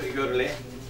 பெரியோர்களே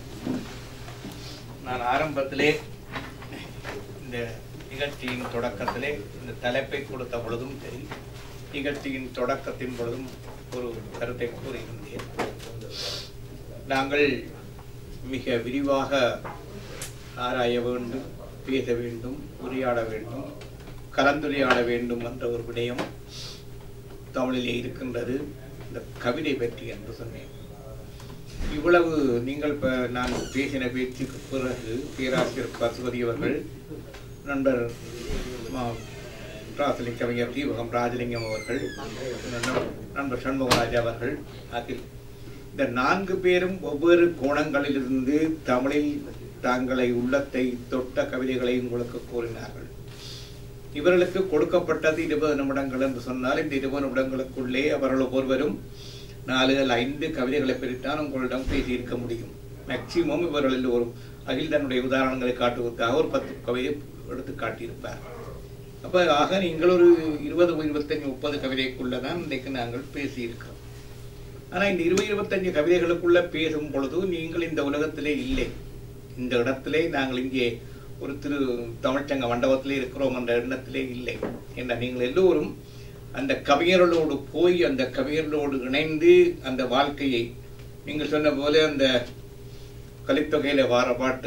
நான் ஆரம்பத்திலே இந்த நிகழ்ச்சியின் தொடக்கத்திலே இந்த தலைப்பை கொடுத்த பொழுதும் சரி நிகழ்ச்சியின் தொடக்கத்தின் பொழுதும் ஒரு கருத்தை கூறியிருந்தேன் நாங்கள் மிக விரிவாக ஆராய வேண்டும் பேச வேண்டும் உரையாட வேண்டும் கலந்துரையாட வேண்டும் என்ற ஒரு விடயம் தமிழிலே இருக்கின்றது இந்த கவிதை பற்றி என்று சொன்னேன் இவ்வளவு நீங்கள் இப்ப நான் பேசின பேச்சுக்கு பிறகு பேராசிரியர் பசுபதி அவர்கள் நண்பர் மா- ராசலிங்க கவிஞர் தீபகம் ராஜலிங்கம் அவர்கள் நண்பர் நண்பர் சண்முகராஜ் அவர்கள் அதில் இந்த நான்கு பேரும் ஒவ்வொரு கோணங்களிலிருந்து தமிழில் தங்களை உள்ளத்தை தொட்ட கவிதைகளை உங்களுக்கு கூறினார்கள் இவர்களுக்கு கொடுக்கப்பட்டது இருபது நிமிடங்கள் என்று சொன்னால் இந்த இருபது நிமிடங்களுக்குள்ளே அவர்கள் ஒவ்வொருவரும் நாலு அல்ல ஐந்து கவிதைகளை பெற்றுத்தான் உங்களிடம் பேசியிருக்க முடியும் மேக்சிமம் இவர்கள் எல்லோரும் அகில் தன்னுடைய உதாரணங்களை காட்டுவதற்காக ஒரு பத்து கவிதை எடுத்து காட்டியிருப்பார் அப்ப ஆக நீங்கள் ஒரு இருபது இருபத்தஞ்சு முப்பது கவிதைக்குள்ள தான் இன்றைக்கு நாங்கள் பேசியிருக்கிறோம் ஆனா இந்த இருபது இருபத்தஞ்சு கவிதைகளுக்குள்ள பேசும் பொழுது நீங்கள் இந்த உலகத்திலே இல்லை இந்த இடத்திலே நாங்கள் இங்கே ஒரு திரு தமிழ்ச்சங்க மண்டபத்திலே இருக்கிறோம் என்ற எண்ணத்திலே இல்லை என்ற நீங்கள் எல்லோரும் அந்த கவிஞர்களோடு போய் அந்த கவிஞர்களோடு இணைந்து அந்த வாழ்க்கையை நீங்கள் சொன்ன போல அந்த கலித்தொகையில வார பாட்டு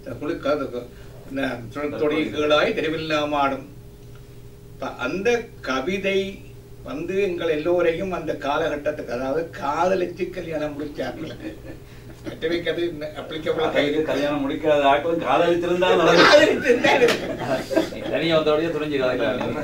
தொழில்களாய் தெருவில்லாம் ஆடும் இப்ப அந்த கவிதை வந்து எங்கள் எல்லோரையும் அந்த காலகட்டத்துக்கு அதாவது காதலிச்சு கல்யாணம் முடிச்சார்கள் மற்றவை கதை அப்ளிகபிள் கைது கல்யாணம் முடிக்காத ஆட்களும் காதலித்திருந்தா நடக்கும். தனியா வந்தோடய துணிஞ்சு காதலிக்கிறாங்க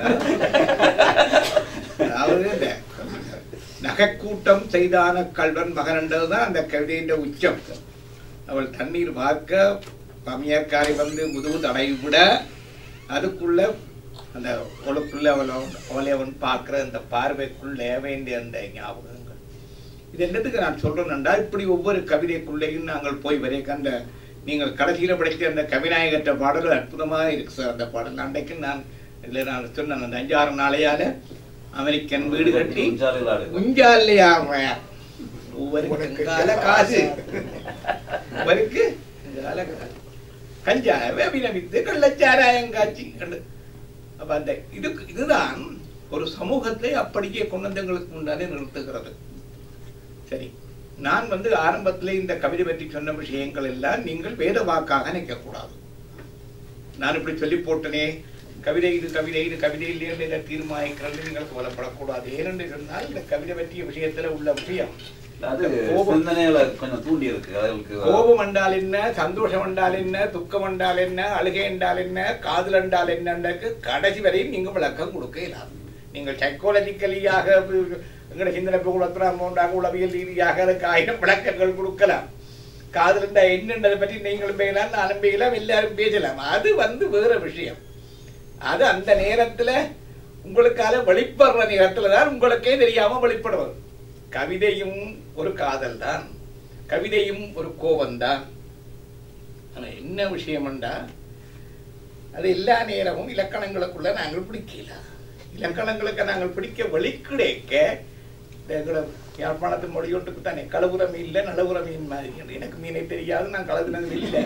அதாவது இந்த நகைக்கூட்டம் செய்தான கல்வன் மகன் என்றதுதான் அந்த கவிதையின் உச்சம் அவள் தண்ணீர் பார்க்க பமியக்காரி வந்து முதுகு தடை விட அதுக்குள்ள அந்த அவளுக்குள்ள அவள் அவளை அவன் பார்க்கிற அந்த பார்வைக்குள்ள வேண்டிய அந்த ஞாபகங்கள் இது என்னத்துக்கு நான் சொல்றேன்டா இப்படி ஒவ்வொரு கவிதைக்குள்ளேயும் நாங்கள் போய் வரைக்க அந்த நீங்கள் கடைசியில படித்த அந்த கவிநாயகற்ற பாடல் அற்புதமாக இருக்கு சார் அந்த பாடல் அன்றைக்கு நான் இதுல நான் சொன்னேன் அந்த அஞ்சாறு நாளையால அமெரிக்கன் வீடு கட்டி உஞ்சாலையில் ஆடு. உஞ்சாலையா ஒவ்வொரு கால காசு ஒவ்வொருக்கு கால காசு கஞ்சா வேபின வித்து கள்ளச்சாராயம் காட்சி கண்டு அப்ப அந்த இது இதுதான் ஒரு சமூகத்தை அப்படியே கொண்டங்களுக்கு முன்னாலே நிறுத்துகிறது சரி நான் வந்து ஆரம்பத்திலே இந்த கவிதை பற்றி சொன்ன விஷயங்கள் எல்லாம் நீங்கள் வேத வாக்காக நிற்கக்கூடாது நான் இப்படி சொல்லி போட்டனே கவிதை இது கவிதை இது கவிதை இல்லையே இதை தீர்மானிக்கிறது நீங்கள் கவலைப்படக்கூடாது ஏனென்று சொன்னால் இந்த கவிதை பற்றிய விஷயத்துல உள்ள விஷயம் அது கோபம். சிந்தனைகளை கொஞ்சம் தூண்டி இருக்கு அதுகளுக்கு கோபம் என்றால் என்ன சந்தோஷம் என்றால் என்ன துக்கம் என்றால் என்ன அழுகை என்றால் என்ன காதல் என்றால் என்னன்றதுக்கு கடைசி வரையும் நீங்க விளக்கம் கொடுக்க இயலாது நீங்கள் சைக்காலஜிக்கலியாக எங்களுடைய சிந்தனை குலத்திரம் உண்டாக உளவியல் ரீதியாக அதுக்கு ஆயிரம் விளக்கங்கள் கொடுக்கலாம் காதல் என்றா என்னன்றதை பற்றி நீங்களும் பேசலாம் நானும் பேசலாம் எல்லாரும் பேசலாம் அது வந்து வேற விஷயம் அது அந்த நேரத்துல உங்களுக்கால வெளிப்படுற நேரத்துல தான் உங்களுக்கே தெரியாம வெளிப்படுவது கவிதையும் ஒரு காதல் தான் கவிதையும் ஒரு கோபம்தான் ஆனா என்ன விஷயம்டா அது எல்லா நேரமும் இலக்கணங்களுக்குள்ள நாங்கள் பிடிக்கல இலக்கணங்களுக்கு நாங்கள் பிடிக்க வெளிக்கிடைக்க இந்த எங்களோட யாழ்ப்பாணத்து மொழியோட்டுக்கு தானே கலவுர மீன்ல நலவுர மீன் மாதிரி என்று. எனக்கு மீனை தெரியாது நான் கலவுனது இல்லை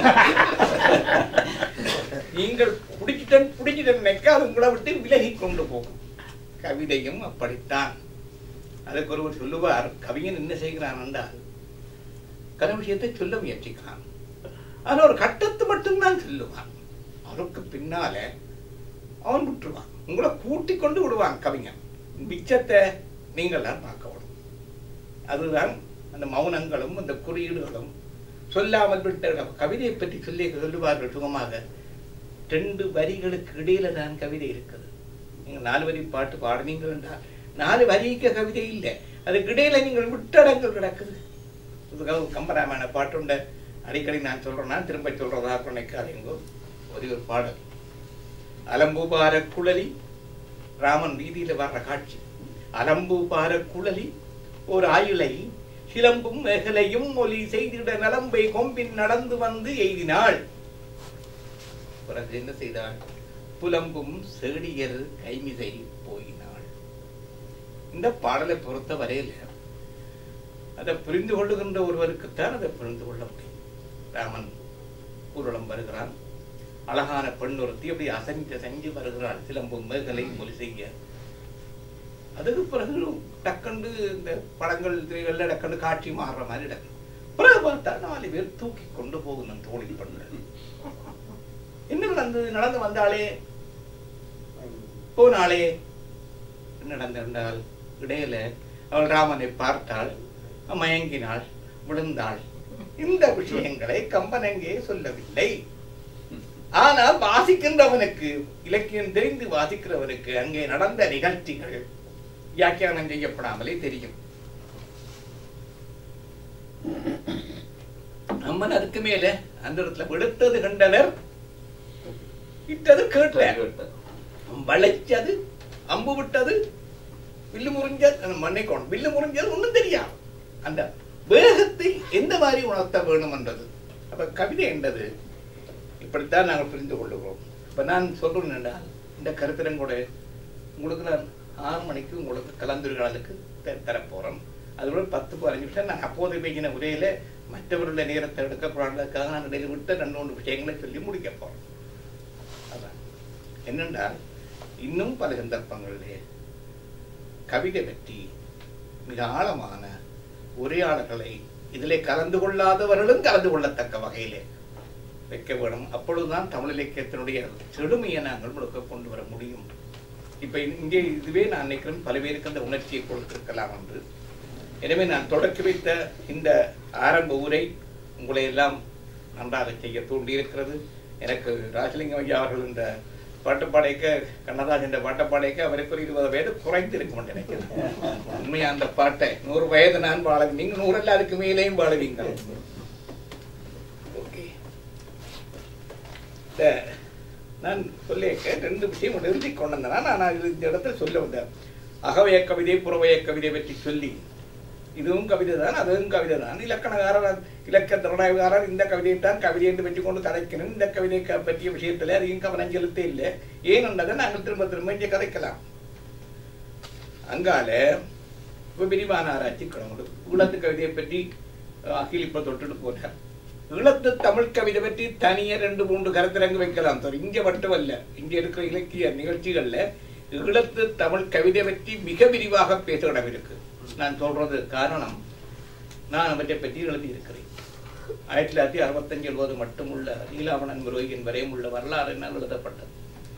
நீங்கள் பிடிச்சிட்டன் பிடிச்சிட்டன் நினைக்க அது உங்களை விட்டு விலகி கொண்டு போகும் கவிதையும் அப்படித்தான் அதுக்கு ஒருவர் சொல்லுவார் கவிஞன் என்ன செய்கிறான் என்றால் கன விஷயத்தை சொல்ல முயற்சிக்கிறான் ஆனால் ஒரு கட்டத்து மட்டும்தான் சொல்லுவான் அவருக்கு பின்னால அவன் விட்டுருவான் உங்களை கூட்டி கொண்டு விடுவான் கவிஞன் மிச்சத்தை நீங்கள் தான் பார்க்க விடும் அதுதான் அந்த மௌனங்களும் அந்த குறியீடுகளும் சொல்லாமல் விட்ட கவிதையை பற்றி சொல்லி சொல்லுவார்கள் சுகமாக ரெண்டு வரிகளுக்கு இடையில தான் கவிதை இருக்குது நீங்க நாலு வரி பாட்டு பாடுனீங்கள் என்றால் நாலு வரிக்கு கவிதை இல்லை அதுக்கு இடையில நீங்கள் விட்டடங்கள் கிடக்குது இதுக்காக ஒரு கம்பராமாயண பாட்டுண்ட அடிக்கடி நான் சொல்றேன்னா திரும்ப சொல்றதா நினைக்காதீங்க ஒரே ஒரு பாடல் அலம்பு பார குழலி ராமன் வீதியில வர்ற காட்சி அலம்பு பார குழலி ஒரு ஆயுளை சிலம்பும் மேகலையும் ஒலி செய்திட நலம்பை கொம்பின் நடந்து வந்து எய்தினாள் பிறகு என்ன செய்தாள் புலம்பும் செடியர் கைமிசை போயினாள் இந்த பாடலை பொறுத்த வரையில அதை புரிந்து கொள்ளுகின்ற ஒருவருக்குத்தான் அதை புரிந்து கொள்ள முடியும் ராமன் ஊர்வலம் வருகிறான் அழகான பெண் ஒருத்தி அப்படி அசைஞ்சு செஞ்சு வருகிறாள் சிலம்பும் மேகலை மொழி செய்ய அதுக்கு பிறகு டக்குண்டு இந்த படங்கள் திரைகள்ல டக்குண்டு காட்சி மாறுற மாதிரி டக்கு பிறகு பார்த்தா நாலு பேர் தூக்கி கொண்டு போகணும் தோழி பண்ண என்ன நடந்தது நடந்து வந்தாளே போனாளே என்ன நடந்திருந்தால் இடையில அவள் ராமனை பார்த்தாள் மயங்கினாள் விழுந்தாள் இந்த விஷயங்களை கம்பன் எங்கே சொல்லவில்லை ஆனால் வாசிக்கின்றவனுக்கு இலக்கியம் தெரிந்து வாசிக்கிறவனுக்கு அங்கே நடந்த நிகழ்ச்சிகள் வியாக்கியானம் செய்யப்படாமலே தெரியும் அம்மன் அதுக்கு மேல அந்த இடத்துல வெளுத்தது கண்டனர் இட்டது கேட்டல வளைச்சது அம்பு விட்டது வில்லு முறிஞ்சது மன்னிக்கோணும் வில்லு முறிஞ்சது ஒண்ணும் தெரியாது அந்த வேகத்தை எந்த மாதிரி உணர்த்த வேணும் என்றது அப்ப கவிதை என்றது இப்படித்தான் நாங்கள் புரிந்து கொள்ளுகிறோம் இப்ப நான் சொல்றேன் என்றால் இந்த கருத்திரங்கூட உங்களுக்கு நான் ஆறு மணிக்கு உங்களுக்கு கலந்துரையாடலுக்கு த- தரப்போறோம் அதோட பத்து பதினஞ்சு நிமிஷம் நான் அப்போது பேசின உரையில மற்றவர்களுடைய நேரத்தை எடுக்க போறாங்களுக்காக நான் இடையில விட்டு ரெண்டு மூணு விஷயங்களை சொல்லி முடிக்க போறேன் அதான் என்னென்றால் இன்னும் பல சந்தர்ப்பங்களிலே கவிதை பற்றி மிக ஆழமான உரையாடல்களை இதிலே கலந்து கொள்ளாதவர்களும் கலந்து கொள்ளத்தக்க வகையிலே வைக்க வேணும் அப்பொழுதுதான் தமிழ் இலக்கியத்தினுடைய செழுமையை நாங்கள் முழுக்க கொண்டு வர முடியும் இப்ப இங்கே இதுவே நான் நினைக்கிறேன் பல பேருக்கு அந்த உணர்ச்சியை கொடுத்திருக்கலாம் என்று எனவே நான் தொடக்கி வைத்த இந்த ஆரம்ப உரை உங்களை எல்லாம் நன்றாக செய்ய தூண்டியிருக்கிறது எனக்கு ராஜலிங்கம் ஐயா அவர்கள் இந்த பாட்டு பாடைக்க கண்ணதாசன் இந்த பாட்டை பாடைக்க அவருக்கு ஒரு இருபது வயது குறைந்திருக்கும் என்று நினைக்கிறேன் உண்மையா அந்த பாட்டை நூறு வயது நான் வாழ நீங்க நூறு இல்ல அதுக்கு மேலேயும் வாழுவீங்க ஓகே இந்த நான் சொல்லியிருக்க ரெண்டு விஷயம் ஒன்று எழுதி கொண்டு வந்தேன் நான் இது இந்த இடத்துல சொல்ல வந்தேன் அகவய கவிதை புறவய கவிதை பற்றி சொல்லி இதுவும் கவிதை தான் அதுவும் கவிதை தான் இலக்கணகாரர் இலக்க திறனாய்வுகாரர் இந்த கவிதையை தான் கவிதை என்று வச்சு கொண்டு கதைக்கணும் இந்த கவிதை க- பற்றிய விஷயத்துல அதிகம் கவனம் செலுத்த இல்லை ஏனென்றதை நாங்கள் திரும்ப திரும்ப இங்கே கதைக்கலாம் அங்கால இப்ப விரிவான ஆராய்ச்சி கிளம்புது ஈழத்து கவிதையை பற்றி அஹ், அகில் இப்ப தொட்டுட்டு போட்டார் ஈழத்து தமிழ் கவிதை பற்றி தனியே ரெண்டு மூன்று கருத்தரங்கு வைக்கலாம் சார் இங்க மட்டுமல்ல இங்க இருக்கிற இலக்கிய நிகழ்ச்சிகள்ல ஈழத்து தமிழ் கவிதை பற்றி மிக விரிவாக பேச இடம் இருக்கு நான் சொல்றது காரணம் நான் அவற்றை பற்றி எழுதியிருக்கிறேன் ஆயிரத்தி தொள்ளாயிரத்தி அறுபத்தஞ்சு எழுபது மட்டுமுள்ள நீலாவணன் முருகையின் வரையும் உள்ள வரலாறு என்னால் எழுதப்பட்டது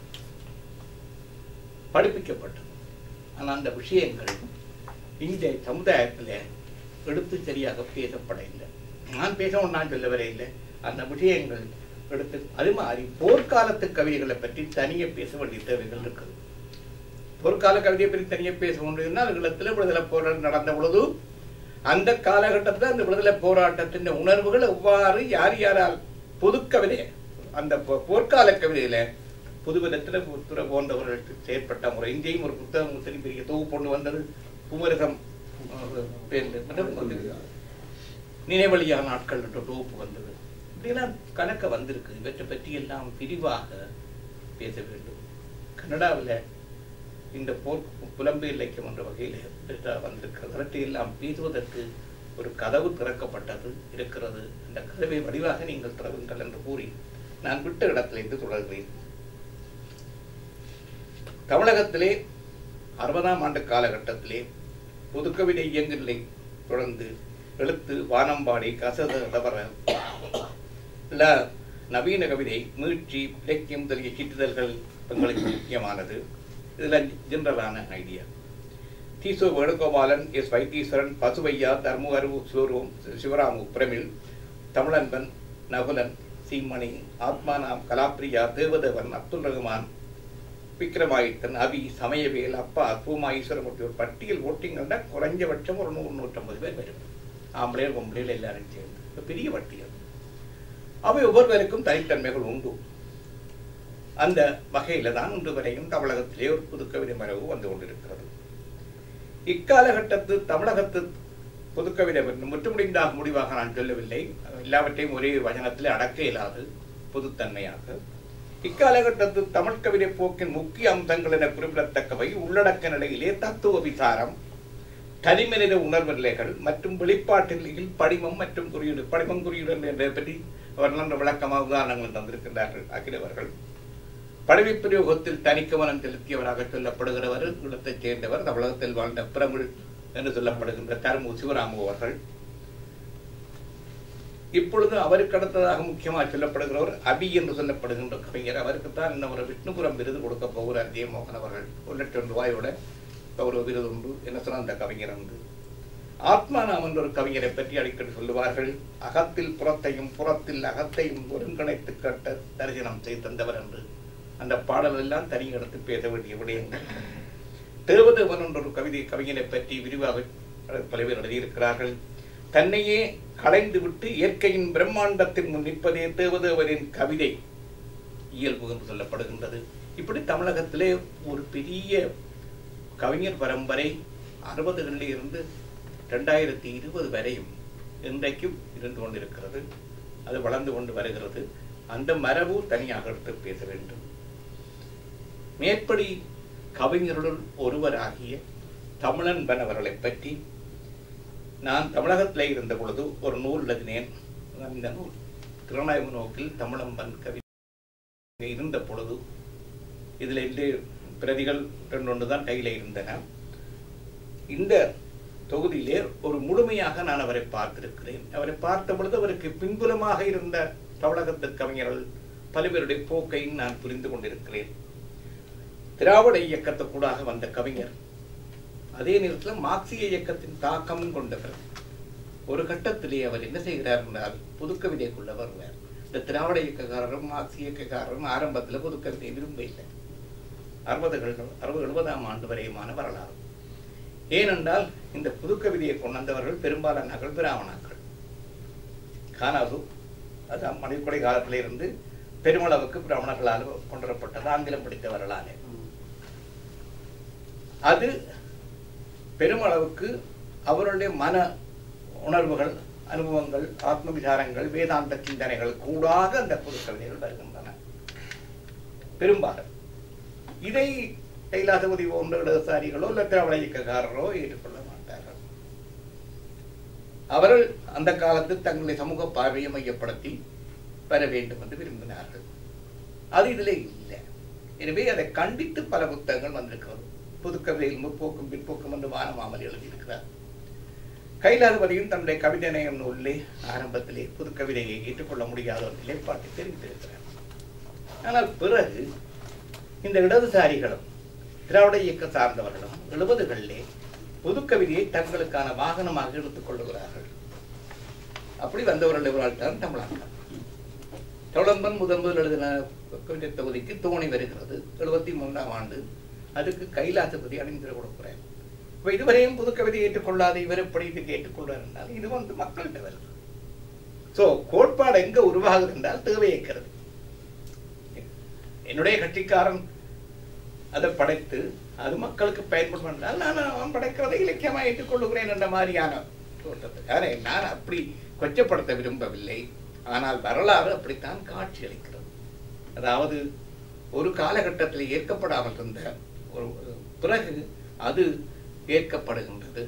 படிப்பிக்கப்பட்டது ஆனால் அந்த விஷயங்கள் இந்த சமுதாயத்தில் எடுத்து சரியாக பேசப்பட இல்லை நான் பேசவும் நான் சொல்ல வர இல்லை அந்த விஷயங்கள் எடுத்து அது மாதிரி போர்க்காலத்து கவிதைகளை பற்றி தனியே பேச வேண்டிய தேவைகள் இருக்குது போர்க்கால கவிதையை பற்றி தனியே பேச வேண்டியதுனால் ஈழத்தில் விடுதலை போராட்டம் நடந்த பொழுது அந்த காலகட்டத்தில் அந்த விடுதலை போராட்டத்தின் உணர்வுகள் எவ்வாறு யார் யாரால் பொது கவிதை அந்த போ- போர்க்கால கவிதையில புதுவிதத்தில் துறை போன்றவர்களுக்கு செயற்பட்ட முறை இங்கேயும் ஒரு புத்தகம் சரி பெரிய தொகுப்பு கொண்டு வந்தது குமரகம் அஹ், பேர்ல மற்ற வந்தது. நினைவழியா நாட்கள் என்ற தொகுப்பு வந்தது இப்படியெல்லாம் கணக்க வந்திருக்கு இவற்றை பற்றி எல்லாம் விரிவாக பேச வேண்டும் கனடாவில் இந்த போர் புலம்பு இலக்கியம் என்ற வகையில் பெற்றா வந்திருக்கிறது அவற்றை எல்லாம் பேசுவதற்கு ஒரு கதவு திறக்கப்பட்டது இருக்கிறது அந்த கதவை வடிவாக நீங்கள் திறவுங்கள் என்று கூறி நான் விட்ட இடத்திலிருந்து தொடர்கிறேன் தமிழகத்திலே அறுபதாம் ஆண்டு காலகட்டத்திலே புதுக்கவிதை இயங்குநிலை தொடர்ந்து எழுத்து வானம்பாடி கசத தவற ல நவீன கவிதை மீட்சி இலக்கியம் முதலிய சிற்றிதழ்கள் எங்களுக்கு முக்கியமானது இதில் ஜெனரலான ஐடியா தீசோ வேணுகோபாலன் எஸ் வைத்தீஸ்வரன் பசுவையா தர்மு சிவரும் சிவராமு பிரமிழ் தமிழன்பன் நகுலன் சீமணி ஆத்மானாம் கலாப்ரியா தேவதேவன் அப்துல் ரகுமான் விக்ரமாயித்தன் அவி சமயவேல் அப்பா பூமா ஈஸ்வரமூர்த்தி ஒரு பட்டியல் ஓட்டிங்கன்னா குறைஞ்சபட்சம் ஒரு நூறு நூற்றம்பது பேர் வரும் ஆம்பளையர் பொம்பளையர் எல்லாரும் சேர்ந்து ஒரு பெரிய பட்டியல் அவை ஒவ்வொருவருக்கும் தனித்தன்மைகள் உண்டு அந்த வகையில தான் இன்று வரையும் தமிழகத்திலே ஒரு புதுக்கவிதை மரபு வந்து கொண்டிருக்கிறது இக்காலகட்டத்து தமிழகத்து புதுக்கவிதை முற்றுமுடிந்தாக முடிவாக நான் சொல்லவில்லை எல்லாவற்றையும் ஒரே வசனத்தில் அடக்க இயலாது பொதுத்தன்மையாக இக்காலகட்டத்து தமிழ் கவிதை போக்கின் முக்கிய அம்சங்கள் என குறிப்பிடத்தக்கவை உள்ளடக்க நிலையிலே தத்துவ விசாரம் தனிமனித உணர்வுநிலைகள் மற்றும் வெளிப்பாட்டு நிலையில் படிமம் மற்றும் குறியீடு படிமம் குறியீடு என்பதை பற்றி அவர் நல்ல விளக்கமாக உதாரணங்கள் தந்திருக்கின்றார்கள் அகிலவர்கள் படவி பிரயோகத்தில் தனிக்கவனம் செலுத்தியவராக சொல்லப்படுகிறவர் ஈழத்தைச் சேர்ந்தவர் தமிழகத்தில் வாழ்ந்த பிரமிழ் என்று சொல்லப்படுகின்ற தருமு சிவராமு அவர்கள் இப்பொழுது அவருக்கு அடுத்ததாக முக்கியமாக சொல்லப்படுகிறவர் அபி என்று சொல்லப்படுகின்ற கவிஞர் அவருக்குத்தான் இன்னும் ஒரு விஷ்ணுபுரம் விருது கொடுக்க போகிறார் ஜெயமோகன் அவர்கள் ஒரு லட்சம் ரூபாயோட ஒரு விருது உண்டு என்ன சொன்ன அந்த கவிஞர் உண்டு ஆத்மானாம் என்ற ஒரு கவிஞரை பற்றி அடிக்கடி சொல்லுவார்கள் அகத்தில் புறத்தையும் புறத்தில் அகத்தையும் ஒருங்கிணைத்து கட்ட தரிசனம் செய்து தந்தவர் என்று அந்த பாடல் எல்லாம் தனி எடுத்து பேச வேண்டிய விடயங்கள் தேவதேவன் என்ற ஒரு கவிதை கவிஞரை பற்றி விரிவாக பல பேர் எழுதியிருக்கிறார்கள் தன்னையே களைந்து விட்டு இயற்கையின் பிரம்மாண்டத்தின் முன் நிற்பதே தேவதேவனின் கவிதை இயல்பு என்று சொல்லப்படுகின்றது இப்படி தமிழகத்திலே ஒரு பெரிய கவிஞர் பரம்பரை அறுபதுகளில் இருந்து ரெண்டாயிரத்தி இருபது வரையும் இன்றைக்கும் இருந்து கொண்டிருக்கிறது அது வளர்ந்து கொண்டு வருகிறது அந்த மரபு தனியாக எடுத்து பேச வேண்டும் மேற்படி கவிஞர்களுள் ஒருவராகிய தமிழன் அவர்களை பற்றி நான் தமிழகத்திலே இருந்த பொழுது ஒரு நூல் எழுதினேன் இந்த நூல் திறனாய்வு நோக்கில் தமிழம்பன் கவி இருந்த பொழுது இதில் இந்த பிரதிகள் ரெண்டு ஒன்று தான் கையில் இருந்தன இந்த தொகுதியிலே ஒரு முழுமையாக நான் அவரை பார்த்திருக்கிறேன் அவரை பார்த்த பொழுது அவருக்கு பின்புலமாக இருந்த தமிழகத்து கவிஞர்கள் பல்வேறுடைய போக்கை நான் புரிந்து கொண்டிருக்கிறேன் திராவிட இயக்கத்துக்கூடாக வந்த கவிஞர் அதே நேரத்தில் மார்க்சிய இயக்கத்தின் தாக்கமும் கொண்டவர் ஒரு கட்டத்திலே அவர் என்ன செய்கிறார் என்றால் புதுக்கவிதைக்குள்ள வருவார் இந்த திராவிட இயக்கக்காரரும் மார்க்சிய இயக்கக்காரரும் ஆரம்பத்தில் புதுக்கவிதையை விரும்ப இல்லை அறுபதுகள் அறுபது எழுபதாம் ஆண்டு வரையுமான வரலாறு ஏனென்றால் இந்த புதுக்கவிதையை கொண்டவர்கள் பெரும்பாலானவர்கள் பிராமணர்கள் காணாது அது மணிக்கொடை காலத்திலே இருந்து பெருமளவுக்கு பிராமணர்களால் கொண்டுவரப்பட்டது ஆங்கிலம் படித்தவர்களாலே அது பெருமளவுக்கு அவருடைய மன உணர்வுகள் அனுபவங்கள் ஆத்ம விசாரங்கள் வேதாந்த சிந்தனைகள் கூடாக அந்த புதுக்கவிதைகள் வருகின்றன பெரும்பாலும் இதை கைலாசபதி போன்ற இடதுசாரிகளோ இல்லை திராவிட இயக்கக்காரரோ ஏற்றுக்கொள்ள மாட்டார்கள் அவர்கள் அந்த காலத்தில் தங்களுடைய சமூக பார்வையை மையப்படுத்தி வர வேண்டும் என்று விரும்பினார்கள் அது இதிலே இல்லை எனவே அதை கண்டித்து பல புத்தகங்கள் வந்திருக்கிறது புதுக்கவிதையில் முற்போக்கும் பிற்போக்கும் என்று வானமாமல் எழுதியிருக்கிறார் கைலாசபதியும் தன்னுடைய கவிதை நேயம் நூலிலே ஆரம்பத்திலே புதுக்கவிதையை ஏற்றுக்கொள்ள முடியாத ஒரு நிலைப்பாட்டை தெரிவித்திருக்கிறார் ஆனால் பிறகு இந்த இடதுசாரிகளும் திராவிட இயக்க சார்ந்தவர்களும் எழுபதுகளிலே புதுக்கவிதையை தங்களுக்கான வாகனமாக எடுத்துக் கொள்ளுகிறார்கள் அப்படி வந்தவர்கள் இவரால் தான் தமிழாக்கம் தொடர்பன் முதன் முதல் எழுதின கவிதை தொகுதிக்கு தோணி வருகிறது எழுபத்தி மூன்றாம் ஆண்டு அதுக்கு கைலாசபதி அணிந்திர கொடுக்கிறார் இப்ப இதுவரையும் புதுக்கவிதை ஏற்றுக்கொள்ளாத இவர் எப்படி இதுக்கு ஏற்றுக்கொள்றார் என்றால் இது வந்து மக்கள்கிட்ட வருது சோ கோட்பாடு எங்க உருவாகுது என்றால் தேவையேற்கிறது என்னுடைய கட்சிக்காரன் அதை படைத்து அது மக்களுக்கு பயன்படும் என்றால் நான் அவன் படைக்கிறதை இலக்கியமாக ஏற்றுக்கொள்ளுகிறேன் என்ற மாதிரியான தோற்றத்துக்காக நான் அப்படி கொச்சப்படுத்த விரும்பவில்லை ஆனால் வரலாறு அப்படித்தான் காட்சி அளிக்கிறது அதாவது ஒரு காலகட்டத்தில் ஏற்கப்படாமல் இருந்த ஒரு பிறகு அது ஏற்கப்படுகின்றது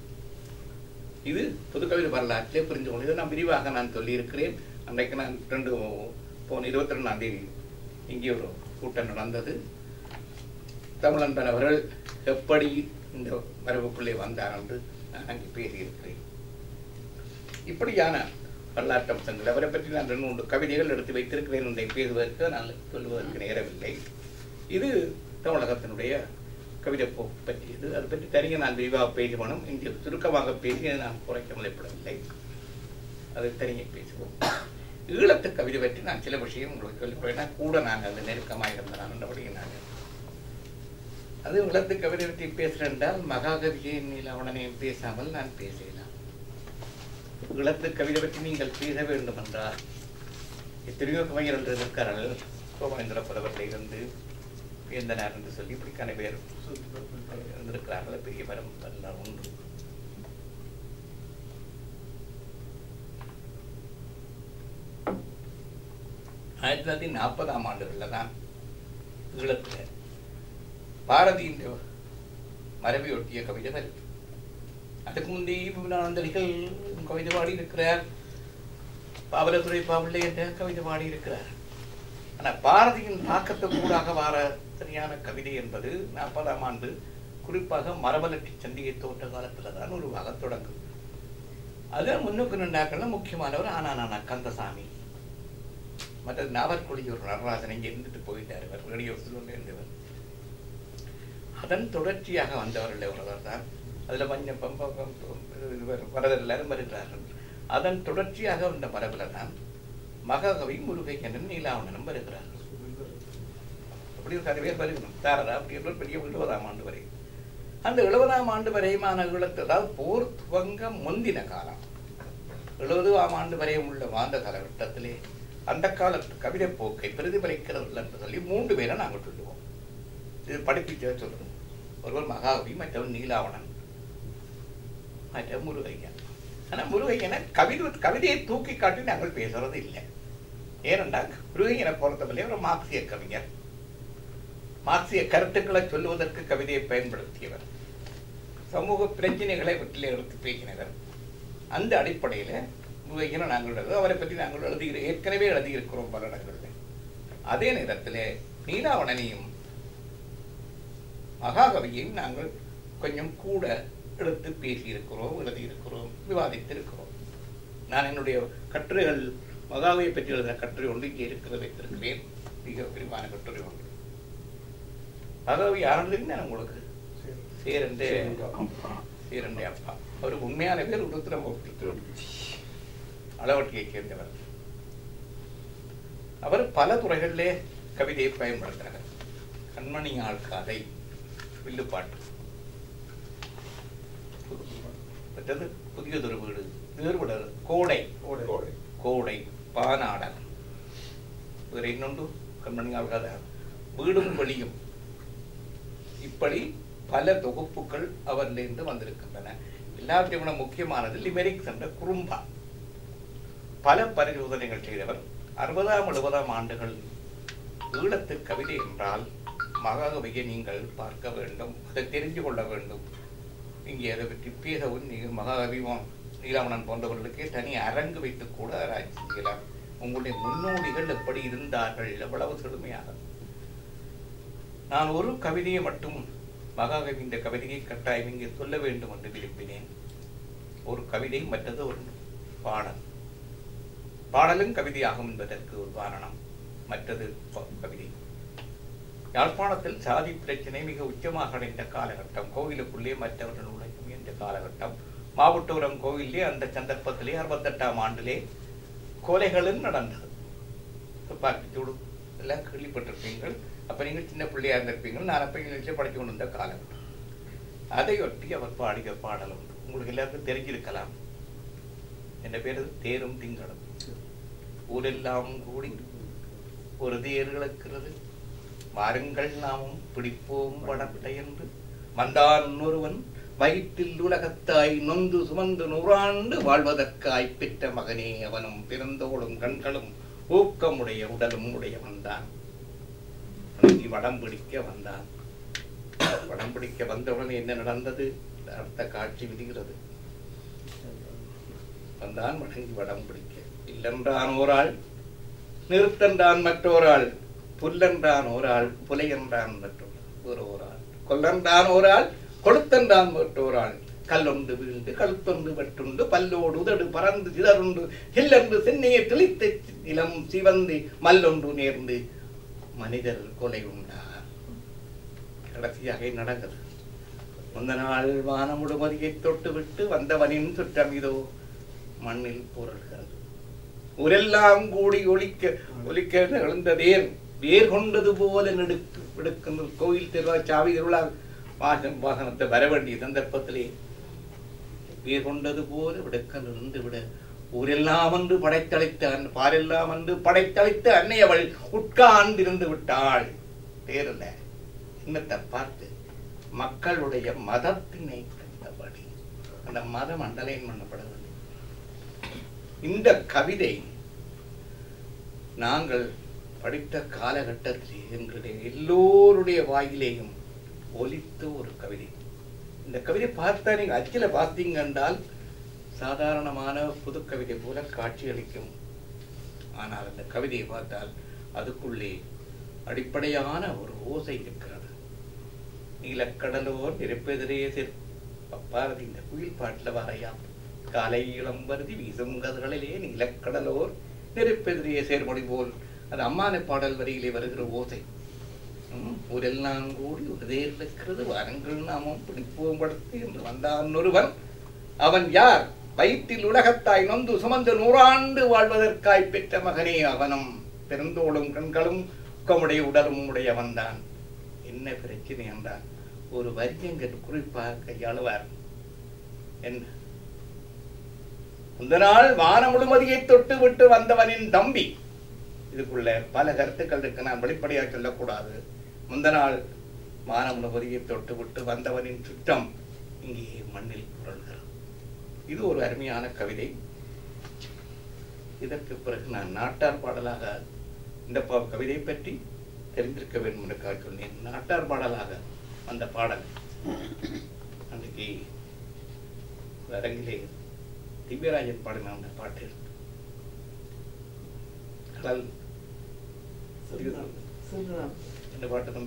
இது புதுக்கவிதை வரலாற்றிலே புரிந்து கொண்டது நான் விரிவாக நான் சொல்லியிருக்கிறேன் அன்றைக்கு நான் ரெண்டு போன இருபத்தி ரெண்டாம் தேதி இங்கே ஒரு கூட்டம் நடந்தது தமிழன்பன் அவர்கள் எப்படி இந்த மரபுக்குள்ளே வந்தார் என்று நான் அங்கே பேசியிருக்கிறேன் இப்படியான வரலாற்று அம்சங்கள் அவரை பற்றி நான் ரெண்டு மூன்று கவிதைகள் எடுத்து வைத்திருக்கிறேன் என்றை பேசுவதற்கு நான் சொல்வதற்கு நேரமில்லை இது தமிழகத்தினுடைய கவிதை போக்கு பற்றியது அது பற்றி தனியாக நான் விரிவாக பேசுவோம் இங்கே சுருக்கமாக பேசி நான் குறைக்க முனைப்படவில்லை அதை தனியாக பேசுவோம் ஈழத்து கவிதை பற்றி நான் சில விஷயம் உங்களுக்கு சொல்லிக் கூட நான் அது நெருக்கமாக இருந்தேன் என்றபடி நான் அது ஈழத்து கவிதை பற்றி பேசுகிறேன்றால் மகாகவியை நீலவணனையும் பேசாமல் நான் பேசலாம் ஈழத்து கவிதை பற்றி நீங்கள் பேச வேண்டும் என்றால் எத்தனையோ கவிஞர்கள் இருக்கிறார்கள் சோமேந்திர புலவர்கள் இருந்து வேந்தனார் என்று சொல்லி இப்படிக்கான பேர் இருந்திருக்கிறார்கள் பெரிய மரம் வரலாறு உண்டு ஆயிரத்தி தொள்ளாயிரத்தி நாற்பதாம் ஆண்டுகளில் தான் ஈழத்தில் பாரதியின் மரபை ஒட்டிய கவிதை வருது அதுக்கு முந்தைய விவேகானந்தர்கள் கவிதை பாடி இருக்கிறார் பாவலத்துறை பாவலை என்ற கவிதை பாடி இருக்கிறார் ஆனா பாரதியின் தாக்கத்து கூடாக வார சரியான கவிதை என்பது நாற்பதாம் ஆண்டு குறிப்பாக மரபலட்டி சண்டிகை தோற்ற காலத்துல தான் உருவாக தொடங்கும் அது முன்னுக்கு நின்றாக்கள்ல முக்கியமானவர் ஆனானா கந்தசாமி மற்றது நாவற்குடியூர் நடராஜன் இங்கே இருந்துட்டு போயிட்டார் இவர் ரேடியோ இருந்தவர் அதன் தொடர்ச்சியாக வந்தவர்கள் ஒருவர் தான் அதுல மஞ்சள் பம்ப இவர் வரதர் எல்லாரும் வருகிறார்கள் அதன் தொடர்ச்சியாக வந்த மரபில் தான் மகாகவி முருகையனும் நீலாவணனும் வருகிறார்கள் அப்படி ஒரு கதை பேர் வருகிறோம் தாரதா அப்படின்ற ஒரு பெரிய எழுபதாம் ஆண்டு வரை அந்த எழுபதாம் ஆண்டு வரையுமான ஈழத்து அதாவது போர் துவங்க முந்தின காலம் எழுபதாம் ஆண்டு வரையும் உள்ள வாழ்ந்த காலகட்டத்திலே அந்த காலத்து கவிதை போக்கை பிரதிபலிக்கிறவர்கள் என்று சொல்லி மூன்று பேரை நாங்கள் சொல்லுவோம் இது படிப்பிச்ச சொல்றோம் ஒருவர் மகாகவி மற்றவர் நீலாவணன் மற்ற முருகையன் ஆனா முருகையனை கவிதை கவிதையை தூக்கி காட்டி நாங்கள் பேசுறது இல்லை ஏனென்றால் முருகையனை பொறுத்தவரை ஒரு மார்க்சிய கவிஞர் மார்க்சிய கருத்துக்களை சொல்லுவதற்கு கவிதையை பயன்படுத்தியவர் சமூக பிரச்சனைகளை வீட்டில் எடுத்து பேசினவர் அந்த அடிப்படையில் முருகையனை நாங்கள் எழுது அவரை பற்றி நாங்கள் எழுதுகிற ஏற்கனவே எழுதியிருக்கிறோம் பல இடங்களில் அதே நேரத்தில் நீலாவணனையும் மகாகவியையும் நாங்கள் கொஞ்சம் கூட எடுத்து பேசியிருக்கிறோம் எழுதியிருக்கிறோம் விவாதித்திருக்கிறோம் நான் என்னுடைய கட்டுரைகள் மகாவியை பற்றி எழுதின கட்டுரை ஒன்று இங்கே இருக்கிறது வைத்திருக்கிறேன் மிக விரிவான கட்டுரை ஒன்று மகாவி யாருன்னு நான் உங்களுக்கு சேரண்டே சேரண்டே அப்பா அவர் உண்மையான பேர் உருத்திரமூர்த்தி அளவட்டியைச் சேர்ந்தவர் அவர் பல துறைகளிலே கவிதையை பயன்படுத்தினார் கண்மணியாள் கதை வில்லுப்பாட்டு மற்றது புதியதொரு வீடு வேறுபடல் கோடை கோடை. கோடை பானாடல் வேறு இன்னொன்று கண்மணியாள் கதை வீடும் வெளியும் இப்படி பல தொகுப்புகள் அவரிலிருந்து வந்திருக்கின்றன எல்லாத்தையும் விட முக்கியமானது லிமெரிக்ஸ் என்ற குறும்பா பல பரிசோதனைகள் செய்தவர் அறுபதாம் எழுபதாம் ஆண்டுகள் ஈழத்து கவிதை என்றால் மகாகவியை நீங்கள் பார்க்க வேண்டும் அதை தெரிந்து கொள்ள வேண்டும் இங்கே அதை பற்றி பேசவும் நீங்கள் மகாகவி நீலாவணன் போன்றவர்களுக்கே தனி அரங்கு வைத்து கூட ஆராய்ச்சி செய்யலாம் உங்களுடைய முன்னோடிகள் எப்படி இருந்தார்கள் எவ்வளவு செழுமையாக நான் ஒரு கவிதையை மட்டும் மகாகவி இந்த கவிதையை கட்டாயம் இங்கே சொல்ல வேண்டும் என்று விரும்பினேன் ஒரு கவிதை மற்றது ஒரு பாடல் பாடலும் கவிதையாகும் என்பதற்கு ஒரு காரணம் மற்றது ப- கவிதை யாழ்ப்பாணத்தில் சாதி பிரச்சனை மிக உச்சமாக அடைந்த காலகட்டம் கோவிலுக்குள்ளே மற்றவர்கள் நுழைய முயன்ற காலகட்டம் மாவட்டபுரம் கோவிலே அந்த சந்தர்ப்பத்திலே அறுபத்தெட்டாம் ஆண்டிலே கொலைகளும் நடந்தது துப்பாக்கிச்சூடு எல்லாம் கேள்விப்பட்டிருப்பீங்கள் அப்ப நீங்கள் சின்ன பிள்ளையா இருந்திருப்பீங்கள் நான் அப்ப இங்கிலீஷில் படித்து கொண்டிருந்த காலகட்டம் அதையொட்டி அவர் பாடிய பாடல் உண்டு உங்களுக்கு எல்லாருக்கும் தெரிஞ்சிருக்கலாம் என் பேரு தேரும் திங்களும் ஊரெல்லாம் கூடி ஒரு தேர் இழக்கிறது வாருங்கள் நாமும் பிடிப்போம் வடத்தை என்று வந்தான் ஒருவன் வயிற்றில் உலகத்தாய் நொந்து சுமந்து நூறாண்டு வாழ்வதற்காய் பெற்ற மகனே அவனும் பிறந்தோடும் கண்களும் ஊக்கமுடைய உடலும் உடைய வந்தான் வணங்கி வடம் பிடிக்க வந்தான் வடம் பிடிக்க வந்தவுடன் என்ன நடந்தது அடுத்த காட்சி விதிகிறது வந்தான் வணங்கி வடம் பிடிக்க இல்லென்றான் ஓராள் நிறுத்தன்றான் மற்றோராள் புல்லென்றான் ஓராள் புலையென்றான் மற்றோர் ஒரு ஓராள் கொல்லன்றான் ஓராள் கொடுத்தன்றான் மற்றோராள் கல்லொண்டு வீழ்ந்து கழுத்தொண்டு வெட்டுண்டு பல்லோடு உதடு பறந்து சிதறுண்டு இல்லென்று சென்னையை தெளித்த நிலம் சிவந்து மல்லொன்று நேர்ந்து மனிதர் கொலை உண்டார் கடைசியாக நடந்தது முந்த நாள் வானமுடுமதியை தொட்டுவிட்டு வந்தவனின் சுற்றம் இதோ மண்ணில் புரள்கிறது ஊரெல்லாம் கூடி ஒலிக்க ஒலிக்க எழுந்ததேர் வேர் கொண்டது போல நெடுக்கு விடுக்கின்ற கோயில் திருவா சாவி திருவிழா வாசன் வாகனத்தை வர வேண்டிய சந்தர்ப்பத்திலே வேர் கொண்டது போல விடுக்க நின்று விட ஊரெல்லாம் என்று படைத்தளித்த அன்- பாரெல்லாம் என்று படைத்தளித்த அன்னை அவள் உட்கார்ந்திருந்து விட்டாள் தேரல இன்னத்தை பார்த்து மக்களுடைய மதத்தினை கண்டபடி அந்த மதம் அண்டலைன் பண்ணப்படவில்லை இந்த கவிதை நாங்கள் படித்த காலகட்டத்தில் எங்களுடைய எல்லோருடைய வாயிலேயும் ஒலித்த ஒரு கவிதை இந்த கவிதை பார்த்தா நீங்க அச்சில பார்த்தீங்க என்றால் சாதாரணமான புது கவிதை போல காட்சியளிக்கும் ஆனால் அந்த கவிதையை பார்த்தால் அதுக்குள்ளே அடிப்படையான ஒரு ஓசை இருக்கிறது நீலக்கடலோர் நிரப்பெதிரே சிற் பாரதி இந்த குயில் பாட்டுல வரையாம் காலை இளம்பருதி வீசும் கதிர்களிலே நீலக்கடலோர் நெருப்பெதிரே சேர்மொழி போல் அது அம்மானை பாடல் வரியிலே வருகிற ஓசை ம், ஊரெல்லாம் கூடி ஒரு தேர் இருக்கிறது வாரங்கள் நாமும் பிடிப்போம் படுத்து என்று வந்தான் ஒருவன் அவன் யார் வயிற்றில் உலகத்தாய் நொந்து சுமந்து நூறாண்டு வாழ்வதற்காய் பெற்ற மகனே அவனும் பெருந்தோளும் கண்களும் உக்கமுடைய உடலும் உடையவன் தான் என்ன பிரச்சனை என்றால் ஒரு வரியங்கன் குறிப்பாக கையாளுவார் என்ன இந்த நாள் வான முழுமதியை தொட்டு விட்டு வந்தவனின் தம்பி இதுக்குள்ள பல கருத்துக்கள் இருக்கு நான் வெளிப்படையாக சொல்லக்கூடாது முந்த நாள் வான முழுமதியை தொட்டு விட்டு வந்தவனின் சுற்றம் இங்கே மண்ணில் புரள்கிறது இது ஒரு அருமையான கவிதை இதற்கு பிறகு நான் நாட்டார் பாடலாக இந்த ப- கவிதை பற்றி தெரிந்திருக்க வேண்டும் என்று சொன்னேன் நாட்டார் பாடலாக அந்த பாடல் அன்றைக்கு ஒரு அரங்கிலே திவ்யராஜன் பாடின அந்த பாட்டு கடல் என்ன பாட்டு தம்பி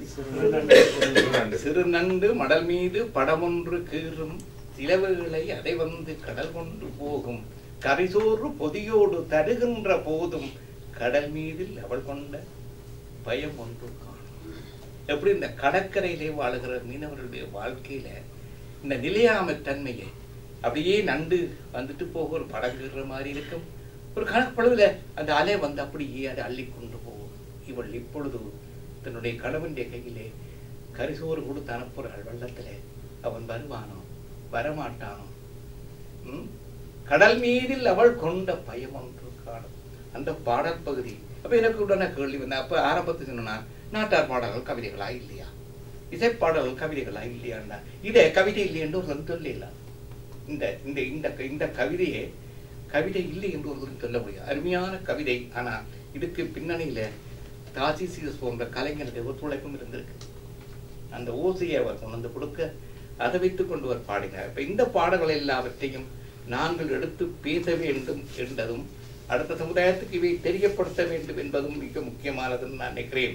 சிறு நண்டு மடல் மீது படமொன்று கீறும் சிலவுகளை அதை வந்து கடல் கொண்டு போகும் கரிசோறு பொதியோடு தருகின்ற போதும் கடல் மீதில் அவள் கொண்ட பயம் ஒன்று காணும் எப்படி இந்த கடற்கரையிலே வாழுகிற மீனவர்களுடைய வாழ்க்கையில இந்த நிலையாமை தன்மையை அப்படியே நண்டு வந்துட்டு போக ஒரு படகுற மாதிரி இருக்கும் ஒரு கணப்பொழுதுல அந்த அலை வந்து அப்படியே அதை அள்ளி கொண்டு போகும் இவள் இப்பொழுது தன்னுடைய கணவனுடைய கையிலே கரிசோறு கொடுத்து அனுப்புகிறாள் வெள்ளத்திலே அவன் வருவானோ வரமாட்டானோ ம்? கடல் மீதில் அவள் கொண்ட பயம் ஒன்று காணும் அந்த பாடல் பகுதி அப்ப எனக்கு உடனே கேள்வி வந்த அப்ப ஆரம்பத்தில் சொன்னா நாட்டார் பாடல்கள் கவிதைகளா இல்லையா இசைப்பாடல்கள் கவிதைகளா இல்லையான்னா இதே கவிதை இல்லை என்று ஒரு சொல்ல இல்லை இந்த இந்த இந்த இந்த கவிதையே கவிதை இல்லை என்று ஒரு சொல்ல முடியாது அருமையான கவிதை ஆனா இதுக்கு பின்னணியில தாசிசியஸ் போன்ற கலைஞருடைய ஒத்துழைப்பும் இருந்திருக்கு அந்த ஓசையை அவர் கொண்டு வந்து கொடுக்க அதை வைத்துக் கொண்டு அவர் பாடினார் இப்ப இந்த பாடல்கள் எல்லாவற்றையும் நாங்கள் எடுத்து பேச வேண்டும் என்றதும் அடுத்த சமுதாயத்துக்கு இவை தெரியப்படுத்த வேண்டும் என்பதும் மிக முக்கியமானதுன்னு நான் நினைக்கிறேன்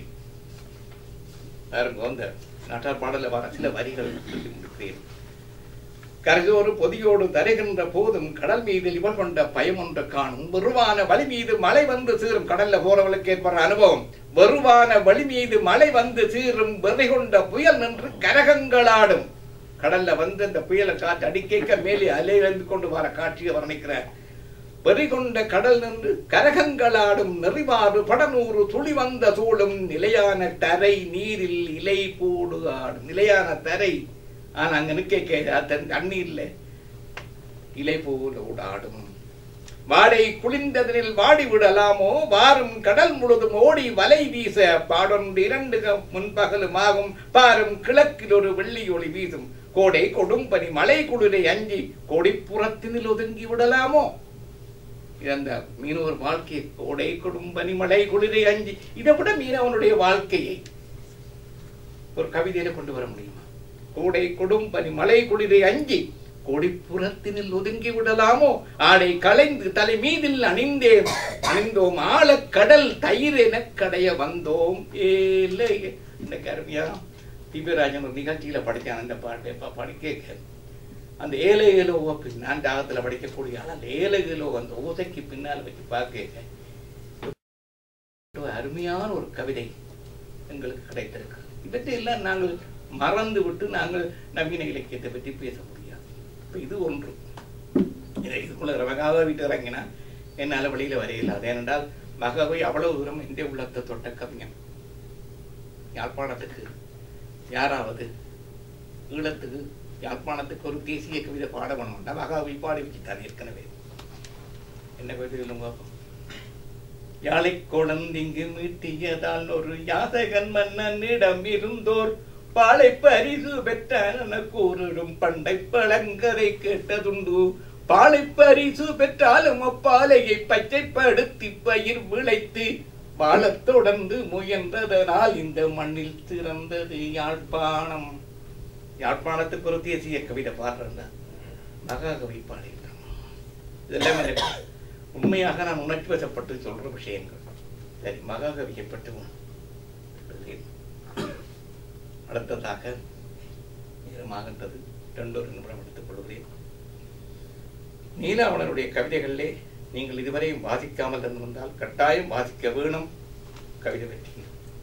பாருங்க அந்த நாட்டார் பாடல வர சில வரிகள் சொல்லி முடிக்கிறேன் கரையோரு பொதியோடு தருகின்ற போதும் கடல் மீது இவள் கொண்ட பயம் ஒன்று காணும் வெறுவான வழி மீது மழை வந்து சீரும் கடல்ல போறவளுக்கு ஏற்படுற அனுபவம் வெறுவான வழி மீது மழை வந்து சீரும் வெறி கொண்ட புயல் நின்று கரகங்களாடும் கடல்ல வந்து அந்த புயலை காற்று அடிக்க மேலே அலை வந்து கொண்டு வர காட்சியை வர்ணிக்கிறார் வெறி கொண்ட கடல் நின்று கரகங்களாடும் நெறிவாறு படநூறு துளி வந்த சூழும் நிலையான தரை நீரில் இலை போடு ஆடும் நிலையான தரை ஆனா அங்க நிக்க தண்ணி இல்லை இலை போல ஊடாடும் வாடை குளிர்ந்ததனில் வாடி விடலாமோ வாரும் கடல் முழுதும் ஓடி வலை வீச பாடொன்று இரண்டு க- முன்பகலுமாகும் பாரும் கிழக்கில் ஒரு வெள்ளி ஒளி வீசும் கோடை கொடும்பனி மலை குளிரை அஞ்சி கொடிப்புறத்தினில் ஒதுங்கி விடலாமோ இது அந்த மீனவர் வாழ்க்கை கோடை கொடும்பனி மலை குளிரை அஞ்சி இதை விட மீனவனுடைய வாழ்க்கையை ஒரு கவிதையில கொண்டு வர முடியுமா கோடை கொடும்பனி மலை குளிரை அஞ்சி கொடிப்புறத்தினில் ஒதுங்கி விடலாமோ ஆடை களைந்து தலை மீதில் அணிந்தேன் அணிந்தோம் ஆழக்கடல் தயிர் எனக் கடைய வந்தோம் ஏலே இந்த கருமையா திவ்யராஜன் ஒரு நிகழ்ச்சியில படிச்சான் அந்த பாட்டை பா- பாடி கேட்க அந்த ஏழை ஏலோவை பின்னான் தாகத்துல படிக்கக்கூடிய ஆள் அந்த ஏழை ஏலோ அந்த ஓசைக்கு பின்னால் வச்சு பார்க்க ஒரு அருமையான ஒரு கவிதை எங்களுக்கு கிடைத்திருக்கு இவற்றை எல்லாம் நாங்கள் மறந்து விட்டு நாங்கள் நவீன இலக்கியத்தை பற்றி பேச முடியாது இப்ப இது ஒன்று இதை இதுக்குள்ள மகாவை விட்டு இறங்கினா என்னால் வெளியில வர இயலாது ஏனென்றால் மகாவை அவ்வளவு தூரம் இந்திய உள்ளத்தை தொட்ட கவிஞன் யாழ்ப்பாணத்துக்கு யாராவது ஈழத்துக்கு யாழ்ப்பாணத்துக்கு ஒரு தேசிய கவிதை பாட வேணும்னா மகாவை பாடி வச்சுட்டார் ஏற்கனவே என்ன கவிதை சொல்லுங்க பார்ப்போம். யாழை கொடந்திங்கு மீட்டியதால் ஒரு யாசகன் மன்னனிடம் இருந்தோர் பாலை பரிசு பெற்றான கூறிடும் பண்டை பழங்கதை கேட்டதுண்டு பாலை பரிசு பெற்றாலும் அப்பாலையை பச்சைப்படுத்தி பயிர் விளைத்து வாழத் தொடர்ந்து முயன்றதனால் இந்த மண்ணில் சிறந்தது யாழ்ப்பாணம் யாழ்ப்பாணத்துக்கு ஒரு தேசிய கவிதை பாடுறேன்னா மகாகவி பாடியிருக்கான் இதெல்லாம் எனக்கு உண்மையாக நான் உணர்ச்சி வசப்பட்டு சொல்ற விஷயங்கள் சரி மகாகவியை பற்றி எழுதுகிறேன். அடுத்ததாக நேரமாகின்றது ரெண்டொரு நிமிடம் எடுத்துக் கொள்கிறேன் நீலாவணனுடைய கவிதைகளிலே நீங்கள் இதுவரையும் வாசிக்காமல் இருந்திருந்தால் கட்டாயம் வாசிக்க வேணும் கவிதை பற்றி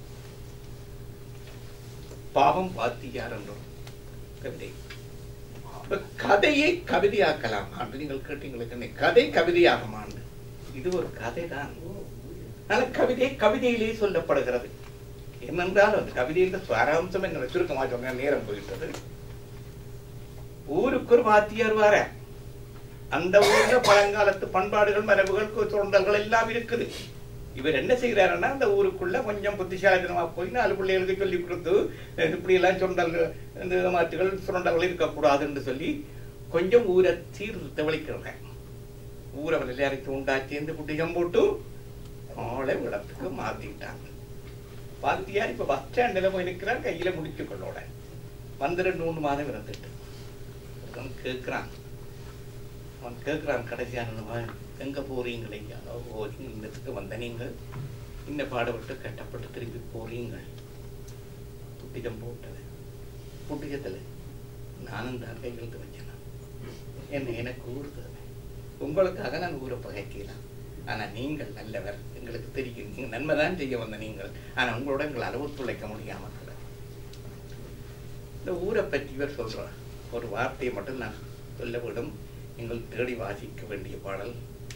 பாவம் வாத்தியார் என்றும் கவிதை அப்ப கதையை கவிதையாக்கலாம் என்று நீங்கள் கேட்டீங்களுக்கு கதை கவிதையாகுமாண்டு இது ஒரு கதை தான் ஆனால் கவிதை கவிதையிலே சொல்லப்படுகிறது என்னென்றால் அந்த கவிதையில் சுவாரம்சம் என்ன சுருக்கமாக சொன்ன நேரம் போயிட்டது ஊருக்கு ஒரு வாத்தியார் வார அந்த ஊர்ல பழங்காலத்து பண்பாடுகள் மரபுகள் சுரண்டல்கள் எல்லாம் இருக்குது இவர் என்ன செய்கிறாருன்னா அந்த ஊருக்குள்ள கொஞ்சம் புத்திசாலித்தனமா போய் நாலு பிள்ளைகளுக்கு சொல்லி கொடுத்து அஹ் இப்படி எல்லாம் சுரண்டல்கள் இந்த மாற்றுகள் சுரண்டல்கள் இருக்கக்கூடாதுன்னு சொல்லி கொஞ்சம் ஊரை சீர்திருத்த வலிக்கிறாங்க ஊரை எல்லாரையும் உண்டாச்சு இந்த குட்டிகம் போட்டு ஆளை விடத்துக்கு மாத்திட்டாங்க பாத்தியார் இப்ப பஸ் ஸ்டாண்டில் போய் நிற்கிறார் கையில முடிச்சு கொள்ளோட வந்து ரெண்டு மூணு மாதம் இருந்துட்டு அவன் கேட்கிறான் அவன் கேட்கிறான் கடைசியான எங்க போறீங்களே ஓ இந்த இடத்துக்கு வந்த நீங்கள் இந்த பாடுபட்டு கட்டப்பட்டு திரும்பி போறீங்கள் புட்டிகம் போட்டது புட்டிகத்துல நானும் தான் கையெழுத்து வச்சேன் என்ன எனக்கு ஊறுது உங்களுக்காக நான் ஊரை பகைக்கலாம் ஆனா நீங்கள் நல்லவர் எங்களுக்கு தெரியும் நீங்க நன்மைதான் செய்ய வந்த நீங்கள் ஆனா உங்களோட எங்களால் ஒத்துழைக்க முடியாம கூட இந்த ஊரை பற்றி இவர் சொல்றார் ஒரு வார்த்தையை மட்டும் நான் சொல்ல விடும் நீங்கள் தேடி வாசிக்க வேண்டிய பாடல்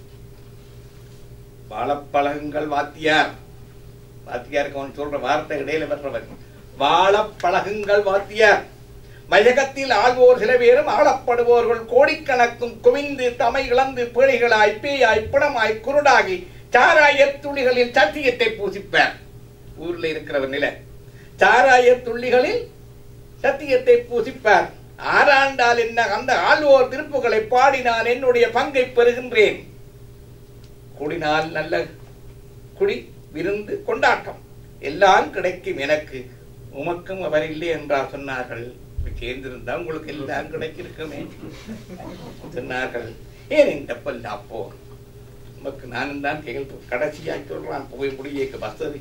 வாழப்பழகுங்கள் வாத்தியார் வாத்தியாருக்கு அவன் சொல்ற வார்த்தை இடையில வர்றவன் வாழப்பழகுங்கள் வாத்தியார் மயகத்தில் ஆள்வோர் சில பேரும் ஆளப்படுவோர்கள் கோடிக்கணக்கும் குவிந்து தமை இழந்து பேழைகளாய் பேயாய் பிணமாய் குருடாகி சாராய துளிகளில் சத்தியத்தை பூசிப்பார் ஊர்ல இருக்கிறவர் நில சாராய துள்ளிகளில் சத்தியத்தை பூசிப்பார் ஆராண்டால் என்ன அந்த ஆள்வோர் திருப்புகளை பாடி நான் என்னுடைய பங்கை பெறுகின்றேன் குடினால் நல்ல குடி விருந்து கொண்டாட்டம் எல்லாம் கிடைக்கும் எனக்கு உமக்கும் அவர் இல்லை என்றார் சொன்னார்கள் சேர்ந்திருந்தா உங்களுக்கு எல்லாம் கிடைச்சிருக்குமே சொன்னார்கள் ஏன் இந்த பல்லா போர் உமக்கு நானும் தான் கேள்வி கடைசியா சொல்றான் போய் முடியேக்கு வசதி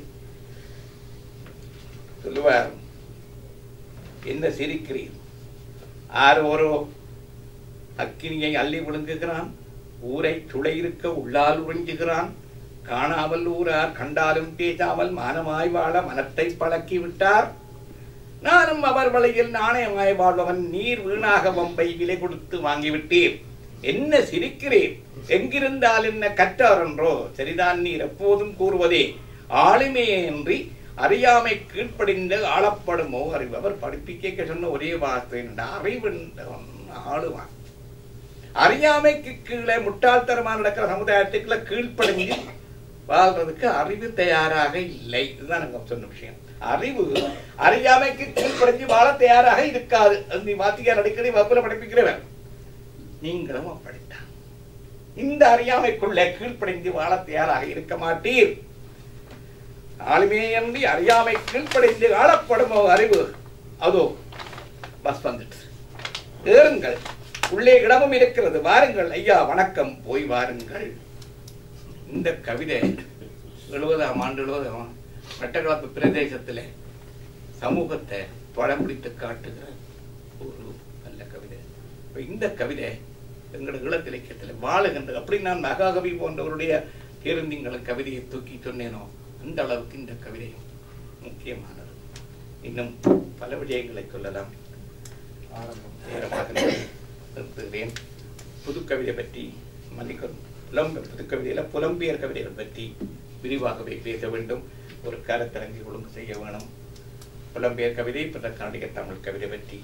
சொல்லுவார் என்ன சிரிக்கிறீர் ஆறு ஒரு அக்கினியை அள்ளி விழுங்குகிறான் ஊரை துளை இருக்க உள்ளால் உறிஞ்சுகிறான் காணாமல் ஊரார் கண்டாலும் பேசாமல் மானமாய் வாழ மனத்தை பழக்கி விட்டார் நானும் அவர் வழியில் நாணயமாய் வாழ்பவன் நீர் வீணாக வம்பை விலை கொடுத்து வாங்கிவிட்டீர் என்ன சிரிக்கிறேன் எங்கிருந்தால் என்ன கற்றார் என்றோ சரிதான் நீர் எப்போதும் கூறுவதே ஆளுமையின்றி அறியாமை கீழ்ப்படிந்து ஆளப்படுமோ அறிவு அவர் படிப்பிக்க சொன்ன ஒரே வார்த்தை என்ன அறிவுன்றவன் ஆளுவான் அறியாமைக்கு கீழே முட்டாள்தனமா நடக்கிற சமுதாயத்துக்குள்ள கீழ்ப்படிஞ்சு வாழ்றதுக்கு அறிவு தயாராக இல்லை இதுதான் நாங்க சொன்ன விஷயம் அறிவு அறியாமைக்கு கீழ்ப்படிஞ்சு வாழ தயாராக இருக்காது அது நீ வாத்தியார் அடிக்கடி வகுப்புல படிப்பிக்கிறவன் நீங்களும் அப்படித்தான் இந்த அறியாமைக்குள்ளே கீழ்ப்படிந்து வாழ தயாராக இருக்க மாட்டீர் ஆளுமையன்றி அறியாமை கீழ்ப்படிந்து ஆளப்படுமோ அறிவு அதோ பஸ் வந்துட்டு ஏறுங்கள் உள்ளே இடமும் இருக்கிறது வாருங்கள் ஐயா வணக்கம் போய் வாருங்கள் இந்த கவிதை எழுபதாம் ஆண்டு எழுபதாம் மட்டக்களப்பு பிரதேசத்தில் சமூகத்தை படம் பிடித்து காட்டுகிற ஒரு நல்ல கவிதை இப்ப இந்த கவிதை எங்களோட ஈழத்திலக்கியத்தில் வாழுகின்றது அப்படி நான் மகாகவி போன்றவருடைய பேருந்திங்கள் கவிதையை தூக்கி சொன்னேனோ அந்த அளவுக்கு இந்த கவிதை முக்கியமானது இன்னும் பல விடயங்களை சொல்லலாம் நேரமாக நிறுத்துகிறேன் புது கவிதை பற்றி மன்னிக்கும் புலம் புது கவிதையில புலம்பியர் கவிதைகள் பற்றி விரிவாகவே பேச வேண்டும் ஒரு கருத்தரங்கி ஒழுங்கு செய்ய வேணும் புலம்பியர் கவிதை பிற கன்னடிக தமிழ் கவிதை பற்றி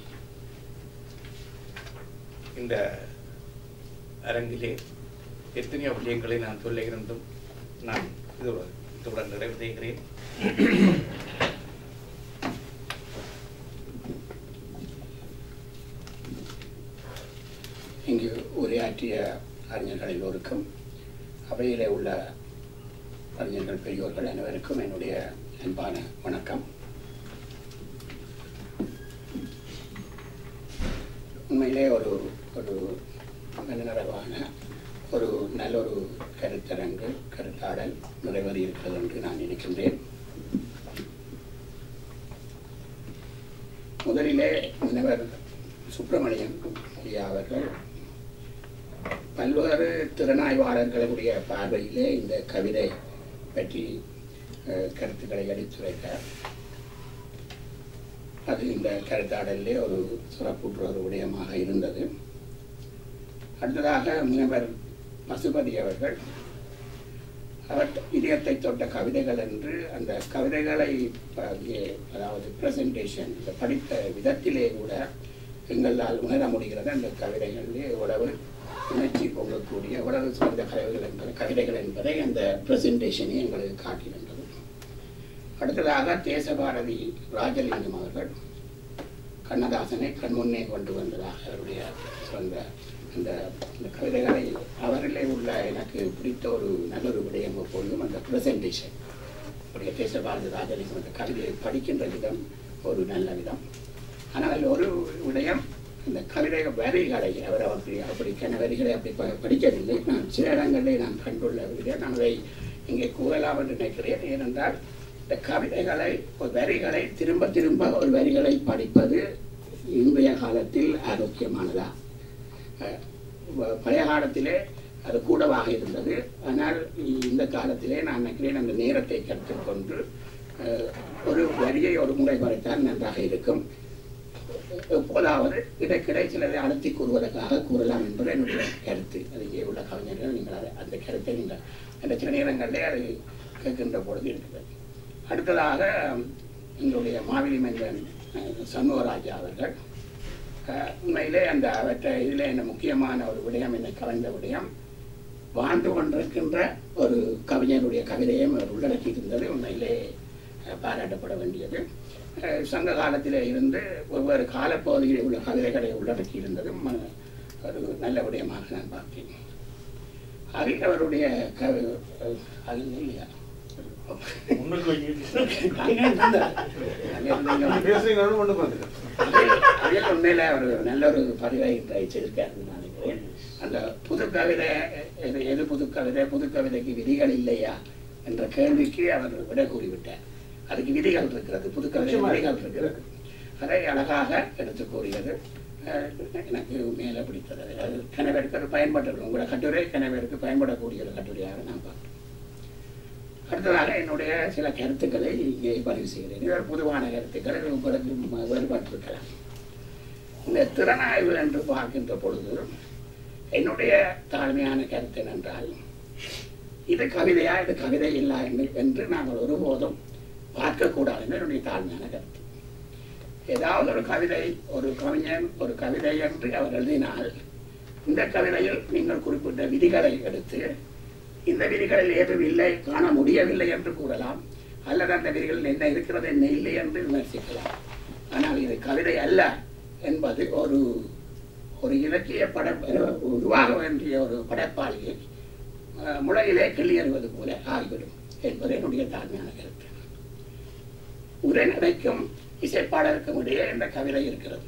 இந்த அரங்கிலே எத்தனையோ விஷயங்களை நான் சொல்ல இருந்தும் நான் இதுடன் இதுடன் நிறைவு செய்கிறேன் இங்கு உரையாற்றிய அறிஞர்கள் எல்லோருக்கும் அவையிலே உள்ள அறிஞர்கள் பெரியோர்கள் அனைவருக்கும் என்னுடைய அன்பான வணக்கம் உண்மையிலே ஒரு ஒரு மனநிறைவான ஒரு நல்ல ஒரு கருத்தரங்கு கருத்தாடல் நிறைவேறி இருக்கிறது என்று நான் நினைக்கின்றேன் முதலிலே முனைவர் சுப்பிரமணியன் ஐயா அவர்கள் பல்வேறு திறனாய்வாளர்களுடைய பார்வையிலே இந்த கவிதை பற்றி அஹ், கருத்துக்களை எடுத்துரைத்தார் அது இந்த கருத்தாடலிலே ஒரு சிறப்புற்ற ஒரு விடயமாக இருந்தது அடுத்ததாக முனைவர் பசுபதி அவர்கள் அவர் இதயத்தை தொட்ட கவிதைகள் என்று அந்த கவிதைகளை ப- இங்கே, அதாவது பிரசன்டேஷன் இந்த படித்த விதத்திலே கூட எங்களால் உணர முடிகிறது அந்த கவிதைகளிலே எவ்வளவு உணர்ச்சி பொங்கக்கூடிய எவ்வளவு சிறந்த கவிதைகள் என்பது கவிதைகள் என்பதை அந்த பிரசன்டேஷனே எங்களுக்கு காட்டுகின்றது அடுத்ததாக தேசபாரதி ராஜலிங்கம் அவர்கள் கண்ணதாசனை கண்முன்னே கொண்டு வந்ததாக அவருடைய சொந்த அந்த அந்த கவிதைகளை அவரிலே உள்ள எனக்கு பிடித்த ஒரு நல்ல ஒரு விடயம் எப்பொழுதும் அந்த ப்ரெசன்டேஷன் அவருடைய தேசபாரதி ராஜலிங்கம் அந்த கவிதையை படிக்கின்ற விதம் ஒரு நல்ல விதம் ஆனால் ஒரு விடயம் இந்த கவிதை வரிகளை அவர் அப்படி அப்படிக்கான வரிகளை அப்படி ப- படிக்கவில்லை நான் சில இடங்களிலே நான் கண்டுள்ள விடயம் நான் அதை இங்கே கூறலாம் என்று நினைக்கிறேன் ஏனென்றால் இந்த கவிதைகளை ஒரு வரிகளை திரும்ப திரும்ப ஒரு வரிகளை படிப்பது இன்றைய காலத்தில் ஆரோக்கியமானதா அஹ் வ- பழைய காலத்திலே அது கூடவாக இருந்தது ஆனால் இந்த காலத்திலே நான் நினைக்கிறேன் அந்த நேரத்தை கருத்தில் கொண்டு அஹ், ஒரு வரியை ஒரு முறை வரைத்தால் நன்றாக இருக்கும் எப்போதாவது இடைக்கிடை சிலரை அழுத்தி கூறுவதற்காக கூறலாம் என்பது என்னுடைய கருத்து அது இங்கே உள்ள கவிஞர்கள் நீங்கள் அதை அந்த கருத்தை நீங்கள் அந்த சில நேரங்களிலே அதை கேட்கின்ற பொழுது இருக்கிறது அடுத்ததாக எங்களுடைய மாவிலி மனிதன் அஹ், சண்முகராஜா அவர்கள் அஹ், உண்மையிலே அந்த அவற்றை இதில் என்ன முக்கியமான ஒரு விடயம் என்னை கவர்ந்த விடயம் வாழ்ந்து கொண்டிருக்கின்ற ஒரு கவிஞருடைய கவிதையும் அவர் உள்ளடக்கி இருந்தது உண்மையிலே அஹ், பாராட்டப்பட வேண்டியது அஹ், சங்க காலத்திலே இருந்து ஒவ்வொரு காலப்பகுதியில் உள்ள கவிதைகளை உள்ளடக்கி இருந்ததும் அஹ், ஒரு நல்ல விடயமாக நான் பார்த்தேன் அதில் அவருடைய கவி அஹ், அதில் இல்லையா முன்னுக்கு வைங்க அங்கே இருந்தார். அங்கே இருந்தீங்க. பேசுறீங்கன்னு ஒண்ணுக்கு வந்துட்டேன் அதில் உண்மையில ஒரு நல்ல ஒரு பதிவை வச்சிருக்காருன்னு நான் நினைக்கிறேன் அந்த புது கவிதை எது எது புது கவிதை புது கவிதைக்கு விதிகள் இல்லையா என்ற கேள்விக்கு அவர் விடை கூறிவிட்டார் அதுக்கு விதிகள் இருக்கிறது புது கவிதை நிச்சயமா. விதிகள் இருக்கிறது அதை அழகாக எடுத்து கூறியது அஹ், எனக்கு மேலே பிடித்தது அது கணவருக்கு அது பயன்பட்டது உங்களோட கட்டுரை கணவருக்கு பயன்படக்கூடிய ஒரு கட்டுரையாக நான் பார்க்கிறேன் அடுத்ததாக என்னுடைய சில கருத்துக்களை இங்கே பதிவு செய்கிறேன் இது ஒரு பொதுவான கருத்துக்கள் இது உங்களுக்கு ம- வேறுபட்டிருக்கலாம் இந்த திறனாய்வு என்று பார்க்கின்ற பொழுது என்னுடைய தாழ்மையான கருத்து என்னென்றால் இது கவிதையா இது கவிதை இல்லா என்று- என்று நாங்கள் ஒருபோதும் பார்க்கக்கூடாது என்று என்னுடைய தாழ்மையான கருத்து ஏதாவது ஒரு கவிதை ஒரு கவிஞன் ஒரு கவிதை என்று அவர் எழுதினால் இந்த கவிதையில் நீங்கள் குறிப்பிட்ட விதிகளை எடுத்து இந்த விதிகளில் ஏதும் இல்லை காண முடியவில்லை என்று கூறலாம் அல்லது அந்த விதிகளில் என்ன இருக்கிறது என்ன இல்லை என்று விமர்சிக்கலாம் ஆனால் இது கவிதை அல்ல என்பது ஒரு ஒரு இலக்கிய பட உருவாக வேண்டிய ஒரு படைப்பாளியை அஹ், முளையிலே கிள்ளி எறிவது போல ஆகிவிடும் என்பது என்னுடைய தாழ்மையான கருத்து உரைநடைக்கும் இசைப்பாடலுக்கும் இடையே இந்த கவிதை இருக்கிறது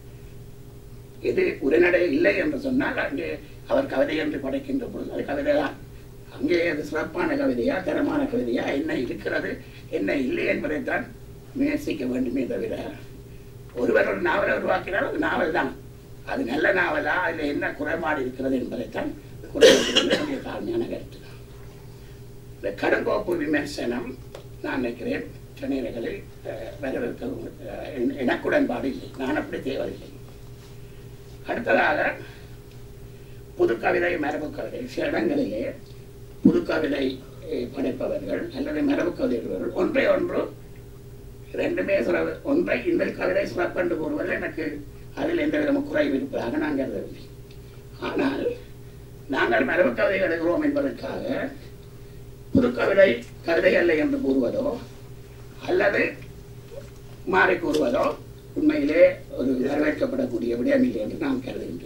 இது உரைநடை இல்லை என்று சொன்னால் அங்கே அவர் கவிதை என்று படைக்கின்ற பொழுது அது கவிதை தான் அங்கே அது சிறப்பான கவிதையா தரமான கவிதையா என்ன இருக்கிறது என்ன இல்லை என்பதைத்தான் முயற்சிக்க வேண்டுமே தவிர ஒருவர் ஒரு நாவலை உருவாக்கினால் அது நாவல் தான் அது நல்ல நாவலா அதில் என்ன குறைபாடு இருக்கிறது என்பதைத்தான் குறைபாடு தாழ்மையான கருத்து இந்த கடுங்கோப்பு விமர்சனம் நான் நினைக்கிறேன் சென்னைகளில் வரவேற்க அஹ், என- எனக்கு உடன்பாடு இல்லை நான் அப்படி தேவையில்லை அடுத்ததாக புதுக்கவிதை மரபு கவிதை சில இடங்களிலே புதுக்கவிதை அஹ், படைப்பவர்கள் அல்லது மரபு கவிதைகள் ஒன்றை ஒன்று ரெண்டுமே சிறப்பு ஒன்றை இந்த கவிதை சிறப்பென்று கூறுவது எனக்கு அதில் எந்த விதமும் குறைவு இருப்பதாக நான் கருதவில்லை ஆனால் நாங்கள் மரபு கவிதை எழுதுகிறோம் என்பதற்காக புதுக்கவிதை கவிதை அல்ல என்று கூறுவதோ அல்லது மாறி கூறுவதோ உண்மையிலே ஒரு வரவேற்கப்படக்கூடிய விடயமில்லை என்று நான் கருதுகின்றேன்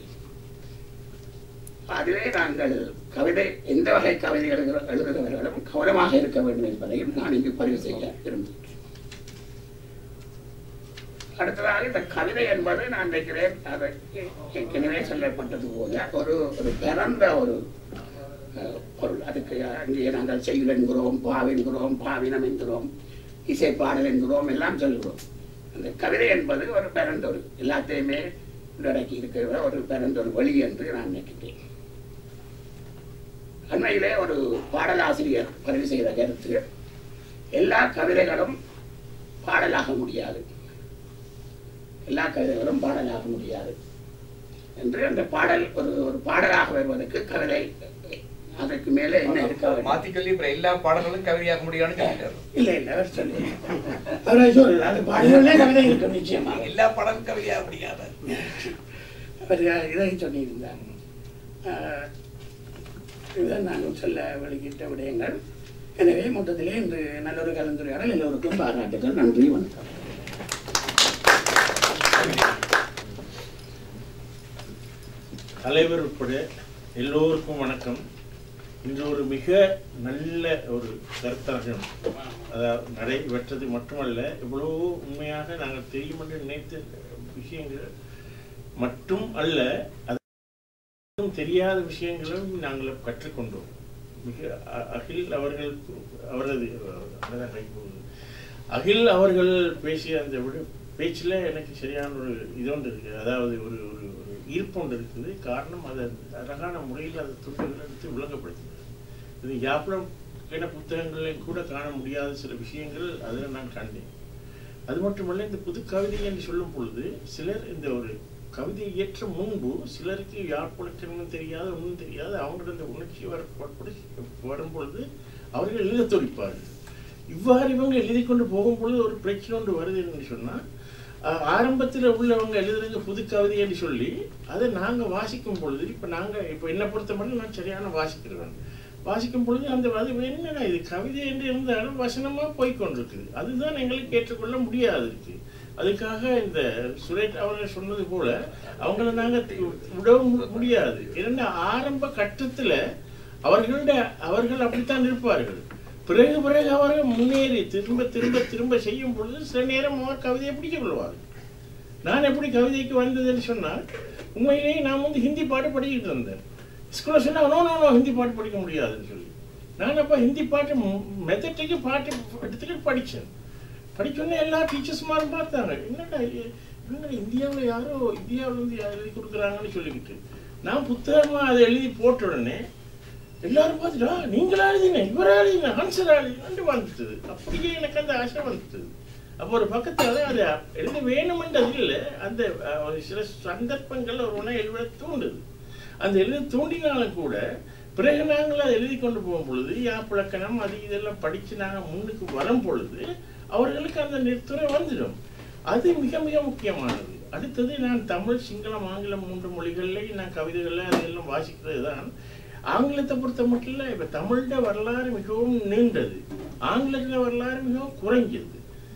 அதுவே நாங்கள் கவிதை எந்த வகை கவிதை எழுதுகிற எழுதுகிறவர்களும் கவனமாக இருக்க வேண்டும் என்பதையும் நான் இங்கு பதிவு செய்ய விரும்புகிறேன் அடுத்ததாக இந்த கவிதை என்பது நான் நினைக்கிறேன் அது ஏற்கனவே சொல்லப்பட்டது போல ஒரு ஒரு பிறந்த ஒரு அஹ், பொருள் அதுக்கு அங்கே நாங்கள் செயல் என்கிறோம் பாவென்கிறோம் பாவினம் என்கிறோம் இசைப்பாடல் என்கிறோம் எல்லாம் சொல்கிறோம் அந்த கவிதை என்பது ஒரு பிறந்த ஒரு எல்லாத்தையுமே உள்ளடக்கி இருக்கிற ஒரு பிறந்த ஒரு வழி என்று நான் நினைக்கிறேன் அண்மையிலே ஒரு பாடலாசிரியர் பதிவு செய்த கருத்து எல்லா கவிதைகளும் பாடலாக முடியாது எல்லா கவிதைகளும் பாடலாக முடியாது என்று அந்த பாடல் ஒரு ஒரு பாடலாக வருவதற்கு கவிதை அதற்கு மேலே என்ன இருக்க வேண்டும்? மாத்தி சொல்லி அப்புறம் எல்லா பாடல்களும் கவிதையாக முடியாதுன்னு சொல்லிட்டாரு இல்ல இல்ல அவர் சொல்லி அவரை சொல்லல அது பாடலே கவிதை இருக்கும் நிச்சயமாக எல்லா பாடலும் கவிதையாக முடியாது அவர் இதை சொல்லியிருந்தார் ஆஹ், இதுதான் நாங்கள் சொல்ல வெளியிட்ட விடயங்கள் எனவே மொத்தத்திலே இன்று நல்லொரு கலந்துரையாடல் எல்லோருக்கும் பாராட்டுகள் நன்றி வணக்கம் தலைவர் உட்பட எல்லோருக்கும் வணக்கம் இன்று ஒரு மிக நல்ல ஒரு கருத்தரங்கம் அதாவது நடைபெற்றது மட்டுமல்ல இவ்வளவு உண்மையாக நாங்கள் தெரியும் என்று நினைத்த விஷயங்கள் மட்டும் அல்ல அது தெரியாத விஷயங்களும் நாங்கள் கற்றுக்கொண்டோம் மிக அ- அகில் அவர்கள் அவரது அதான் கை போகுது. அகில் அவர்கள் பேசிய அந்த விட பேச்சில் எனக்கு சரியான ஒரு இது ஒன்று இருக்குது அதாவது ஒரு ஒரு ஒரு ஈர்ப்பு ஒன்று இருக்குது காரணம் அது அழகான முறையில் அந்த துண்டுகள் எடுத்து விளங்கப்படுத்துகிறது இது யாப்பளம் கிண புத்தகங்களில் கூட காண முடியாத சில விஷயங்கள் அதில் நான் கண்டேன் அது மட்டுமல்ல இந்த புது கவிதை என்று சொல்லும் பொழுது சிலர் இந்த ஒரு கவிதை இயற்ற முன்பு சிலருக்கு யாழ்ப்பாணம் தெரியாத ஒன்றும் தெரியாது அவங்களோட இந்த உணர்ச்சி வர வரும் பொழுது அவர்கள் எழுத துடிப்பார்கள் இவ்வாறு இவங்க எழுதி கொண்டு போகும் பொழுது ஒரு பிரச்சனை ஒன்று வருது என்று சொன்னால் ஆரம்பத்தில் உள்ளவங்க எழுதுறது புது கவிதை என்று சொல்லி அதை நாங்கள் வாசிக்கும் பொழுது இப்போ நாங்கள் இப்போ என்னை பொறுத்த மட்டும் நான் சரியான வாசிக்கிறவன் வாசிக்கும் பொழுது அந்த அது என்னடா இது கவிதை என்று இருந்தாலும் வசனமாக போய் கொண்டிருக்குது அதுதான் எங்களுக்கு ஏற்றுக்கொள்ள முடியாது இருக்கு அதுக்காக இந்த சுரேஷ் அவர்கள் சொன்னது போல அவங்கள நாங்கள் விடவும் மு- முடியாது ஏன்னா ஆரம்ப கட்டத்தில் அவர்களுடைய அவர்கள் அப்படித்தான் இருப்பார்கள் பிறகு பிறகு அவர்கள் முன்னேறி திரும்ப திரும்ப திரும்ப செய்யும் பொழுது சில நேரம் அவர் கவிதையை பிடிக்க கொள்வார்கள் நான் எப்படி கவிதைக்கு வந்ததுன்னு சொன்னால் உண்மையிலேயே நான் வந்து ஹிந்தி பாட்டு படிக்கிட்டு இருந்தேன் ஸ்கூலில் சொன்னாங்க நோ நோ நோ ஹிந்தி பாட்டு படிக்க முடியாதுன்னு சொல்லி நான் அப்போ ஹிந்தி பாட்டு மெத்தட்டுக்கு பாட்டு எடுத்துட்டு படித்தேன் படிச்சோன்னே எல்லா டீச்சர்ஸ்மாரும் பார்த்தாங்க என்னடா இது- என்னடா இந்தியாவில் யாரோ இந்தியாவில் இருந்து யாரோ எழுதி கொடுக்குறாங்கன்னு சொல்லிக்கிட்டு நான் புத்தகமாக அதை எழுதி போட்ட உடனே எல்லாரும் பார்த்துட்டா நீங்களா எழுதின இவரா எழுதின ஆன்சரா எழுதினு வந்துட்டது அப்படியே எனக்கு அந்த ஆசை வந்துட்டது அப்போ ஒரு பக்கத்தில் அது எழுத வேணுமென்றது இல்லை அந்த அஹ், ஒரு சில சந்தர்ப்பங்கள் ஒரு உணவு எழுத தூண்டுது அந்த எழுத தூண்டினாலும் கூட பிறகு நாங்கள் அதை எழுதி கொண்டு போகும் பொழுது யாப்பிழக்கணம் அது இதெல்லாம் படித்து நாங்கள் முன்னுக்கு வரும் பொழுது அவர்களுக்கு அந்த நிறுத்துறை வந்துடும் அது மிக மிக முக்கியமானது அடுத்தது நான் தமிழ் சிங்களம் ஆங்கிலம் மூன்று மொழிகளில் நான் கவிதைகளில் அதெல்லாம் வாசிக்கிறது தான் ஆங்கிலத்தை பொறுத்த மட்டும் இல்லை இப்போ தமிழ்ட வரலாறு மிகவும் நீண்டது ஆங்கிலத்தில் வரலாறு மிகவும் குறைஞ்சது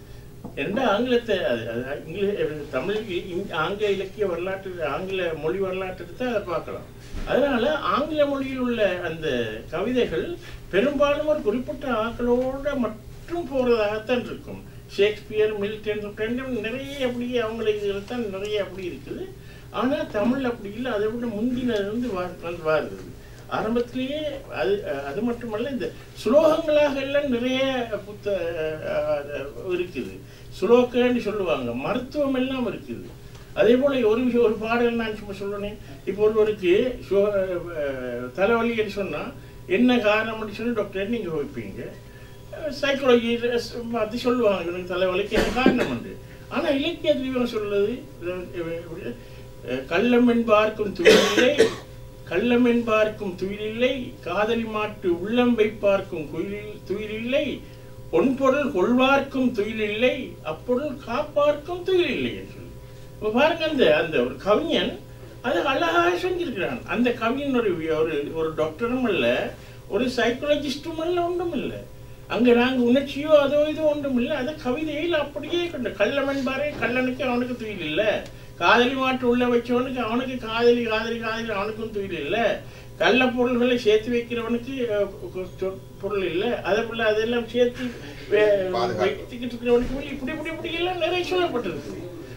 எந்த ஆங்கிலத்தை அது அது இங்கிலீஷ் தமிழ் இ- இ- ஆங்கில இலக்கிய வரலாற்று ஆங்கில மொழி வரலாற்று எடுத்து அதை பார்க்கலாம் அதனால ஆங்கில மொழியில் உள்ள அந்த கவிதைகள் பெரும்பாலும் ஒரு குறிப்பிட்ட ஆக்களோட மட்டும் போறதாகத்தான் இருக்கும் ஷேக்ஸ்பியர் மில்டன் ரெண்டும் நிறைய அப்படியே அவங்கள இதில் தான் நிறைய அப்படி இருக்குது ஆனா தமிழ் அப்படி இல்லை அதை விட முந்தினது வந்து வா- வந்து வருது ஆரம்பத்திலேயே அது அது மட்டுமல்ல இந்த சுலோகங்களாக எல்லாம் நிறைய புத்த அஹ், அஹ், இருக்குது சுலோக்கன்னு சொல்லுவாங்க மருத்துவம் எல்லாம் இருக்குது அதே போல ஒரு விஷயம் ஒரு பாடல் நான் சும்மா சொல்லுனேன் இப்போ ஒருவருக்கு சு- அஹ், தலைவலின்னு சொன்னா என்ன காரணம்னு சொல்லி டாக்டர் நீங்க வைப்பீங்க சைக்காலஜி அது சொல்லுவாங்க இவனுக்கு தலைவலிக்கு என்ன காரணம் உண்டு ஆனா இலக்கியத்தில் இவன் சொல்லுது அஹ், கள்ளம் என்பார்க்கும் துயிலில்லை கள்ளம் என்பார்க்கும் துயிலில்லை காதலி மாட்டு உள்ளம் வைப்பார்க்கும் குயிலில் துயிலில்லை பொன்பொருள் கொள்வார்க்கும் துயிலில்லை அப்பொருள் காப்பார்க்கும் துயிலில்லை என்று சொல்லி இப்ப பாருங்க அந்த அந்த ஒரு கவிஞன் அது அழகாக செஞ்சிருக்கிறான் அந்த கவிஞன் ஒரு ஒரு ஒரு டாக்டரும் அல்ல ஒரு சைக்காலஜிஸ்டும் அல்ல ஒன்றும் இல்லை அங்க நாங்க உணர்ச்சியோ அதோ இதோ ஒன்றும் இல்லை அதை கவிதையில் அப்படியே கொண்ட கள்ளம் என்பாரே கள்ளனுக்கு அவனுக்கு துயில் இல்லை காதலி மாட்டு உள்ள வச்சவனுக்கு அவனுக்கு காதலி காதலி காதலி அவனுக்கும் துயில் இல்லை கள்ள பொருள்களை சேர்த்து வைக்கிறவனுக்கு அஹ், சொ- பொருள் இல்லை அதே போல அதெல்லாம் சேர்த்து வே- வைத்துக்கிட்டு இருக்கிறவனுக்கு இப்படி இப்படி இப்படி எல்லாம் நிறைய சொல்லப்பட்டிருக்கு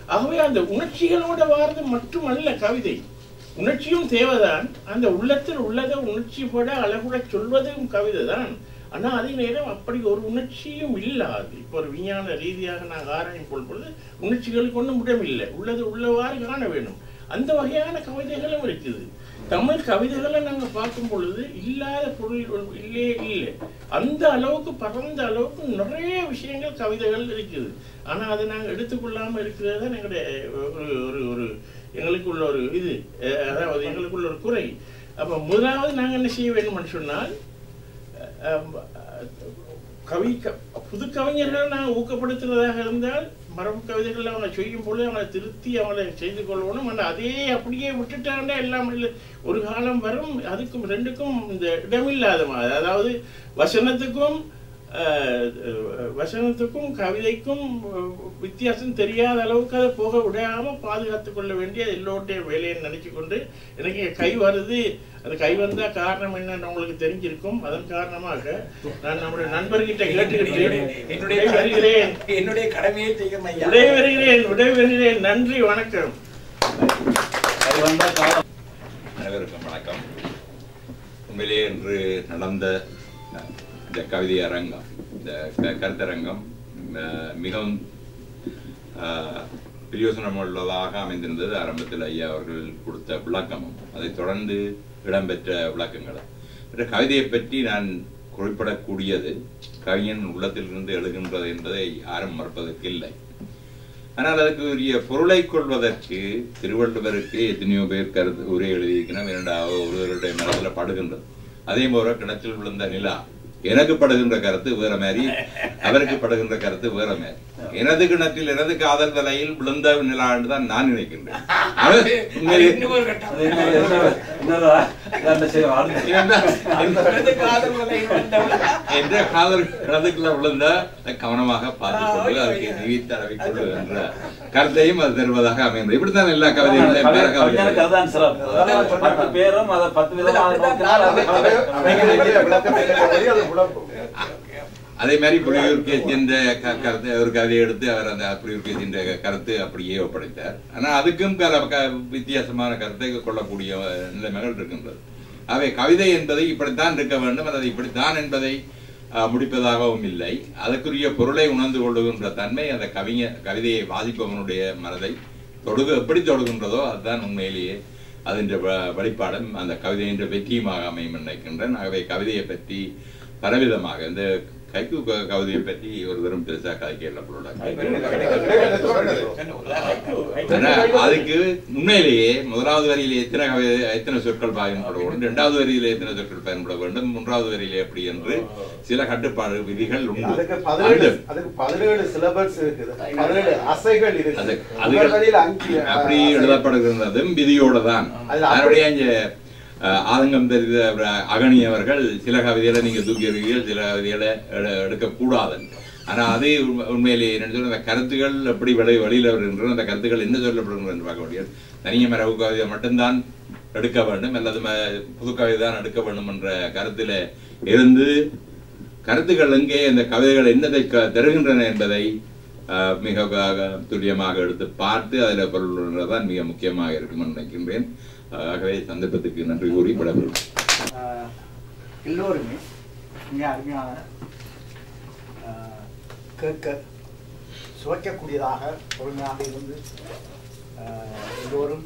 ஆகவே அந்த உணர்ச்சிகளோட வாரது மட்டுமல்ல கவிதை உணர்ச்சியும் தேவைதான் அந்த உள்ளத்தில் உள்ளதை உணர்ச்சிப்பட அழகுட சொல்வதும் கவிதை தான் ஆனா அதே நேரம் அப்படி ஒரு உணர்ச்சியும் இல்லாது இப்போ ஒரு விஞ்ஞான ரீதியாக நாங்கள் ஆராயும் பொழுது உணர்ச்சிகளுக்கு ஒன்றும் இடமில்லை உள்ளது உள்ளவாறு காண வேணும் அந்த வகையான கவிதைகளும் இருக்குது தமிழ் கவிதைகளை நாங்க பார்க்கும் பொழுது இல்லாத பொருள் இல்லே இல்லை அந்த அளவுக்கு பரந்த அளவுக்கு நிறைய விஷயங்கள் கவிதைகள் இருக்குது ஆனா அதை நாங்க எடுத்துக்கொள்ளாம இருக்கிறது தான் எங்களுடைய ஒரு ஒரு ஒரு எங்களுக்குள்ள ஒரு இது அஹ், அதாவது எங்களுக்குள்ள ஒரு குறை அப்ப முதலாவது நாங்க என்ன செய்ய வேண்டும்னு சொன்னால் அஹ், அஹ், கவி க- புது கவிஞர்களை நாங்கள் ஊக்கப்படுத்துறதாக இருந்தால் மரபு கவிதைகள் அவங்க செய்யும் பொழுது அவங்களை திருத்தி அவங்களை செய்து கொள்ளணும் ஆனால் அதே அப்படியே விட்டுட்டாண்டா எல்லாம் இல்லை ஒரு காலம் வரும் அதுக்கும் ரெண்டுக்கும் இந்த இடமில்லாத மாதிரி அதாவது வசனத்துக்கும் அஹ், அஹ், வசனத்துக்கும் கவிதைக்கும் அஹ், வித்தியாசம் தெரியாத அளவுக்கு அதை போக விடாம பாதுகாத்துக் கொள்ள வேண்டிய எல்லோருடைய வேலையை நினைச்சு கொண்டு எனக்கு கை வருது அது கை வந்தா காரணம் என்னன்னு உங்களுக்கு தெரிஞ்சிருக்கும் அதன் காரணமாக நான் நம்முடைய நண்பர்கிட்ட கேட்டுக்கிட்டு என்னுடைய விடைபெறுகிறேன் என்னுடைய கடமையை செய்யும் ஐயா விடைபெறுகிறேன் விடைபெறுகிறேன் நன்றி வணக்கம் அது வந்தா காலம் அனைவருக்கும் வணக்கம் உண்மையிலேயே இன்று நடந்த அஹ், இந்த கவிதை அரங்கம் இந்த க- கருத்தரங்கம் அஹ், மிகவும் அஹ், பிரயோசனம் உள்ளதாக அமைந்திருந்தது ஆரம்பத்தில் ஐயா அவர்கள் கொடுத்த விளக்கமும் அதைத் தொடர்ந்து இடம்பெற்ற விளக்கங்களும் இந்த கவிதையை பற்றி நான் குறிப்பிடக்கூடியது கவிஞன் உள்ளத்திலிருந்து எழுகின்றது என்பதை யாரும் மறுப்பதற்கு இல்லை ஆனால் அதுக்கு உரிய பொருளை கொள்வதற்கு திருவள்ளுவருக்கு எத்தனையோ பேர் கருத்து உரை எழுதியிருக்கிறோம் இரண்டாவது ஒருவருடைய மனதில் படுகின்றது அதே போல கிணற்றில் விழுந்த நிலா எனக்கு படுகின்ற கருத்து வேற மாதிரி அவருக்கு படுகின்ற கருத்து வேற மாதிரி எனது கிணற்றில் எனது காதல் வலையில் விழுந்த நிலா என்று தான் நான் நினைக்கின்றேன் அவர் அது உண்மையிலே- இன்னும் ஒரு கட்டம். அது இன்னொரு- இன்னொரு- இன்னொரு அந்த செய்வோம். அடுத்து- எனது காதல் வலை வந்தவள். என்ற காதல் கிணத்துக்குள்ள விழுந்த கவனமாக பார்த்துக் கொண்டு அதுக்கு நிவி தடவி கொண்டு என்ற கருத்தையும் அது தருவதாக அமைந்தது இப்படித்தான் எல்லா கவிதைகளையும் பேர கவிஞனுக்கு கவிதைகள் அதுதான் சிறப்பு. அதாவது பத்து பேரும் அதை பத்து விதமா நோக்கினால் அது கவிதை. அதே மாதிரி புலியூர் கேசின்ற கருத்து ஒரு கதையை எடுத்து அவர் அந்த புலியூர் கேசின்ற கருத்து அப்படியே ஒப்படைத்தார் ஆனா அதுக்கும் பல க- வித்தியாசமான கருத்தை கொள்ளக்கூடிய நிலைமைகள் இருக்கின்றது அவை கவிதை என்பதை இப்படித்தான் இருக்க வேண்டும் அல்லது இப்படித்தான் என்பதை அஹ், முடிப்பதாகவும் இல்லை அதற்குரிய பொருளை உணர்ந்து கொள்ளுகின்ற தன்மை அந்த கவிஞர் கவிதையை வாசிப்பவனுடைய மனதை தொடுகு எப்படி தொடுகின்றதோ அதுதான் உண்மையிலேயே அதன் வெளிப்பாடும் அந்த கவிதையின் வெற்றியுமாக அமையும் நினைக்கின்றேன் ஆகவே கவிதையை பற்றி பலவிதமாக இந்த கைக்கு க- கவிதையை பற்றி ஒரு தரம் பெருசா கதைக்கல பொருளா ஆனா அதுக்கு உண்மையிலேயே முதலாவது வரியிலே எத்தனை கவிதை எத்தனை சொற்கள் பயன்பட வேண்டும் இரண்டாவது வரியிலே எத்தனை சொற்கள் பயன்பட வேண்டும் மூன்றாவது வரியிலே எப்படி என்று சில கட்டுப்பாடு விதிகள் உண்டு அதுக்கு பதினேழு அந்த- அதுக்கு பதினேழு சிலபஸ் இருக்குது பதினேழு அசைகள் அது இருக்குது அது முதல் வரியில அஞ்சு அப்படி அசை. எழுதப்படுகின்றதும் விதியோட தான் அதுல அதனுடைய இங்க அஹ், ஆதங்கம் தெரிந்த அஹ், அகனி அவர்கள் சில கவிதைகளை நீங்க தூக்கி எறிவீர்கள் சில கவிதைகளை எடு- எடுக்கக்கூடாது ஆனா அதே உண்மை- உண்மையிலேயே என்ன சொல்ல அந்த கருத்துக்கள் எப்படி வெளி வெளியில வருகின்றன அந்த கருத்துக்கள் என்ன சொல்லப்படுகின்றன என்று பார்க்க முடியாது தனிய மரபு கவிதை மட்டும்தான் எடுக்க வேண்டும் அல்லது ம- புது கவிதை தான் எடுக்க வேண்டும் என்ற கருத்தில இருந்து கருத்துக்கள் எங்கே இந்த கவிதைகள் என்னதை க- தருகின்றன என்பதை ஆஹ், மிக க- துல்லியமாக எடுத்து பார்த்து அதில் பொருள் தான் மிக முக்கியமாக இருக்கும் நினைக்கின்றேன் ஆகவே சந்தர்ப்பத்துக்கு நன்றி கூறி விடைபெறும் ஆஹ் எல்லோருமே மிக அருமையான ஆஹ் கேட்க சுவைக்கக்கூடியதாக பொறுமையாக இருந்து ஆஹ் எல்லோரும்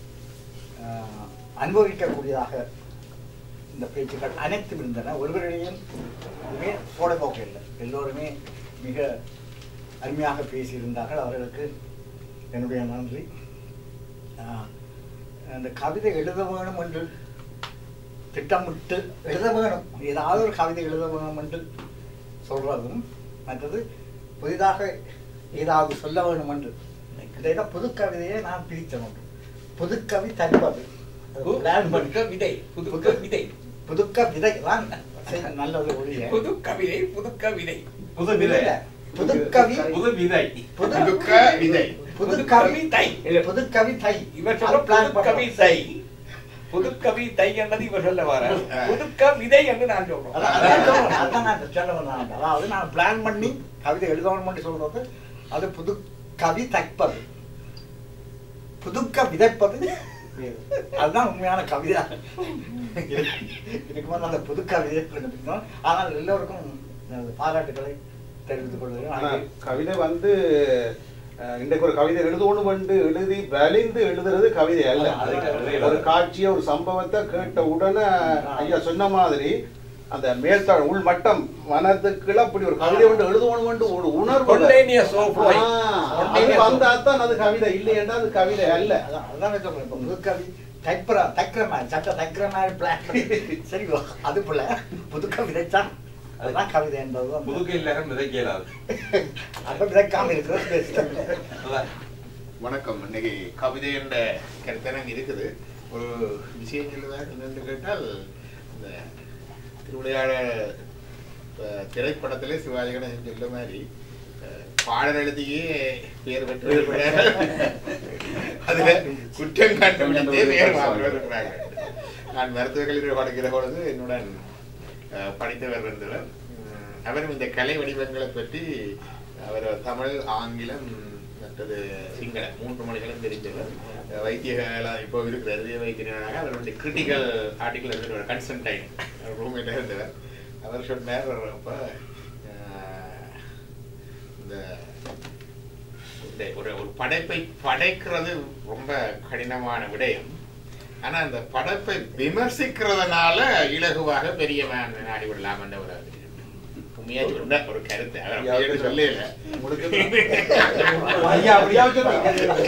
ஆஹ் அனுபவிக்கக்கூடியதாக இந்த பேச்சுக்கள் அனைத்தும் இருந்தன ஒருவரிடையும் எதுவுமே போட போக்க இல்லை எல்லோருமே மிக அருமையாக பேசியிருந்தார்கள் அவர்களுக்கு என்னுடைய நன்றி ஆஹ் அந்த கவிதை எழுத வேணும் என்று திட்டமிட்டு எழுத வேணும் ஏதாவது ஒரு கவிதை எழுத வேணும் என்று சொல்றதும் மற்றது புதிதாக ஏதாவது சொல்ல வேணும் என்று இதை புது கவிதையை நான் பிரித்தேன் ஒன்று புதுக்கவி தருவது அது plan பண்ணி- புதுக்க விதை புதுக்க விதை புதுக்க விதை தான் சரி, நல்லது ஒழிய புது கவிதை புதுக்க விதை புது விதை புதுக்கவி புது விதை புது புதுக்க விதை. புதுக்கவி தை. புதுக்கவி தை இவர் அது சொல்ல plan புது கவி பண்ணுறோம். தை புது கவி தை என்பது இவர் சொல்ல வர புதுக்க விதை என்று நான் சொல்றோம் அதான் அதான் சொல்றேன். அதான் நான் சொல்ல வந்தேன். அதாவது நான் பிளான் பண்ணி கவிதை எழுதணும் பண்ணி சொல்றது அது புது கவி தைப்பது புதுக்க விதைப்பது அதுதான் உண்மையான கவிதை இதுக்கு மேல அந்த புதுக்க விதை ஆனால் எல்லோருக்கும் எனது பாராட்டுகளை தெரிவித்துக் ஆனா, கொள்கிறேன் கவிதை வந்து அஹ், இன்றைக்கு ஒரு கவிதை எழுதணும் வந்து எழுதி வலிந்து எழுதுறது கவிதை அல்ல அது கவிதை இல்ல. ஒரு காட்சியை ஒரு சம்பவத்தை கேட்ட உடனே ஐயா சொன்ன மாதிரி அந்த மேல்தா உள் மட்டம் மனதுக்குள்ள அப்படி ஒரு கவிதை வந்து எழுதணும் வந்து ஒரு உணர்வு Spontaneous overflow. ஆ, அது வந்தா தான் அது கவிதை இல்லையென்றா அது கவிதை அல்ல அதான் அதான் சொல்றேன் இப்போ புதுக்கவி தைக்கிற தைக்கிற மாதிரி சட்டை தைக்கிற மாதிரி பிளான் சரி அது போல புதுக்க விதைத்தான் அதுதான் கவிதை என்பது புதுக்கு எல்லாரும் விதைக்க இயலாது அப்ப விதைக்காம இருக்கிறது பெஸ்ட் அதான். வணக்கம் இன்னைக்கு கவிதை என்ற கருத்தரங்கு இருக்குது ஒரு விஷயம் சொல்லுவேன் என்னென்னு கேட்டால் இந்த திருவிளையாட அஹ், திரைப்படத்திலே சிவாஜி கணேசன் சொல்ல மாதிரி அஹ், பாடல் எழுதியே பேர் பெற்று அதுல குற்றம் கண்டுபிடித்தே பேர் வாங்குறாங்க நான் மருத்துவக் கல்லூரி படிக்கிற பொழுது என்னுடன் அஹ், படித்தவர் இருந்தவர் உம், அவரும் இந்த கலை வடிவங்களை பற்றி அவர் தமிழ் ஆங்கிலம் மற்றது சிங்களம் மூன்று மொழிகளும் தெரிஞ்சவர் அஹ், வைத்தியகால இப்போ இருக்கிற இதய வைத்தியனாக அவர் வந்து கிரிட்டிக்கல் ஆர்டிக்கல் எழுதுவார் கன்சன்டைன் ரூம்மேட்டாக இருந்தவர் அவர் சொன்னார் அப்போ இந்த இந்த ஒரு ஒரு படைப்பை படைக்கிறது ரொம்ப கடினமான விடயம் ஆனா அந்த படைப்பை விமர்சிக்கிறதுனால இலகுவாக பெரியவன் நாடி விடலாம் என்ற ஒரு உண்மையா சொன்ன ஒரு கருத்து அவர் அப்படியே சொல்லல ஐயா அப்படியா சொன்னாங்க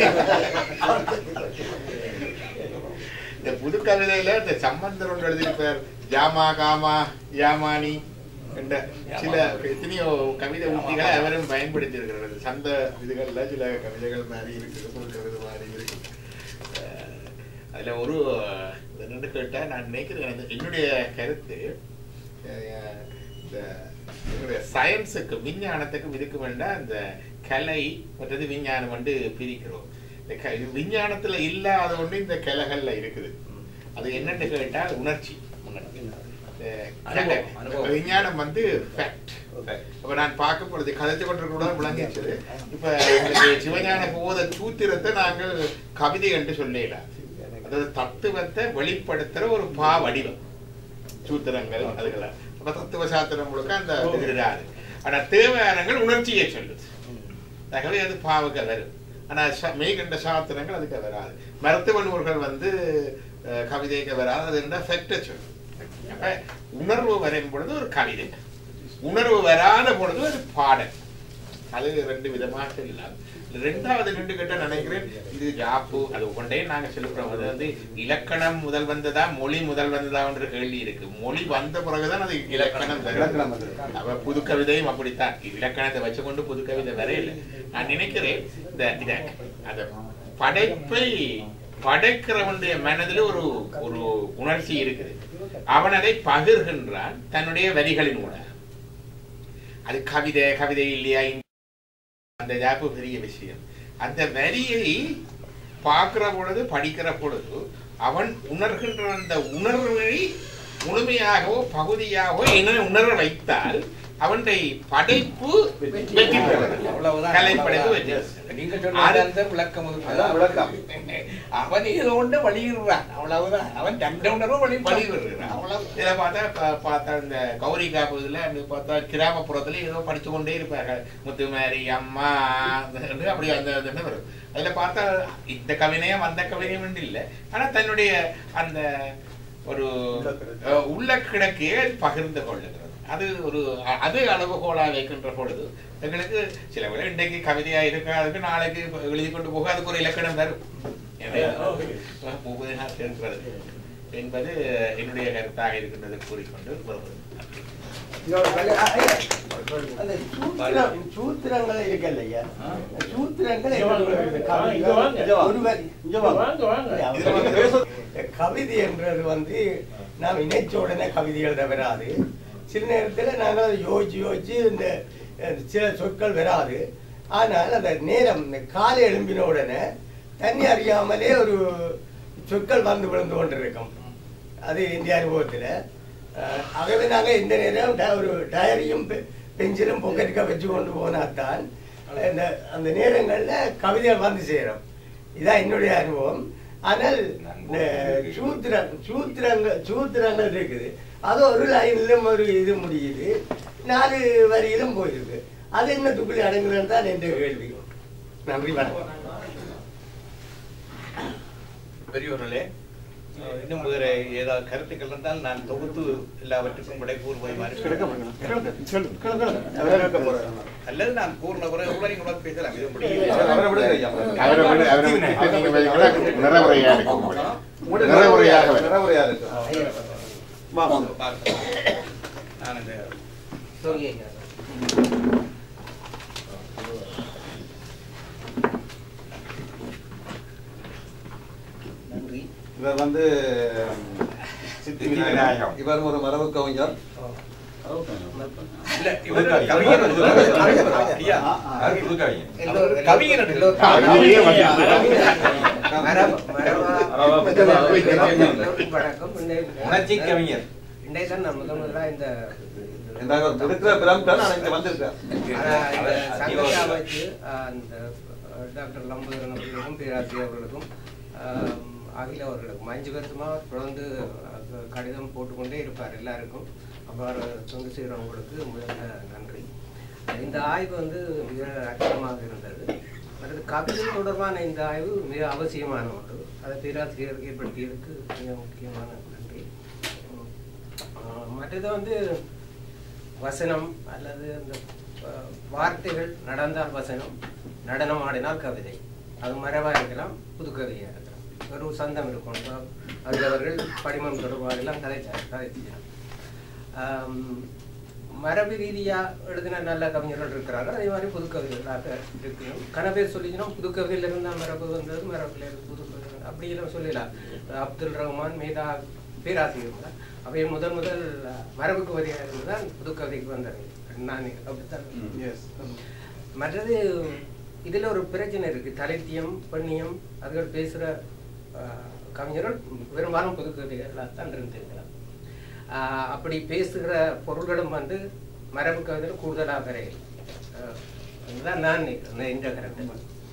இந்த புது கவிதையில இந்த சம்பந்தர் ஒன்று எழுதியிருப்பார் ஜாமா காமா யாமானி என்ற சில எத்தனையோ கவிதை உத்திகளை அவரும் பயன்படுத்தி இருக்கிறார் சந்த இதுகள்ல சில கவிதைகள் மாதிரி இருக்குது புது கவிதை மாதிரி இருக்கு அஹ் அதுல ஒரு என்னன்னு கேட்டா நான் நினைக்கிறேன் அந்த- என்னுடைய கருத்து அஹ் இந்த என்னுடைய சயின்ஸுக்கு விஞ்ஞானத்துக்கும் இதுக்கு வேண்டாம் இந்த கலை மற்றது விஞ்ஞானம் வந்து பிரிக்கிறோம் இந்த க- இது விஞ்ஞானத்துல இல்லாத ஒன்று இந்த கலைகள்ல இருக்குது அது என்னன்னு கேட்டால் உணர்ச்சி இந்த அனுபவம், அனுபவம். விஞ்ஞானம் வந்து ஃபேக்ட் அப்ப நான் பார்க்கும் பொழுது கதைத்து கொண்டிருக்க விளங்கிச்சு இப்ப உங்களுக்கு சிவஞான போத சூத்திரத்தை நாங்கள் கவிதை என்று சொல்லலாம் அதாவது தத்துவத்தை வெளிப்படுத்துற ஒரு பா வடிவம் சூத்திரங்கள் அதுகள் அப்ப தத்துவ சாத்திரம் முழுக்க அந்த இது இராது ஆனா தேவையானங்கள் உணர்ச்சியை சொல்லுது ஆகவே அது பாவுக்கு வரும் ஆனா ச- மெய்கண்ட சாத்திரங்கள் அதுக்கு வராது மருத்துவ நூல்கள் வந்து அஹ், கவிதைக்கு வராது அது என்ன ஃபெக்ட சொல்லும் அப்ப உணர்வு வரும் பொழுது ஒரு கவிதை உணர்வு வராத பொழுது ஒரு பாடல் அது ரெண்டு விதமாக சொல்லலாம் ரெண்டாவது ரெண்டு கிட்ட நினைக்கிறேன் இது ஜாப்பு அது கொண்டே நாங்க சொல்லுறோம் அது வந்து இலக்கணம் முதல் வந்ததா மொழி முதல் வந்ததா என்ற கேள்வி இருக்கு மொழி வந்த பிறகுதான் அது இலக்கணம் வரும். இலக்கணம் வந்தது. அவ புது கவிதையும் அப்படித்தான் இலக்கணத்தை வச்சுக்கொண்டு புது கவிதை வரையில நான் நினைக்கிறேன் இந்த இத அந்த படைப்பை படைக்கிறவனுடைய மனதில் ஒரு ஒரு உணர்ச்சி இருக்குது அவன் அதை பகிர்கின்றான் தன்னுடைய வரிகளின் ஊடாக அது கவிதை கவிதை இல்லையா அந்த ஜாப்பு பெரிய விஷயம் அந்த வரியை பார்க்கிற பொழுது படிக்கிற பொழுது அவன் உணர்கின்ற அந்த உணர்வை முழுமையாகவோ பகுதியாகவோ என்ன உணர வைத்தால் அவனுடைய படைப்பு வெற்றி பெறும் அவ்வளவுதான். கலை படைப்பு வெற்றி நீங்க பெறும். சொன்ன அந்த விளக்கம் அது. அதான் விளக்கம். அவன் ஏதோ ஒன்று வழியிடுறான் அவ்வளவுதான் அவன் தண்ட உணர்வு வழி பணிவிடுறான். அவ்வளவு இதை பார்த்தா ப- பார்த்தா இந்த கௌரி காப்பதுல அந்த பார்த்தா கிராமப்புறத்துல ஏதோ படிச்சு கொண்டே இருப்பார்கள் முத்துமாரி அம்மா என்று அப்படி அந்த அந்த இது வரும் அதுல பார்த்தா இந்த கவிதையும் அந்த கவிதையும் இல்லை ஆனா தன்னுடைய அந்த ஒரு அஹ், உள்ள கிடக்கையை பகிர்ந்து கொள்ளுகிறது அது ஒரு அ- அது அளவுகோலா வைக்கின்ற பொழுது எங்களுக்கு சில வேளை இன்றைக்கு கவிதையா இருக்காதுக்கு நாளைக்கு எழுதி கொண்டு போக அதுக்கு ஒரு இலக்கணம் வரும் எனவே, மூவதாக இருக்கிறது என்பது என்னுடைய கருத்தாக இருக்கின்றது கூறிக்கொண்டு வருவது அந்த சூத்திரம் சூத்திரங்கள் இருக்கல்லையா சூத்திரங்கள் இங்க வாங்க, இந்த இங்க வாங்க. கவிதை ஒருவர் இங்க வாங்க, வாங்க. இல்ல, அவர் கவிதை என்றது வந்து நாம் இணைச்ச உடனே கவிதை எழுத வராது சில நேரத்தில் நாங்கள் அதை யோசிச்சு யோசிச்சு இந்த அஹ், சில சொற்கள் வராது ஆனால் அந்த நேரம் இந்த காலை எழும்பின உடனே தண்ணி அறியாமலே ஒரு சொற்கள் வந்து விழுந்து கொண்டிருக்கும் அது இந்திய அனுபவத்தில் ஆகவே நாங்கள் இந்த நேரம் ட- ஒரு டயரியும் பெ- பென்சிலும் பொக்கெட்டுக்காக வச்சு கொண்டு போனால்தான் இந்த அந்த நேரங்களில் கவிதைகள் வந்து சேரும் இதான் என்னுடைய அனுபவம் ஆனால் இந்த சூத்திரம் சூத்திரங்கள் சூத்திரங்கள் இருக்குது அது ஒரு லைனிலும் ஒரு இது முடியுது நாலு வரியிலும் போயிருக்கு அது என்ன துக்குளி அடங்குதுன்னு தான் என்ற கேள்வி நன்றி வணக்கம் பெரியவர்களே அஹ், இன்னும் வேற ஏதாவது கருத்துக்கள் இருந்தால் நான் தொகுத்து எல்லாவற்றுக்கும் விடை கூறுவதுமாறு அல்லது நான் கூறின பிறகு கூட நீங்க கூட பேசலாம் இது முடியும் அவரை விடுங்க ஐயா. அவரை விட- அவரை விட்டுட்டு நீங்க வைங்களா, நிறைவுரையா இருக்கும் உங்களுடைய நிறைவுரையாக வரும். நிறைவுரையா இருக்கு வா, வாங்க. பார்க்கலாம். நான் இந்த நன்றி இவர் வந்து சித்தி விநாயகம் இவர் ஒரு மரபு கவிஞர் இல்ல இவர் கவிஞர் ஐயா யாரு புதுக்கவிஞன்? எல்லோரும் கவிஞர் எல்லோரும் கவிஞரே வந்து- மரபு- மரபா- அரவா எல்லோருக்கும் வணக்கம் உணர்ச்சி கவிஞர் இன்றைக்கு தான் நான் முதல் முதலா இந்த என்றால் அவர் இருக்கிற பிரம்டன் ஆனால் இங்க வந்திருக்கார் ஆனா, இந்த சங்கத்தை அமைச்சு ஆஹ், அந்த அஹ், டாக்டர் லம்புதரன் அவர்களுக்கும் பேராசிரியர் அவர்களுக்கும் ஆஹ், அகில அவர்களுக்கும் அஞ்சு வருஷமா தொடர்ந்து அஹ், கடிதம் போட்டுக்கொண்டே இருப்பார் எல்லாருக்கும் அவ்வாறு தொண்டு செய்கிறவங்களுக்கு முதல்ல நன்றி இந்த ஆய்வு வந்து மிக அற்புதமாக இருந்தது அடுத்து கவிதை தொடர்பான இந்த ஆய்வு மிக அவசியமான ஒன்று அதை பேராசிரியர் ஏற்படுத்தியதற்கு மிக முக்கியமான நன்றி உம், ஆஹ், மற்றது வந்து வசனம் அல்லது அந்த அஹ், வார்த்தைகள் நடந்தால் வசனம் நடனம் ஆடினால் கவிதை அது மரபா இருக்கலாம் புது கவிதையா இருக்கலாம் ஒரு சந்தம் இருக்கும் இப்ப அதில் அவர்கள் படிமம் தொடர்பாக எல்லாம் கதைச்சார் கதைச்சார் ஆம், மரபு ரீதியா எழுதின நல்ல கவிஞர்கள் இருக்கிறார்கள் அதே மாதிரி புது கவிதைகளாக இருக்கணும் கனவே சொல்லிக்கணும் புது கவிதையில இருந்தா மரபு வந்தது மரபுல இருந்து புது கவிதை வந்தது. அப்படியெல்லாம் சொல்லலாம் அப்துல் ரஹ்மான் மேதா பேராசிரியர் தான் அவை முதல் முதல் மரபுக்கு வரியாக இருந்து தான் புது கவிதைக்கு வந்தார் நான் அப்படித்தான் எஸ் மற்றது இதுல ஒரு பிரச்சனை இருக்கு தலைத்தியம் பெண்ணியம் அதுகள் பேசுற ஆஹ், கவிஞர்கள் பெரும்பாலும் புது கவிதைகளாக தான் இருந்திருக்கலாம் ஆஹ், அப்படி பேசுகிற பொருள்களும் வந்து மரபு கவிதைகள் கூடுதலாக வரையில் அதுதான் நான் நினைக்கிறேன் இந்த கருத்து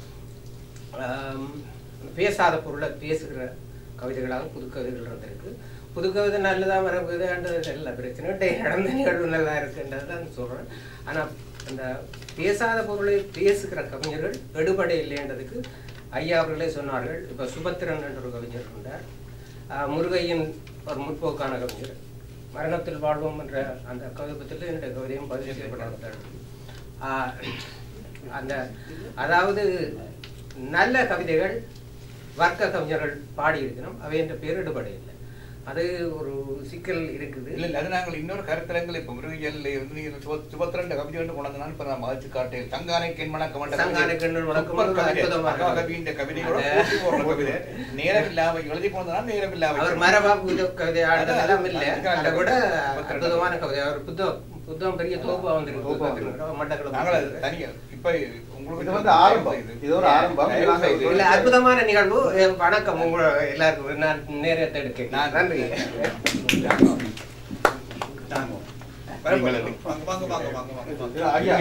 ஆம், பேசாத பொருளை பேசுகிற கவிதைகளாக புது கவிதைகள் இருந்திருக்கு புது கவிதை நல்லதா மரபு கவிதைன்றது எல்லா பிரச்சனையும் டே, நடந்த நிகழ்வு நல்லா இருக்குன்றது தான் சொல்றேன் ஆனா அந்த பேசாத பொருளை பேசுகிற கவிஞர்கள் எடுபடை இல்லைன்றதுக்கு ஐயா அவர்களே சொன்னார்கள் இப்ப சுபத்திரன் என்ற ஒரு கவிஞர் இருந்தார் ஆஹ், முருகையன் ஒரு முற்போக்கான கவிஞர் மரணத்தில் வாழ்வோம் என்ற அந்த கவிதத்தில் என்னுடைய கவிதையும் பதிவு செய்யப்பட்டிருந்தார் ஆஹ், அந்த அதாவது நல்ல கவிதைகள் வர்க்க கவிஞர்கள் பாடியிருக்கணும் அவை என்ற பேர் எடுபடை இல்லை அது ஒரு சிக்கல் இருக்குது இல்ல இல்ல அது நாங்கள் இன்னொரு கருத்தரங்கள் இப்ப மிருகியல்ல இருந்து நீங்க சுப- சுபத்திரன் கவிதை வந்து கொண்டதுனால இப்ப நான் மகிழ்ச்சி காட்டேன் தங்கானை கெண் வணக்கம் என்ற தங்கானை கவிதை. கெண் வணக்கம் சூப்பர் ஒரு கவிதை. அற்புதமான மகாகவி இந்த கவிதையோட அந்த- பூசி போடுற கவிதை நேரம் இல்லாம எழுதி போனதுனால நேரம் இல்லாம அவர் மரபா புது கவிதை ஆடுறதெல்லாம் இல்ல அதுதான் அதை விட சுபத்திரன். அற்புதமான கவிதை அவர் புத்தம் புத்தம் பெரிய தோப்பா வந்திருக்கு மட்டக்களப்பு நாங்கள் அது தனியா இப்ப உங்களுக்கு இது வந்து ஆரம்பம். இது ஒரு ஆரம்பம். தயவு நாங்கள் செய்து- இல்ல அற்புதமான நிகழ்வு அஹ் வணக்கம் உங்க எல்லாருக்கும் நான் நேரத்தை எடுக்க நான் நன்றி வாங்க, வாங்க, வாங்க, வாங்க, வாங்க, வாங்க. ஐயா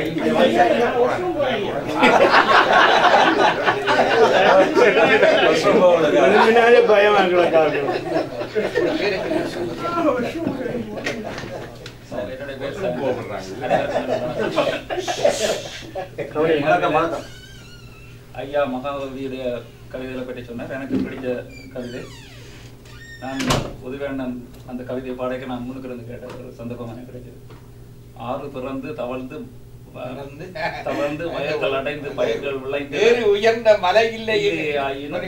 என்னுடைய பேர் வணக்கம் வணக்கம் ஐயா மகாகவியுடைய கவிதைகளை பற்றி சொன்னார் எனக்கு பிடிச்ச கவிதை நான் உதவேண்ணன் அந்த கவிதையை பாடைக்க நான் முன்னுக்கு இருந்து கேட்ட ஒரு சந்தர்ப்பம் எனக்கு கிடைச்சது ஆறு பிறந்து தவழ்ந்து வ- பிறந்து, தவழ்ந்து வயல்கள் அடைந்து பயிர்கள் விளைந்து வேறு உயர்ந்த மலை இல்லை இது ஆயினும்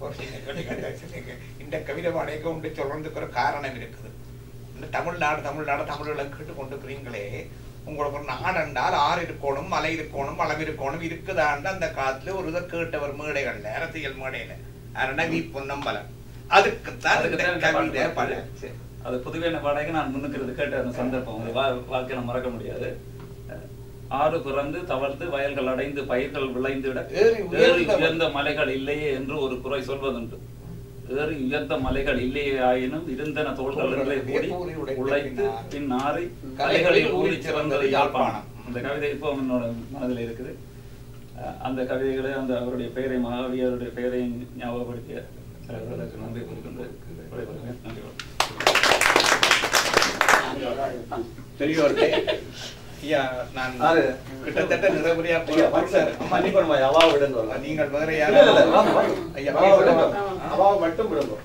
இந்த கவிதை பாடைக்கு உண்டு சொல்றதுக்கு ஒரு காரணம் இருக்குது இந்த தமிழ்நாடு தமிழ்நாடு தமிழ் கேட்டு கொண்டிருக்கிறீங்களே உங்களுக்கு ஒரு நாடு என்றால் ஆறு இருக்கணும் மலை இருக்கணும் வளம் இருக்கணும் இருக்குதாண்டு அந்த காலத்துல ஒரு இதை கேட்டவர் மேடைகள்ல அரசியல் மேடையில அரண வி பொன்னம்பலம் அதுக்குத்தான் இந்த அதுக்குத்தான் இந்த பாட்டு கவிதை பாட்டு. பல சரி. அது புதுவேன பாடைக்கு நான் முன்னுக்கு இருந்து கேட்ட அந்த சந்தர்ப்பம் அது வா- வாழ்க்கையில மறக்க முடியாது ஆறு பிறந்து தவழ்ந்து வயல்கள் அடைந்து பயிர்கள் விளைந்து விட ஏறி ஏறி உயர்ந்த உயர்ந்த மலைகள் இல்லையே என்று ஒரு குறை சொல்வதுண்டு ஏறி உயர்ந்த மலைகள் இல்லையே ஆயினும் இருந்தன தோள்களை கூடி கூறி உடைத்து உழைத்து பின் பின் ஆறி கலைகளில் கலைகளில் ஊறி ஊறி சிறந்தது யாழ்ப்பாணம் இந்த கவிதை இப்போ என்னோட மனதில் இருக்குது அஹ், அந்த கவிதைகளை அந்த அவருடைய பெயரை மகாவியருடைய பெயரையும் ஞாபகப்படுத்திய அவர்களுக்கு நன்றி கூறுகின்ற விடைபெறுகிறேன். நன்றி வணக்கம். பெரியோர்களே ஐயா நான் ஆறு. கிட்டத்தட்ட நிறைவுரையா ஐயா, வாங்க. அம்மா, நீ போடுமா, அவாவை விடுங்க. நீங்கள் வேற இல்ல, இல்ல, இல்ல, வாங்க, யாரும் வாங்க. ஐயா அவாவை விடுங்க. பேசுங்க. அவாவை மட்டும் விடுங்க.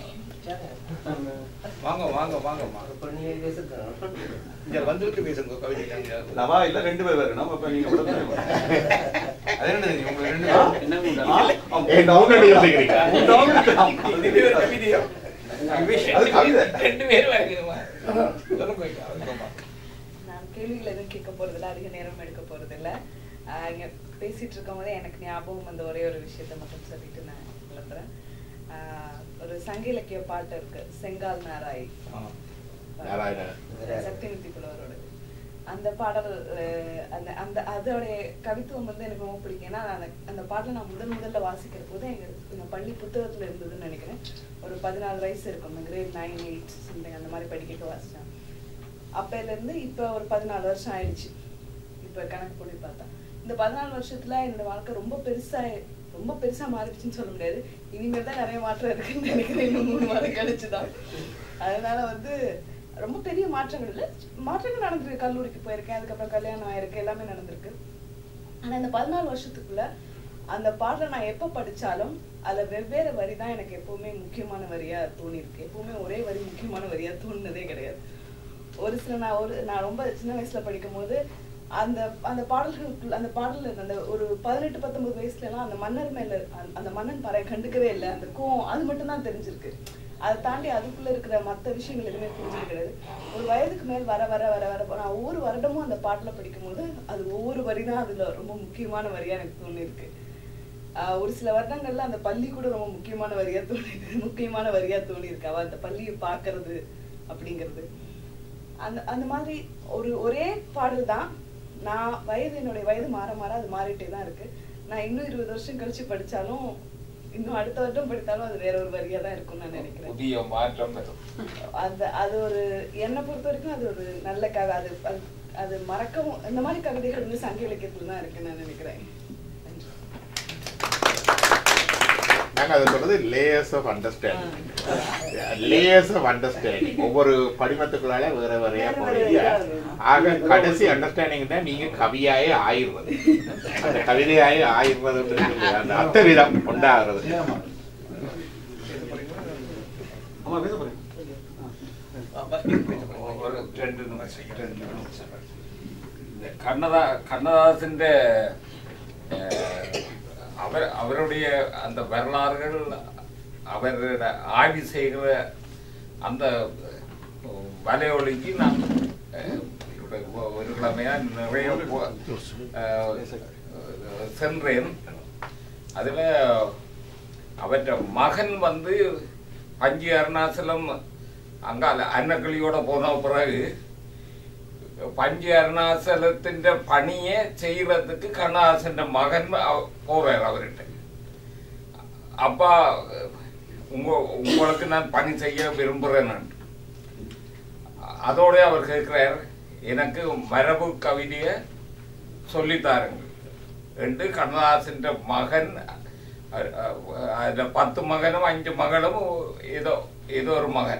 வாங்க வாங்க வாங்க வாங்க இங்க வந்துட்டு பேசுங்க கவிதை கவிதை. லவா இல்ல ரெண்டு பேர் வேறு நம்ம இப்ப நீங்க விடுங்க. அது என்னது நீங்க உங்க ரெண்டு ஆ? பேரும் ஆ? ஆமா. ஏய், நான் உங்கள்ட்ட யோசிக்கிறீங்க. உண்டாவும் இருக்கலாம். இது ஒரு கவிதையா? அது கவிதை. ரெண்டு பேரும் வருகிறோமா? சொல்லுங்க ஐயா, சொல்லுங்க. நான் கேள்விகள் எதுவும் கேட்க போறதில்ல அதிக நேரம் எடுக்க போறதில்ல ஆஹ் இங்க பேசிட்டு இருக்கும் போதே எனக்கு ஞாபகம் வந்த ஒரே ஒரு விஷயத்த மட்டும் சொல்லிட்டு நான் கிளம்புறேன் ஆஹ் ஒரு சங்க இலக்கிய பாட்டு இருக்கு செங்கால் நாராய் நாராயண. சக்திமுத்தி புலவரோட அந்த பாடல் அஹ், அந்த அந்த அதோடைய கவித்துவம் வந்து எனக்கு ரொம்ப பிடிக்கும் ஏன்னா அந்த அந்த பாடலை நான் முதல் முதல்ல வாசிக்கிற போது எங்க எங்க பள்ளி புத்தகத்துல இருந்ததுன்னு நினைக்கிறேன் ஒரு பதினாலு வயசு இருக்கும் கிரேட் நைன் எயிட் சம்திங் அந்த மாதிரி படிக்க வாசிச்சேன் அப்பையில இருந்து இப்ப ஒரு பதினாலு வருஷம் ஆயிடுச்சு இப்ப கணக்கு போட்டு பார்த்தா இந்த பதினாலு வருஷத்துல என்னோட வாழ்க்கை ரொம்ப பெருசா ரொம்ப பெருசா மாறிடுச்சுன்னு சொல்ல முடியாது இனிமேல் தான் நிறைய மாற்றம் இருக்குன்னு நினைக்கிறேன் இன்னும் மூணு மாதம் கழிச்சுதான் அதனால வந்து ரொம்ப பெரிய மாற்றங்கள் இல்லை மாற்றங்கள் நடந்திருக்கு கல்லூரிக்கு போயிருக்கேன் அதுக்கப்புறம் கல்யாணம் ஆயிருக்கு எல்லாமே நடந்திருக்கு ஆனா இந்த பதினாலு வருஷத்துக்குள்ள அந்த பாடலை நான் எப்ப படிச்சாலும் அதுல வெவ்வேறு வரி தான் எனக்கு எப்பவுமே முக்கியமான வரியா தோணிருக்கு எப்பவுமே ஒரே வரி முக்கியமான வரியா தோணுனதே கிடையாது ஒரு சில நான் ஒரு நான் ரொம்ப சின்ன வயசுல படிக்கும் போது அந்த அந்த பாடல்களுக்குள்ள அந்த பாடல்ல இருந்த அந்த ஒரு பதினெட்டு பத்தொன்பது வயசுல எல்லாம் அந்த மன்னர் மேல அந்த- அந்த மன்னன் பறை கண்டுக்கவே இல்லை அந்த கோவம் அது மட்டும் தான் தெரிஞ்சிருக்கு அதை தாண்டி அதுக்குள்ள இருக்கிற மத்த விஷயங்கள் எதுவுமே புரிஞ்சது கிடையாது ஒரு வயதுக்கு மேல் வர வர வர வர நான் ஒவ்வொரு வருடமும் அந்த பாட்டுல படிக்கும்போது அது ஒவ்வொரு வரி தான் அதுல ரொம்ப முக்கியமான வரியா எனக்கு தோணிருக்கு ஆஹ் ஒரு சில வருடங்கள்ல அந்த பள்ளி கூட ரொம்ப முக்கியமான வரியா தோணி முக்கியமான வரியா தோணி இருக்கு அவ அந்த பள்ளியை பாக்குறது அப்படிங்கிறது அந்த அந்த மாதிரி ஒரு ஒரே பாடல் தான் நான் வயது என்னுடைய வயது மாற மாற அது மாறிட்டே தான் இருக்கு நான் இன்னும் இருபது வருஷம் கழிச்சு படிச்சாலும் இன்னும் அடுத்த வருடம் படித்தாலும் அது வேற ஒரு வரியா தான் இருக்கும்னு நான் நினைக்கிறேன் புதிய மாற்றம் வரும் அந்த அது ஒரு என்னை பொறுத்த வரைக்கும் அது ஒரு நல்ல கதை அது அது- அது மறக்கவும் இந்த மாதிரி கவிதைகள் வந்து சங்க இலக்கியத்துல தான் இருக்குன்னு நான் நினைக்கிறேன் நன்றி. நாங்க அதை சொல்றது layers of understanding layers of understanding ஒவ்வொரு படிமத்துக்குள்ளால வேற வேறையா வேற போறீங்க வேறையா ஆக கடைசி அண்டர்ஸ்டாண்டிங் தான் நீங்க கவியாயே ஆயிடுறது அந்த கவிதையாயே ஆயிடுறது அந்த அர்த்த விதம் உண்டாகிறது ஏம்மா? அம்மா பேச போறீங்க ஒரு ரெண்டு நிமிஷம் ரெண்டு நிமிஷம் இந்த கண்ணதா கண்ணதாசന്റെ அஹ், அவர் அவருடைய அந்த வரலாறுகள் அவரோட ஆய்வு செய்கிற அந்த வலையொலிக்கு நான் அஹ், இப்ப ஒரு கிழமையா நிறைய போ- அஹ், சென்றேன் அதுல அவற்ற மகன் வந்து பஞ்சு அருணாச்சலம் அங்க அன்னக்கிளியோட போன பிறகு பஞ்சு அருணாச்சலத்தின் பணியை செய்யறதுக்கு கண்ணதாசன் மகன் அவ- போறார் அவர்கிட்ட அப்பா உங்க உங்களுக்கு நான் பணி செய்ய விரும்புறேன் அதோட அவர் கேட்கிறார் எனக்கு மரபு கவிதையை சொல்லித்தாருங்க என்று கண்ணதாசன் மகன் அஹ், அஹ், அதுல பத்து மகனும் அஞ்சு மகளும் ஏதோ ஏதோ ஒரு மகன்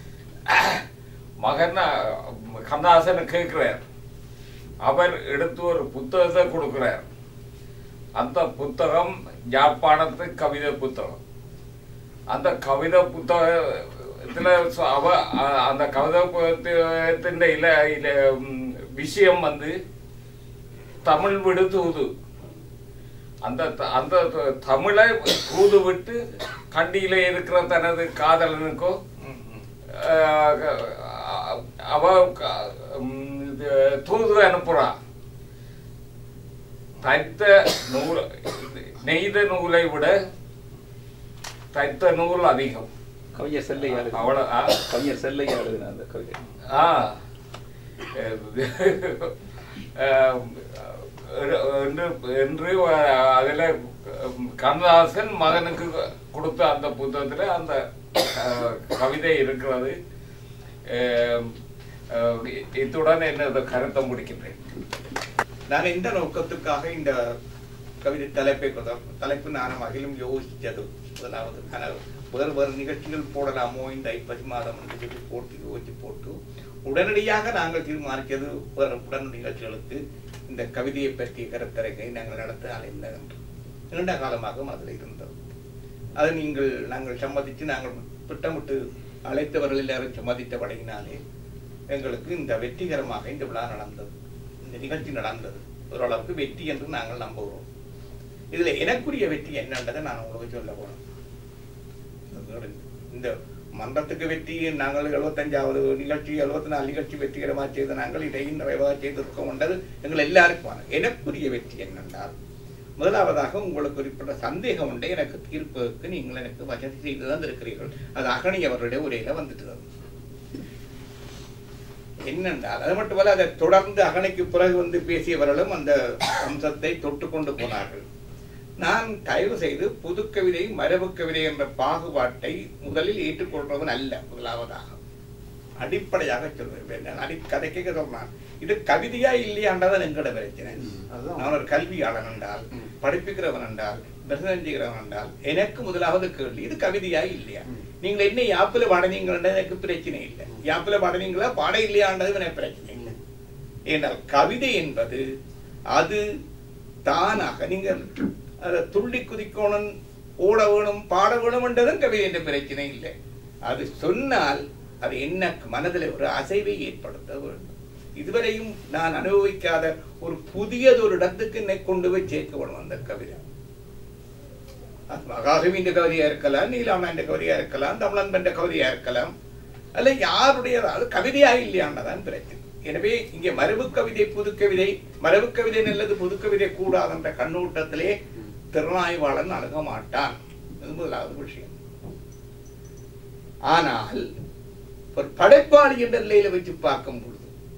மகன் அஹ், கண்ணதாசன் கேட்கிறார் அவர் எடுத்து ஒரு புத்தகத்தை கொடுக்கிறார் அந்த புத்தகம் யாழ்ப்பாணத்து கவிதை புத்தகம் அந்த கவிதை புத்தகத்துல சொ- அவ அ- அந்த கவிதை புத்தகத்தின் இல இல ம், விஷயம் வந்து தமிழ் விடு தூது அந்த த- அந்த த- தமிழை தூது விட்டு கண்டியில இருக்கிற தனது காதலனுக்கோ அஹ், அஹ், அவ க- ம், இது தூது அனுப்புறா தைத்த நூல் நெய்த நூலை விட தைத்த நூல் அதிகம் கவிஞர் செல்லையா எழுதின- அவ்வளவு ஆ? கவிஞர் செல்லையா எழுதின அந்த கவிதை ஆ அஹ், என்று என்று அதில் கண்ணதாசன் மகனுக்கு கொடுத்த அந்த புத்தகத்துல அந்த அஹ், கவிதை இருக்கிறது அஹ், அஹ், இத்துடன் எனது கருத்தை முடிக்கின்றேன் நான் இந்த நோக்கத்துக்காக இந்த கவிதை தலைப்பை கொடுத்த தலைப்பு நானும் அகிலும் யோசித்தது முதலாவது ஆனால் வேறு வேறு நிகழ்ச்சிகள் போடலாமோ இந்த ஐப்பசி மாதம் என்று சொல்லி போட்டு யோசிச்சு போட்டு உடனடியாக நாங்கள் தீர்மானித்தது வேறு உடன் நிகழ்ச்சிகளுக்கு இந்த கவிதையை பற்றிய கருத்தரங்கை நாங்கள் நடத்த அலைந்தோம் நீண்ட காலமாக அதில் இருந்தது அது நீங்கள் நாங்கள் சம்மதித்து நாங்கள் திட்டமிட்டு அழைத்தவர்கள் எல்லாரும் சம்மதித்த படையினாலே எங்களுக்கு இந்த வெற்றிகரமாக இந்த விழா நடந்தது இந்த நிகழ்ச்சி நடந்தது ஓரளவுக்கு வெற்றி என்று நாங்கள் நம்புகிறோம் இதுல எனக்குரிய வெற்றி என்னன்றதை நான் உங்களுக்கு சொல்ல போறேன் இந்த மன்றத்துக்கு வெற்றி நாங்கள் எழுபத்தஞ்சாவது நிகழ்ச்சி எழுபத்தி நாலு நிகழ்ச்சி வெற்றிகரமாக செய்த நாங்கள் இதையும் நிறைவாக செய்திருக்கோம் என்றது எங்கள் எல்லாருக்கும் எனக்குரிய வெற்றி என்னென்றால் முதலாவதாக உங்களுக்கு குறிப்பிட்ட சந்தேகம் உண்டு எனக்கு தீர்ப்புக்கு நீங்கள் எனக்கு வசதி செய்து தந்திருக்கிறீர்கள் அது அகனி அவருடைய உரையில வந்துட்டு என்னென்றால் அது மட்டுமல்ல அதை தொடர்ந்து அகனைக்கு பிறகு வந்து பேசியவர்களும் அந்த அம்சத்தை தொட்டு கொண்டு போனார்கள் நான் தயவு செய்து புது கவிதை மரபு கவிதை என்ற பாகுபாட்டை முதலில் ஏற்றுக்கொள்றவன் அல்ல முதலாவதாக அடிப்படையாக சொல்வேன் நான் அடி கதைக்க சொன்னான் இது கவிதையா இல்லையான்றதான் எங்களோட பிரச்சனை நான் ஒரு கல்வியாளன் என்றால் படிப்புக்கிறவன் என்றால் பிரசனம் செய்கிறவன் என்றால் எனக்கு முதலாவது கேள்வி இது கவிதையா இல்லையா நீங்கள் என்ன யாப்பில பாடனீங்கன்றது எனக்கு பிரச்சனை இல்லை யாப்பில பாடனீங்களா பாட இல்லையான்றது எனக்கு பிரச்சனை இல்லை ஏனால் கவிதை என்பது அது தானாக நீங்கள் அதை துள்ளி குதிக்கணும் ஓட வேணும் பாட வேணும் என்றதும் கவிதை என்ற பிரச்சனை இல்லை அது சொன்னால் அது என்ன மனதில் ஒரு அசைவை ஏற்படுத்த வேண்டும் இதுவரையும் நான் அனுபவிக்காத ஒரு புதியதொரு இடத்துக்கு என்னை கொண்டு போய் சேர்க்க வேணும் அந்த கவிதை அது மகாகவியின் கவிதையா இருக்கலாம் நீலாமன்ற கவிதையா இருக்கலாம் தமிழன்பன்ற கவிதையா இருக்கலாம் அல்ல யாருடைய அது கவிதையா இல்லையானதான் பிரச்சனை எனவே இங்கே மரபு கவிதை புது கவிதை மரபு கவிதை நல்லது புது கவிதை கூடாது என்ற கண்ணோட்டத்திலே திறனாய்வாளன் அணுக மாட்டான் இது முதலாவது விஷயம் ஆனால் ஒரு படைப்பாளி என்ற நிலையில வச்சு பார்க்கும் பொழுது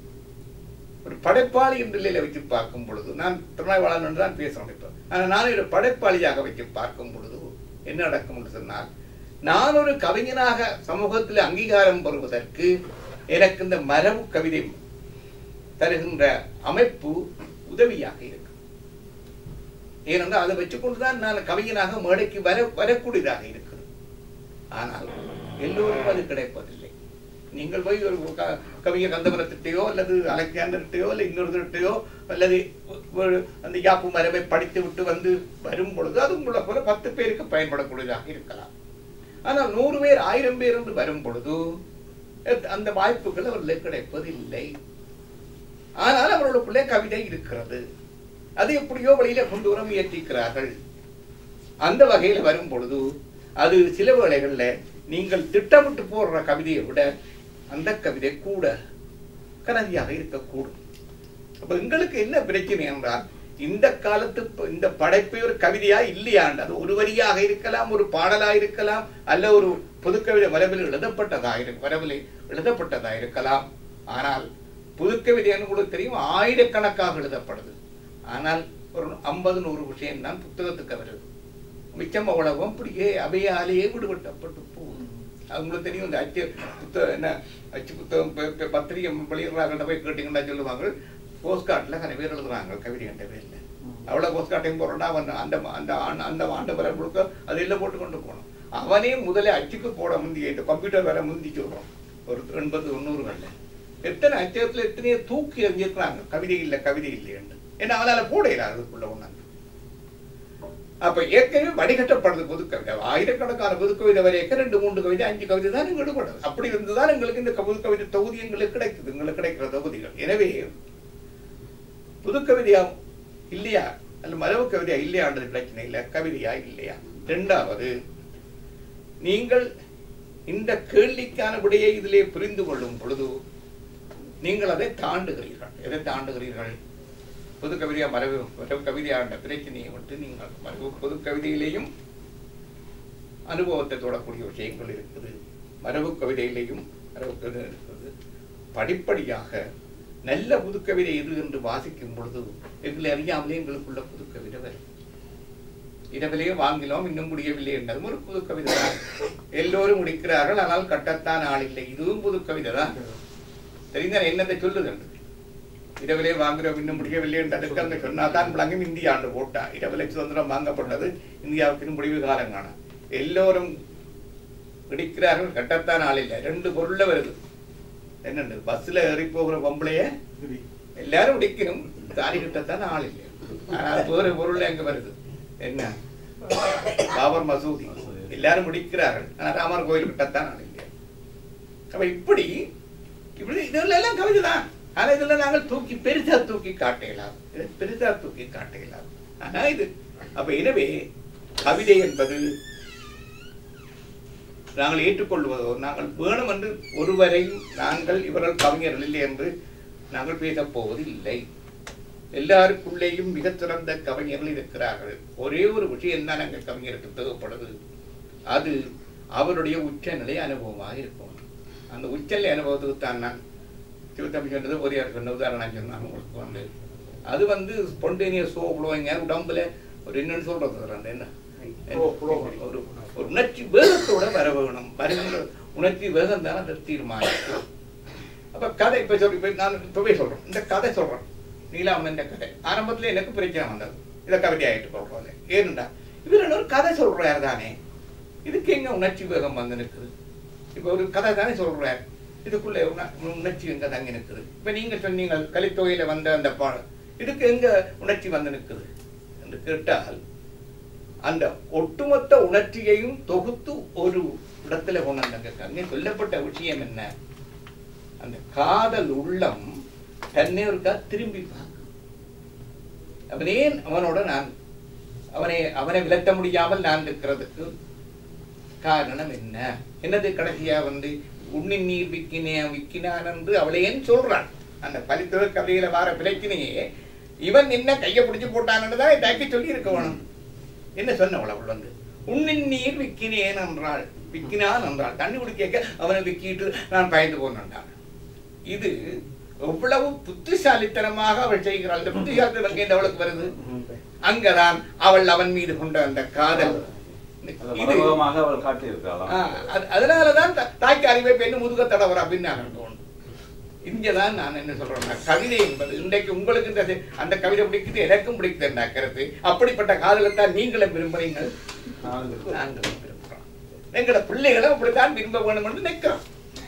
ஒரு படைப்பாளி என்ற நிலையில வச்சு பார்க்கும் பொழுது நான் திறனாய்வாளன் என்று தான் பேசணும் இப்போ ஆனால் நான் ஒரு படைப்பாளியாக வச்சு பார்க்கும் பொழுது என்ன நடக்கும் என்று சொன்னால் நான் ஒரு கவிஞனாக சமூகத்தில் அங்கீகாரம் பெறுவதற்கு எனக்கு இந்த மரபு கவிதை தருகின்ற அமைப்பு உதவியாக இருக்கு ஏனென்றால் அதை வச்சுக்கொண்டுதான் நான் கவிஞனாக மேடைக்கு வர வரக்கூடியதாக இருக்குது ஆனால் எல்லோருக்கும் அது கிடைப்பதில்லை நீங்கள் போய் ஒரு க- கவிஞர் கந்தபுரத்திட்டையோ அல்லது அலெக்சாண்டர்கிட்டையோ அல்லது இன்னொருத்தர்கிட்டையோ அல்லது ஒரு அந்த யாப்பு மரபை படித்து விட்டு வந்து வரும் பொழுது அது உங்களை போல பத்து பேருக்கு பயன்படக்கூடியதாக இருக்கலாம் ஆனால் நூறு பேர் ஆயிரம் பேர் என்று வரும் பொழுது அஹ் அந்த வாய்ப்புகள் அவர்களுக்கு கிடைப்பதில்லை ஆனால் அவர்களுக்குள்ளே கவிதை இருக்கிறது அது எப்படியோ வழியில கொண்டு வர முயற்சிக்கிறார்கள் அந்த வகையில வரும் பொழுது அது சில வேளைகள்ல நீங்கள் திட்டமிட்டு போடுற கவிதையை விட அந்த கவிதை கூட கனதியாக இருக்கக்கூடும் அப்ப எங்களுக்கு என்ன பிரச்சனை என்றால் இந்த காலத்து ப- இந்த படைப்பு ஒரு கவிதையா இல்லையாண்டு அது ஒரு வரியாக இருக்கலாம் ஒரு பாடலா இருக்கலாம் அல்ல ஒரு புதுக்கவிதை வரவில் எழுதப்பட்டதா இருக்கு வரவில் எழுதப்பட்டதா இருக்கலாம் ஆனால் புதுக்கவிதைன்னு கூட தெரியும் ஆயிரக்கணக்காக எழுதப்படுது ஆனால் ஒரு ஐம்பது நூறு விஷயம் தான் புத்தகத்துக்கு வருது மிச்சம் அவ்வளவும் அப்படியே அவையாலேயே விடுபட்டப்பட்டு போகுது அது உங்களுக்கு தெரியும் இந்த அச்சு புத்தகம் என்ன அச்சு புத்தகம் ப- ப- பத்திரிகை வெளியிடுறாங்கள்ட்ட போய் கேட்டீங்கன்னா சொல்லுவாங்க போஸ்ட் கார்டில் நிறைய பேர் எழுதுறாங்க கவிதை என்ற பேரில் அவ்வளோ போஸ்ட் கார்டையும் போடுறா அவன் அந்த அந்த ஆண்டு அந்த ஆண்டு வர முழுக்க அது எல்லாம் போட்டு கொண்டு போகணும் அவனே முதல்ல அச்சுக்கு போட முந்தி இந்த கம்ப்யூட்டர் வேற முந்தி சொல்றோம் ஒரு எண்பது தொண்ணூறுகள்ல எத்தனை அச்சகத்தில் எத்தனையோ தூக்கி எறிஞ்சிருக்கிறாங்க கவிதை இல்லை கவிதை இல்லைன்னு ஏன்னா அவனால போட இயலாது அதுக்குள்ள ஒண்ணாங்க அப்ப ஏற்கனவே வடிகட்டப்படுது புது கவிதை ஆயிரக்கணக்கான புது கவிதை வரைக்கும் ரெண்டு மூன்று கவிதை அஞ்சு கவிதை தான் எங்களுக்கு விடுபடுது அப்படி இருந்துதான் எங்களுக்கு இந்த புது கவிதை தொகுதி எங்களுக்கு கிடைக்குது எங்களுக்கு கிடைக்கிற தொகுதிகள் எனவே புது கவிதையா இல்லையா அல்ல மரபு கவிதையா இல்லையான்றது பிரச்சனை இல்லை கவிதையா இல்லையா இரண்டாவது நீங்கள் இந்த கேள்விக்கான விடையை இதிலே புரிந்து கொள்ளும் பொழுது நீங்கள் அதை தாண்டுகிறீர்கள் எதை தாண்டுகிறீர்கள் புது கவிதையா மரபு மரபு கவிதையாண்ட பிரச்சனையை விட்டு நீங்கள் மரபு புது கவிதையிலேயும் அனுபவத்தை தொடக்கூடிய விஷயங்கள் இருக்குது மரபு கவிதையிலேயும் மரபு கவிதை இருக்குது படிப்படியாக நல்ல புதுக்கவிதை எது என்று வாசிக்கும் பொழுது எங்களை அறியாமலே எங்களுக்குள்ள புதுக்கவிதை வரும் இரவிலே வாங்கினோம் இன்னும் முடியவில்லை என்றதும் ஒரு புது கவிதை தான் எல்லோரும் முடிக்கிறார்கள் ஆனால் கட்டத்தான் ஆள் இல்லை இதுவும் புது கவிதை தான் தெரிந்த என்னத்தை சொல்லுது என்று இரவிலே வாங்குறோம் இன்னும் முடியவில்லை என்றதுக்கு அங்க சொன்னாதான் விளங்கும் இந்தியா ஆண்டு போட்டா இரவிலே சுதந்திரம் வாங்கப்பட்டது இந்தியாவுக்கு இன்னும் முடிவு காலம் காண எல்லோரும் பிடிக்கிறார்கள் கட்டத்தான் ஆள் இல்லை ரெண்டு பொருள்ல வருது என்னண்டு பஸ்ல ஏறி போகிற பொம்பளைய எல்லாரும் பிடிக்கணும் தாலி கட்டத்தான் ஆள் இல்லை ஆனா வேறு பொருள் எங்க வருது என்ன பாபர் மசூதி எல்லாரும் முடிக்கிறார்கள் ஆனா ராமர் கோயில் கட்டத்தான் ஆள் இல்லை அப்ப இப்படி இப்படி இதெல்லாம் எல்லாம் கவிதை தான் ஆனா இதுல நாங்கள் தூக்கி பெருசா தூக்கி காட்டலாம் பெருசா தூக்கி காட்டலாம் ஆனா இது அப்ப எனவே கவிதை என்பது நாங்கள் ஏற்றுக்கொள்வதோ நாங்கள் வேணும் என்று ஒருவரையும் நாங்கள் இவர்கள் கவிஞர்கள் இல்லை என்று நாங்கள் பேசப் போவது இல்லை எல்லாருக்குள்ளேயும் மிகச் சிறந்த கவிஞர்கள் இருக்கிறார்கள் ஒரே ஒரு விஷயம் தான் எங்கள் கவிஞருக்கு தேவைப்படுது அது அவருடைய உச்சநிலை அனுபவமாக இருக்கும் அந்த உச்சநிலை அனுபவத்துக்கு தான் நான் சிவத்தம்பி சொன்னது ஒரே சொன்ன உதாரணம் சொன்னாங்க உங்களுக்கு வந்து அது வந்து ஸ்பொண்டேனியஸ் சோ ஃப்ளோயிங்க உடம்புல ஒரு என்னன்னு சொல்றது அந்த என்ன ஒரு ஒரு உணர்ச்சி வேகத்தோட வர வேணும் வருகின்ற உணர்ச்சி வேகம் தான் அதை தீர்மானிக்கும் அப்ப கதை இப்ப சொல்லி இப்ப நான் இப்பவே சொல்றேன் இந்த கதை சொல்றேன் நீலாமன் கதை ஆரம்பத்துல எனக்கு பிரச்சனை வந்தது இதை கவிதை ஆயிட்டு சொல்றது ஏனுண்டா இவர் ஒரு கதை சொல்றாரு தானே இதுக்கு எங்க உணர்ச்சி வேகம் வந்து நிற்குது இப்ப ஒரு கதை தானே சொல்றாரு இதுக்குள்ள உண- உணர்ச்சி எங்க தங்கி நிற்குது இப்ப நீங்க சொன்னீங்க கலித்தொகையில வந்த அந்த பாடல் இதுக்கு எங்க உணர்ச்சி வந்து நிற்குது என்று கேட்டால் அந்த ஒட்டுமொத்த உணர்ச்சியையும் தொகுத்து ஒரு இடத்துல கொண்டாங்க அங்கே சொல்லப்பட்ட விஷயம் என்ன அந்த காதல் உள்ளம் தன்னை ஒருக்கா திரும்பி பார்க்கும் அவன் ஏன் அவனோட நான் அவனை அவனை விலட்ட முடியாமல் நான் இருக்கிறதுக்கு காரணம் என்ன என்னது கடைசியா வந்து உன்னின் நீர் விக்கினே விக்கினான் என்று அவளை ஏன் சொல்றான் அந்த பலித்துவ கதையில வார பிரச்சனையே இவன் என்ன கையை பிடிச்சு போட்டான்னு தான் இதாக்கி சொல்லி இருக்க வேணும் என்ன சொன்னவள் அவள் வந்து உன்னின் நீர் விக்கினேன் என்றாள் விக்கினான் என்றாள் தண்ணி குடிக்க அவனை விக்கிட்டு நான் பயந்து போனான் இது எவ்வளவு புத்திசாலித்தனமாக அவள் செய்கிறாள் இந்த புத்திசாலித்தனம் எங்கே இந்த அவளுக்கு வருது அங்கதான் அவள் அவன் மீது கொண்ட அந்த காதல் இது மனோகமாக அவள் காட்டியிருக்கலாம் ஆ, அது- அதனாலதான் த- தாய்க்கு அறிவை பெண்ணு முதுக தடவர் அப்படின்னு நான் தோணும் இங்கதான் நான் என்ன சொல்றேன்னா கவிதை என்பது இன்றைக்கு உங்களுக்கு இந்த சி- அந்த கவிதை பிடிக்குது எனக்கும் பிடிக்குது என்ற கருத்து அப்படிப்பட்ட காதலைத்தான் நீங்களும் விரும்புறீங்கள் நாங்களும் விரும்புகிறோம் எங்களோட பிள்ளைகளும் அப்படித்தான் விரும்ப வேணும் என்று நினைக்கிறோம்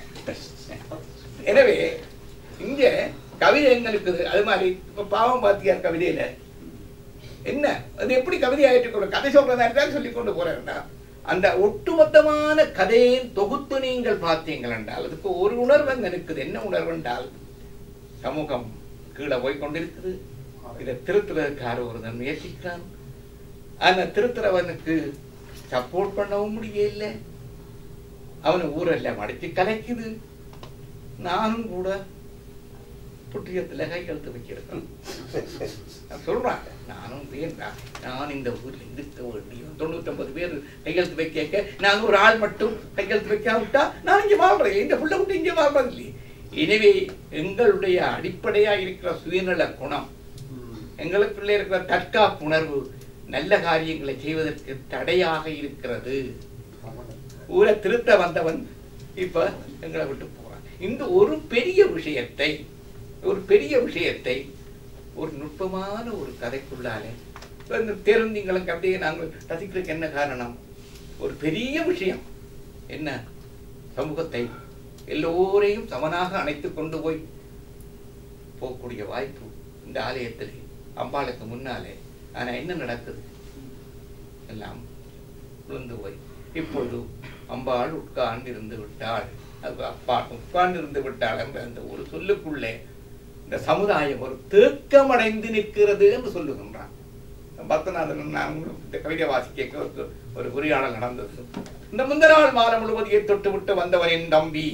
எனவே இங்க கவிதை எங்க இருக்குது அது மாதிரி இப்ப பாவம் பாத்தியார் கவிதையில என்ன அது எப்படி கவிதை ஆயிட்டு கொண்டு கதை சொல்றதா இருந்தால் சொல்லி கொண்டு போறேன்டா அந்த ஒட்டுமொத்தமான கதையின் தொகுத்து நீங்கள் பார்த்தீங்கள் என்றால் அதுக்கு ஒரு உணர்வு அங்க இருக்குது என்ன உணர்வு என்றால் சமூகம் கீழே போய் கொண்டிருக்குது இதை திருத்துறதுக்கார ஒருவன் முயற்சிக்கிறான் அந்த திருத்துறவனுக்கு சப்போர்ட் பண்ணவும் முடியல அவனை ஊரெல்லாம் அடிச்சு கலைக்குது நானும் கூட புட்டியத்துல கையெழுத்து வைக்கிறேன் நான் சொல்றேன் நானும் வேண்டாம் நான் இந்த ஊர்ல இருக்க வேண்டிய தொண்ணூத்தொன்பது பேர் கையெழுத்து வைக்க நான் ஒரு ஆள் மட்டும் கையெழுத்து வைக்காவிட்டா நான் இங்க வாழ்றேன் இந்த புள்ள விட்டு இங்க வாழ்றது இல்லையே எனவே எங்களுடைய அடிப்படையா இருக்கிற சுயநல குணம் எங்களுக்குள்ளே இருக்கிற தற்காப்பு உணர்வு நல்ல காரியங்களை செய்வதற்கு தடையாக இருக்கிறது ஊரை திருத்த வந்தவன் இப்ப எங்களை விட்டு போறான் இந்த ஒரு பெரிய விஷயத்தை ஒரு பெரிய விஷயத்தை ஒரு நுட்பமான ஒரு கதைக்குள்ளாலே இப்ப இந்த தேர்ந்தீங்களும் அப்படியே நாங்கள் ரசிக்கிறதுக்கு என்ன காரணம் ஒரு பெரிய விஷயம் என்ன சமூகத்தை எல்லோரையும் சமனாக அணைத்து கொண்டு போய் போகக்கூடிய வாய்ப்பு இந்த ஆலயத்திலே அம்பாளுக்கு முன்னாலே ஆனா என்ன நடக்குது எல்லாம் விழுந்து போய் இப்பொழுது அம்பாள் உட்கார்ந்து இருந்து விட்டாள் அது அப்பா உட்கார்ந்து இருந்து விட்டாள் என்ற அந்த ஒரு சொல்லுக்குள்ளே இந்த சமுதாயம் ஒரு தேக்கமடைந்து நிற்கிறது என்று சொல்லுகின்றான் பக்தநாதன் நான் உங்களுக்கு இந்த கவிதை வாசிக்க ஒரு ஒரு உரையாடல் நடந்தது இந்த முந்த நாள் மாதம் முழுவதையை தொட்டு விட்டு வந்தவரின் தம்பி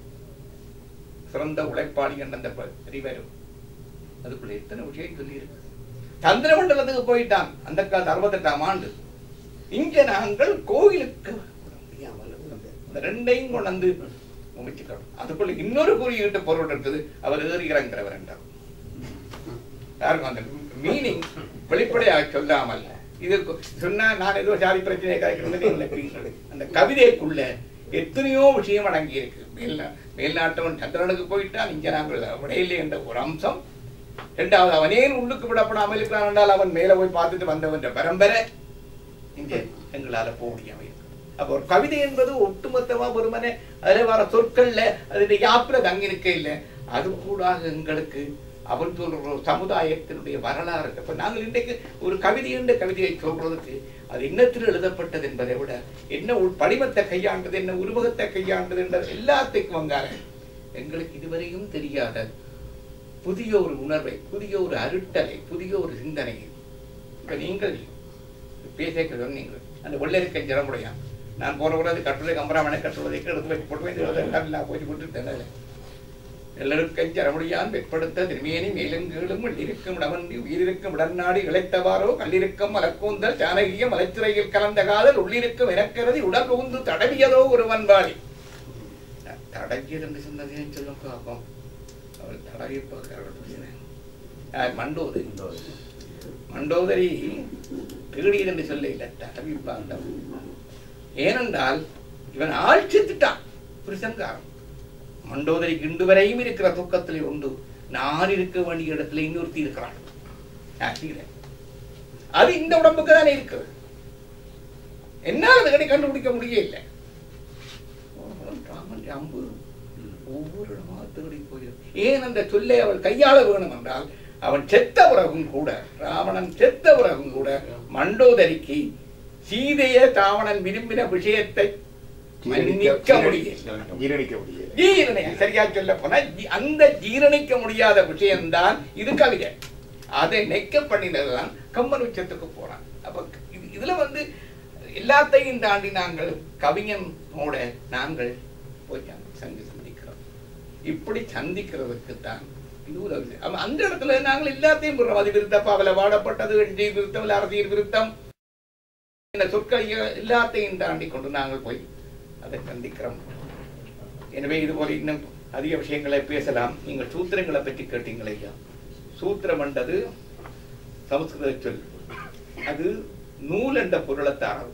சிறந்த உழைப்பாளி என்ற அந்த வரும் அதுக்குள்ள எத்தனை விஷயம் சொல்லியிருக்கு சந்திர மண்டலத்துக்கு போயிட்டான் அந்த காலத்து அறுபத்தெட்டாம் ஆண்டு இங்க நாங்கள் கோயிலுக்கு விட முடியாமல் இருந்தது. இந்த ரெண்டையும் கொண்டு முயற்சிக்கிறோம் அதுக்குள்ள இன்னொரு குறியீட்டு பொருள் இருக்குது அவர் ஏறி இறங்குறவர் என்றார் யாருக்கும் அந்த மீனிங் வெளிப்படையாக சொல்லாமல் இது சொன்னா நான் ஏதோ சாதி பிரச்சனையை கலைக்கிறது நினைப்பீங்கள் அந்த கவிதைக்குள்ள எத்தனையோ விஷயம் அடங்கி இருக்கு மேல்நா மேல்நாட்டவன் சந்திரனுக்கு போயிட்டான் இங்க நாங்கள் விடையில்லை என்ற ஒரு அம்சம் இரண்டாவது அவன் ஏன் உள்ளுக்கு விடப்படாமல் இருக்கிறான் என்றால் அவன் மேல போய் பார்த்துட்டு வந்தவன் பரம்பரை இங்கே எங்களால போக முடியாம இருக்கு அப்ப ஒரு கவிதை என்பது ஒட்டுமொத்தமா வெறுமனே அதுல வர சொற்கள்ல அதனுடைய யாப்புல தங்கி இருக்க இல்லை அது கூட எங்களுக்கு அவன் சொல்ற ஒரு சமுதாயத்தினுடைய வரலாறு இப்ப நாங்கள் இன்றைக்கு ஒரு கவிதை என்ற கவிதையை சொல்றதுக்கு அது என்னத்தில் எழுதப்பட்டது என்பதை விட என்ன உள் படிமத்தை கையாண்டது என்ன உருவகத்தை கையாண்டது என்ற எல்லாத்துக்கும் வந்தாங்க எங்களுக்கு இதுவரையும் தெரியாத புதிய ஒரு உணர்வை புதிய ஒரு அருட்டலை புதிய ஒரு சிந்தனை இப்ப நீங்கள் பேச சொன்னீங்க அந்த வெள்ளரிக்கை ஜனமுடையான் நான் போன கூட அது கட்டுரை கம்பராமனை கட்டுவதை எடுத்து வச்சு போட்டு வந்து போய் விட்டுட்டேன் எல்லருக்கும் ஜரமுடியான் வெட்படுத்த திருமேனி மேலும் கீழும் இருக்கும் இடமன்றி உயிரிருக்கும் இடநாடி இழைத்தவாறோ கல்லிருக்கும் மலக்கூந்தல் ஜானகிய மலைத்துறையில் கலந்த காதல் உள்ளிருக்கும் எனக்கருதி உடல் புகுந்து தடவியதோ ஒரு வன்பாளி தடவியது என்று சொன்னதே சொல்லும் பார்ப்போம் அவள் தடவி பார்க்க மண்டோது மண்டோதரி திருடியது என்று சொல்ல இல்லை தடவி பார்த்தவன் ஏனென்றால் இவன் ஆட்சித்துட்டான் புருஷன்காரன் மண்டோதரிக்கு இன்று வரையும் இருக்கிற தூக்கத்திலே உண்டு நான் இருக்க வேண்டிய இடத்துல இன்னொருத்தி இருக்கிறான் ஆசிரியர். அது இந்த உடம்புக்கு தானே இருக்குது என்னால் அதை கடை கண்டுபிடிக்க முடியல ராமன் அம்பு ஒவ்வொரு இடமா தேடி போய் ஏன் அந்த சொல்லை அவள் கையாள வேணும் என்றால் அவன் செத்த பிறகும் கூட ராவணன் செத்த பிறகும் கூட மண்டோதரிக்கு சீதைய ராவணன் விரும்பின விஷயத்தை மன்னிக்க முடியல ஜீரணிக்க முடியல ஜீரணை சரியா சொல்ல போனா ஜி- அந்த ஜீரணிக்க முடியாத விஷயம்தான் இது கவிதை அதை நெக்க பண்ணினதுதான் கம்பன் உச்சத்துக்கு போறான் அப்ப இது- இதுல வந்து எல்லாத்தையும் தாண்டி நாங்கள் கவிஞனோட நாங்கள் போய் சந்தி சந்திக்கிறோம் இப்படி சந்திக்கிறதுக்கு தான் இது உதவி செய்யும். அப்ப அந்த இடத்துல நாங்கள் எல்லாத்தையும் போடுறோம் அது விருத்த பாவல வாடப்பட்டது எஞ்சி விருத்தம் அரசியல் விருத்தம் இந்த சொற்கள் எல்லாத்தையும் தாண்டி கொண்டு நாங்கள் போய் அதை சந்திக்கிறோம் எனவே இது போல இன்னும் அதிக விஷயங்களை பேசலாம் நீங்கள் சூத்திரங்களை பற்றி கேட்டீங்களே ஐயா சூத்திரம் என்றது சமஸ்கிருத சொல் அது நூல் என்ற பொருளை தாரது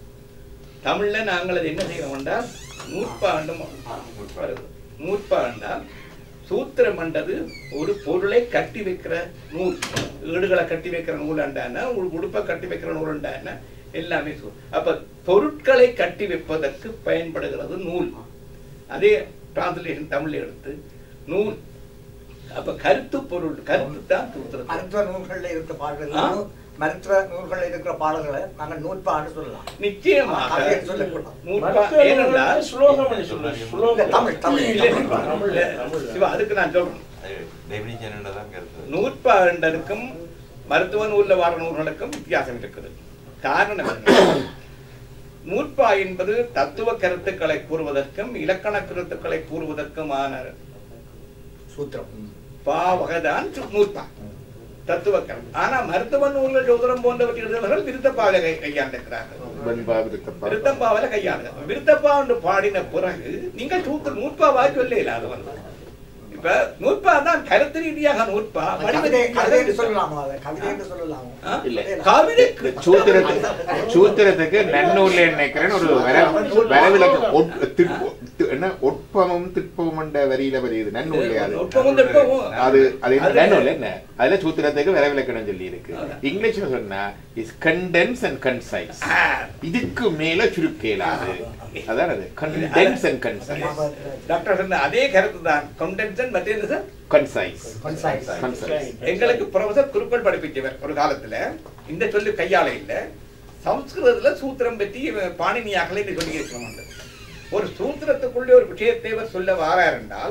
தமிழ்ல நாங்கள் அது என்ன செய்யறோம் என்றால் நூற்பாண்டும் வருது நூற்பா என்றால் சூத்திரம் என்றது ஒரு பொருளை கட்டி வைக்கிற நூல் ஏடுகளை கட்டி வைக்கிற நூல் அண்டான ஒரு உடுப்பை கட்டி வைக்கிற நூல் அண்டான எல்லாமே சொல் அப்ப பொருட்களை கட்டி வைப்பதற்கு பயன்படுகிறது நூல் அதே டிரான்ஸ்லேஷன் தமிழ்ல எடுத்து நூல் அப்ப கருத்து பொருள் கருத்து தான் சூத்திரம் மருத்துவ நூல்கள்ல இருக்கிற ஆ? பாடல்கள் மருத்துவ நூல்கள்ல இருக்கிற பாடல்களை நாங்கள் நூற்பான்னு சொல்லலாம் நிச்சயமாக கவிதை சொல்லக்கூடாது. நூற்பா மருத்துவ ஏனென்றால் நூல்கள் ஸ்லோகம் என்று சொல்றேன். இல்ல, ஸ்லோகம். தமிழ், தமிழ். இல்ல, தமிழ்ல, தமிழ்ல. சிவா அதுக்கு நான் சொல்றேன் டெபினிஷன் தான் கருத்து நூற்பா என்றதுக்கும் மருத்துவ நூல்ல வர நூல்களுக்கும் வித்தியாசம் இருக்குது காரணம் என்ன? நூற்பா என்பது தத்துவ கருத்துக்களை கூறுவதற்கும் இலக்கண கருத்துக்களை கூறுவதற்குமான சூத்திரம் பா வகைதான் சு- நூற்பா தத்துவ கருத்து ஆனா மருத்துவ நூல்கள் ஜோதிடம் போன்றவற்றை எழுதுபவர்கள் விருத்தப்பாவை கை கையாண்டிருக்கிறார்கள் வெண்பா விருத்தப்பா விருத்தப்பாவில கையாளுங்க விருத்தப்பா என்று பாடின பிறகு நீங்கள் சூத்து நூற்பா சொல்லல அது வந்து இப்ப நூற்பா தான் கருத்து ரீதியாக நூற்பா கவிதை கவிதை என்று சொல்லலாமா அதை கவிதை என்று சொல்லலாமா ஆ? இல்ல. கவிதை சூத்திரத்துக்கு சூத்திரத்துக்கு நன்னூல்ல நினைக்கிறேன் ஒரு வர வரவிலக்கு ஒட்- திட்ப- தி- என்ன ஒட்பமும் திட்பமும் என்ற வரியில வருது நன்னூல்ல அது நுட்பமும் திட்பமும். அது அது என்ன அது- நன்னூல் என்ன அதுல சூத்திரத்துக்கு வரவிலக்கணம் சொல்லி இருக்கு இங்கிலீஷ்ல சொன்னா இஸ் கண்டென்ஸ் அண்ட் கன்சைஸ் ஆ, இதுக்கு மேல சுருக்கேலாது அதான் அது கண்டென்ஸ் அண்ட் கன்சைஸ் டாக்டர் சொன்ன அதே கருத்து தான் கொண்டென்சன் மற்ற என்ன சார் கன்சைஸ் Concise. கன்சைஸ் எங்களுக்கு ப்ரொஃபசர் குருக்கள் படிப்பிச்சவர் ஒரு காலத்துல இந்த சொல்லு கையாள இல்ல சம்ஸ்கிருதத்துல சூத்திரம் பற்றி பாணினியாக்களை என்று சொல்லி இருக்கணும் ஒரு சூத்திரத்துக்குள்ளே ஒரு விஷயத்தை இவர் சொல்ல வாரார் என்றால்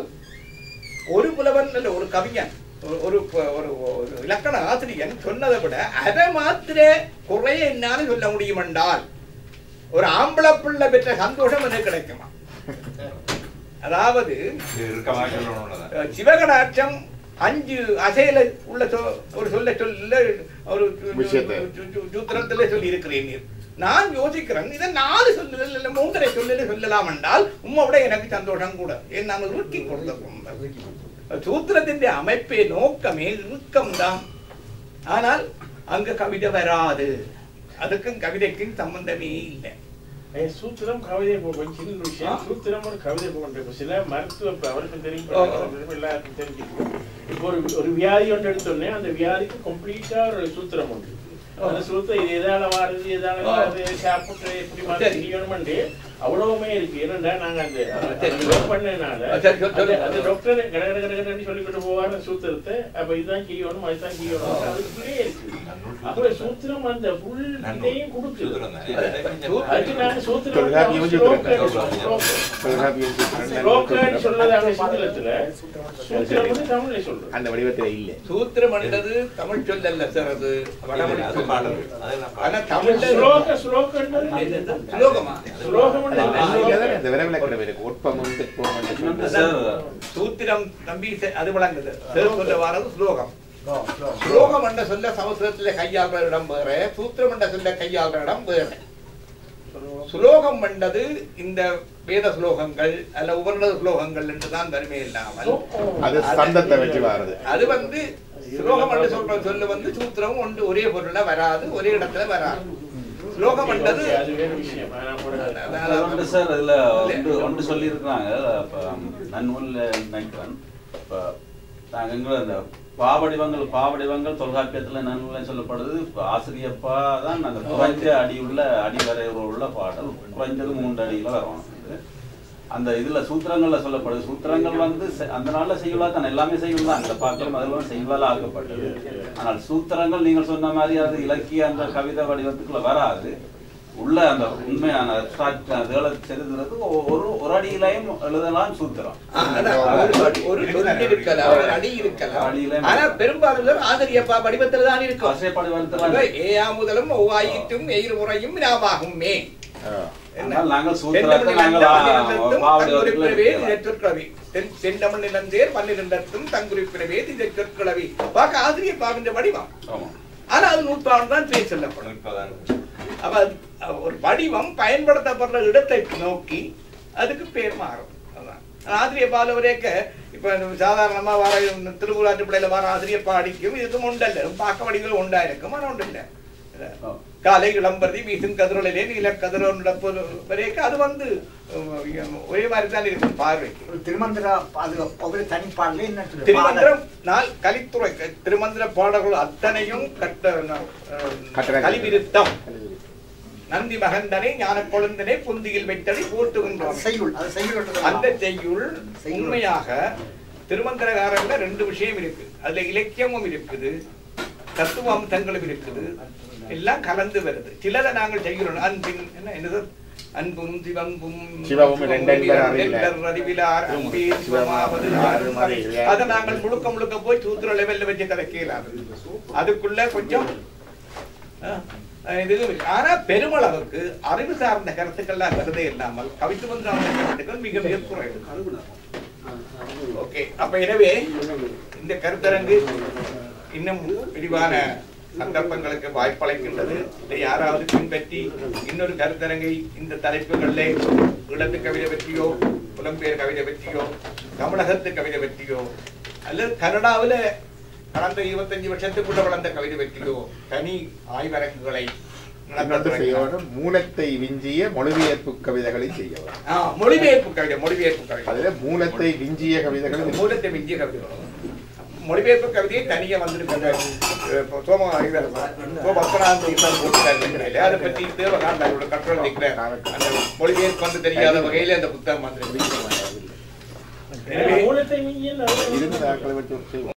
ஒரு புலவன் இல்ல ஒரு கவிஞன் ஒரு- ஒரு ப- ஒரு ஒரு இலக்கண ஆசிரியன் சொன்னதை விட அதை மாத்திர குறைய என்னால சொல்ல முடியும் என்றால் ஒரு ஆம்பளை பிள்ளை பெற்ற சந்தோஷம் எனக்கு கிடைக்குமா அதாவது இறுக்கமாக சொல்லணும்னு அஹ் சிவகடாட்சம் அஞ்சு அசையில உள்ள சொ- ஒரு சொல்ல சொல்ல ஒரு விஷயத்தை. சூத்திரத்துல சொல்லி இருக்கிறேன் நீர். நான் யோசிக்கிறேன் இதை நாலு சொல்லுதல் இல்ல மூன்றரை சொல்லுதல் சொல்லலாம் என்றால் உம்மாவிட எனக்கு சந்தோஷம் கூட ஏன் நான் உருக்கி கொடுத்த சூத்திரத்தின் அமைப்பே நோக்கமே இறுக்கம் தான் ஆனால் அங்க கவிதை வராது அதுக்கும் கவிதைக்கும் சம்பந்தமே இல்லை ஏய், சூத்திரம் கவிதை போ- கொஞ்சம் சின்ன விஷயம் சூத்திரம் ஒரு கவிதை போன்ற இப்ப சில மருத்துவ இப்ப அவருக்கும் தெரியும் ஓ. தெரியும், எல்லாருக்கும் தெரிஞ்சிருக்கும் இப்போ ஒரு ஒரு வியாதி ஒன்று எடுத்தோடனே அந்த வியாதிக்கு கம்ப்ளீட்டா ஒரு சூத்திரம் உண்டு அந்த சூத்திரம் இது எதால வாருது எதால ஓ. வாருது சாப்பிட்டு எப்படி சரி. மாதிரி செய்யணும்னு அவ்வளவுமே இருக்கு ஏன்னா நாங்க அந்த சரி. work பண்ணதுனால சரி, சொல்லு, சொல்லு. அந்த- அந்த டாக்டர் கட கட கட கடன்னு சொல்லிக்கிட்டு போவாரு சூத்திரத்தை அப்ப இதுதான் செய்யணும் அதுதான் செய்யணும் அதுக்குள்ளேயே இருக்கு அப்ப சூத்திரம் அந்த full இதையும் கொடுக்குது அதுக்கு நாங்க சூத்திரம் தொல்காப்பியம் ஸ்லோகன்னு சொல்றேன். தொல்காப்பியம் சொல்றேன். ஸ்லோகன்னு சொல்லதாங்க சிங்களத்துல சூத்திரம் வந்து தமிழ்ல சொல்றோம் அந்த வடிவத்தில் இல்லை சூத்திரம் என்றது தமிழ் சொல்லல்ல சார் அது வடமொழி அது சொல். பாடல். ஆனா தமிழ்ல ஸ்லோக ஸ்லோகன்றது சுலோகமா ஸ்லோகம் இந்த விரைவில் இருக்கு ஒட்பமும் திட்பமும் என்று சொல்லி. அதான் சூத்திரம் நம்பி செ- அது விளங்குது சிறு சொல்ல வாரது ஸ்லோகம் ஸ்லோகம் என்ற சொல்ல சமஸ்கிருதத்துல கையாளுற இடம் வேற சூத்திரம் என்ற சொல்ல கையாளுற இடம் வேற சுலோகம் என்றது இந்த வேத ஸ்லோகங்கள் அல்ல உபரண ஸ்லோகங்கள் என்று தான் தருமே இல்லாமல் அது சந்தத்தை வச்சு வாருது அது வந்து ஸ்லோகம் என்று சொல்ற சொல்லு வந்து சூத்திரம் ஒன்று ஒரே பொருள்ல வராது ஒரே இடத்துல வராது ஸ்லோகம் என்றது அது வேற விஷயம் ஆனா போடாது. அது வந்து சார் இதுல ஒன்று ஒன்று சொல்லியிருக்கிறாங்க இப்போ நன்னூல்ல நினைக்கிறேன் இப்போ நாங்கள் எங்களை அந்த பாவடிவங்கள் பாவடிவங்கள் தொல்காப்பியத்துல நன்னூல்ல சொல்லப்படுது இப்ப ஆசிரியப்பா தான் அந்த குறைஞ்ச அடி உள்ள அடி வரை உள்ள பாடல் குறைஞ்சது மூன்று அடியில வரணும் இது. அந்த இதுல சூத்திரங்கள்ல சொல்லப்படுது சூத்திரங்கள் வந்து செ- அந்த நாள்ல செய்யுளா தான் எல்லாமே செய்யுள் தான் அந்த பாக்கம் அதெல்லாம் செய்யுளால ஆக்கப்பட்டது ஆனால் சூத்திரங்கள் நீங்கள் சொன்ன மாதிரி அது இலக்கிய அந்த கவிதை வடிவத்துக்குள்ள வராது உள்ள அந்த உண்மையான abstract அதுகளை செலுத்துறது ஒ- ஒரு ஒரு அடியிலையும் எழுதலாம் சூத்திரம் ஆனா, ஒரு- ஒரு சொல் இருக்கலாம் ஒரு அடி இருக்கலாம் அடியிலே ஆனா பெரும்பாலும் ஆசிரியப்பா வடிவத்துல தான் இருக்கும் ஆசிரியப்பா வடிவத்துல இப்ப ஏயா முதலும் ஒவ்வாயிட்டும் எயிர் முறையும் வினாவாகுமே ஆனால் நாங்கள் சூத்திரத்தை நாங்கள் ஆ, பாவடிவத்துல எழுதலாம். செந்தமிழ் நிலந்தேர் பன்னிரெண்டத்தும் தங்குறிப்பினவே இதை சொற்களவி பார்க்க ஆசிரியர் பாவின்ற வடிவம் ஆமா. ஆனா அது நூற்றாண்டு தான் பேர் சொல்லப்படும் அப்ப அது ஒரு வடிவம் பயன்படுத்தப்படுற இடத்தை நோக்கி அதுக்கு பேர் மாறும் அதான். ஆசிரியர் பாலவரேக்க இப்ப சாதாரணமா வர திருக்குறாற்றுப்படையில வர ஆசிரியர் பாடிக்கும் இதுக்கும் உண்டல்ல பார்க்க வடிவில் உண்டா இருக்கும் ஆனா உண்டு இல்ல ஆ. காலை இளம்பருதி வீசும் கதிரொலிலே நீல கதிரோட வரைக்கும் அது வந்து உம், ஒரே மாதிரி தான் இருக்கும் பார்வைக்கு திருமந்திர அது ஒவ்வொரு தனிப்பாடல என்ன சொல்லுது? திருமந்திரம் நாள் கலித்துறை திருமந்திர பாடல்கள் அத்தனையும் கட்ட கட்டளை. கலிவிருத்தம் நந்தி மகந்தனை ஞான கொழுந்தனை புந்தியில் வைத்தடி போட்டுகின்றோம் செய்யுள் அது செய்யுள் அந்த செய்யுள் உண்மையாக திருமந்திரகாரங்கள ரெண்டு விஷயம் இருக்கு அதுல இலக்கியமும் இருக்குது தத்துவ அம்சங்களும் இருக்குது எல்லாம் கலந்து வருது சிலதை நாங்கள் செய்கிறோம் அன்பின் என்ன என்னது அன்பும் சிவம்பும் சிவமும் ரெண்டென்பர் அறிவிலார். ரெண்டர் அறிவிலார் அன்பே சிவமாவது யாரும் அறிவிலார். அதை நாங்கள் முழுக்க முழுக்க போய் சூத்திர லெவல்ல வச்சு கதைக்கலாம் அதுக்குள்ள கொஞ்சம் அஹ், இதுவும் இருக்கு. ஆனா பெருமளவுக்கு அறிவு சார்ந்த கருத்துக்கள்லாம் வருதே இல்லாமல் கவித்துவம் சார்ந்த கருத்துக்கள் மிக மிக குறைவு ஓகே அப்ப எனவே இந்த கருத்தரங்கு இன்னும் விரிவான சந்தர்ப்பங்களுக்கு வாய்ப்பளிக்கின்றது இதை யாராவது பின்பற்றி இன்னொரு கருத்தரங்கை இந்த தலைப்புகளிலே ஈழத்து கவிதை பற்றியோ புலம்பெயர் கவிதை பற்றியோ தமிழகத்து கவிதை பற்றியோ அல்லது கனடாவில் கடந்த இருபத்தஞ்சு வருஷத்துக்குள்ள வளர்ந்த கவிதை பற்றியோ தனி ஆய்வரங்குகளை நடத்த இன்னொன்று தொடங்கினார். செய்யணும் மூலத்தை விஞ்சிய மொழிபெயர்ப்பு கவிதைகளை செய்யவும் ஆ, மொழிபெயர்ப்பு கவிதை மொழிபெயர்ப்பு கவிதை அதுல மூலத்தை விஞ்சிய கவிதைகளை மூலத்தை விஞ்சிய கவிதை மொழிபெயர்ப்பு கவிதையை தனியா வந்திருக்காங்க இப்போ சோம இவர் சோமஸ்வராந்த் இவர் போட்டுருக்காங்க அதை பற்றி தேவகாந்த் அவரோட கட்டுரை நிற்கிறார் அந்த மொழிபெயர்ப்பு வந்து தெரியாத வகையில அந்த புத்தகம் வந்திருக்கு எனவே மூலத்தை மிஞ்சிய நல்ல இருந்த ஆட்களை வச்சு ஒரு செய்வோம்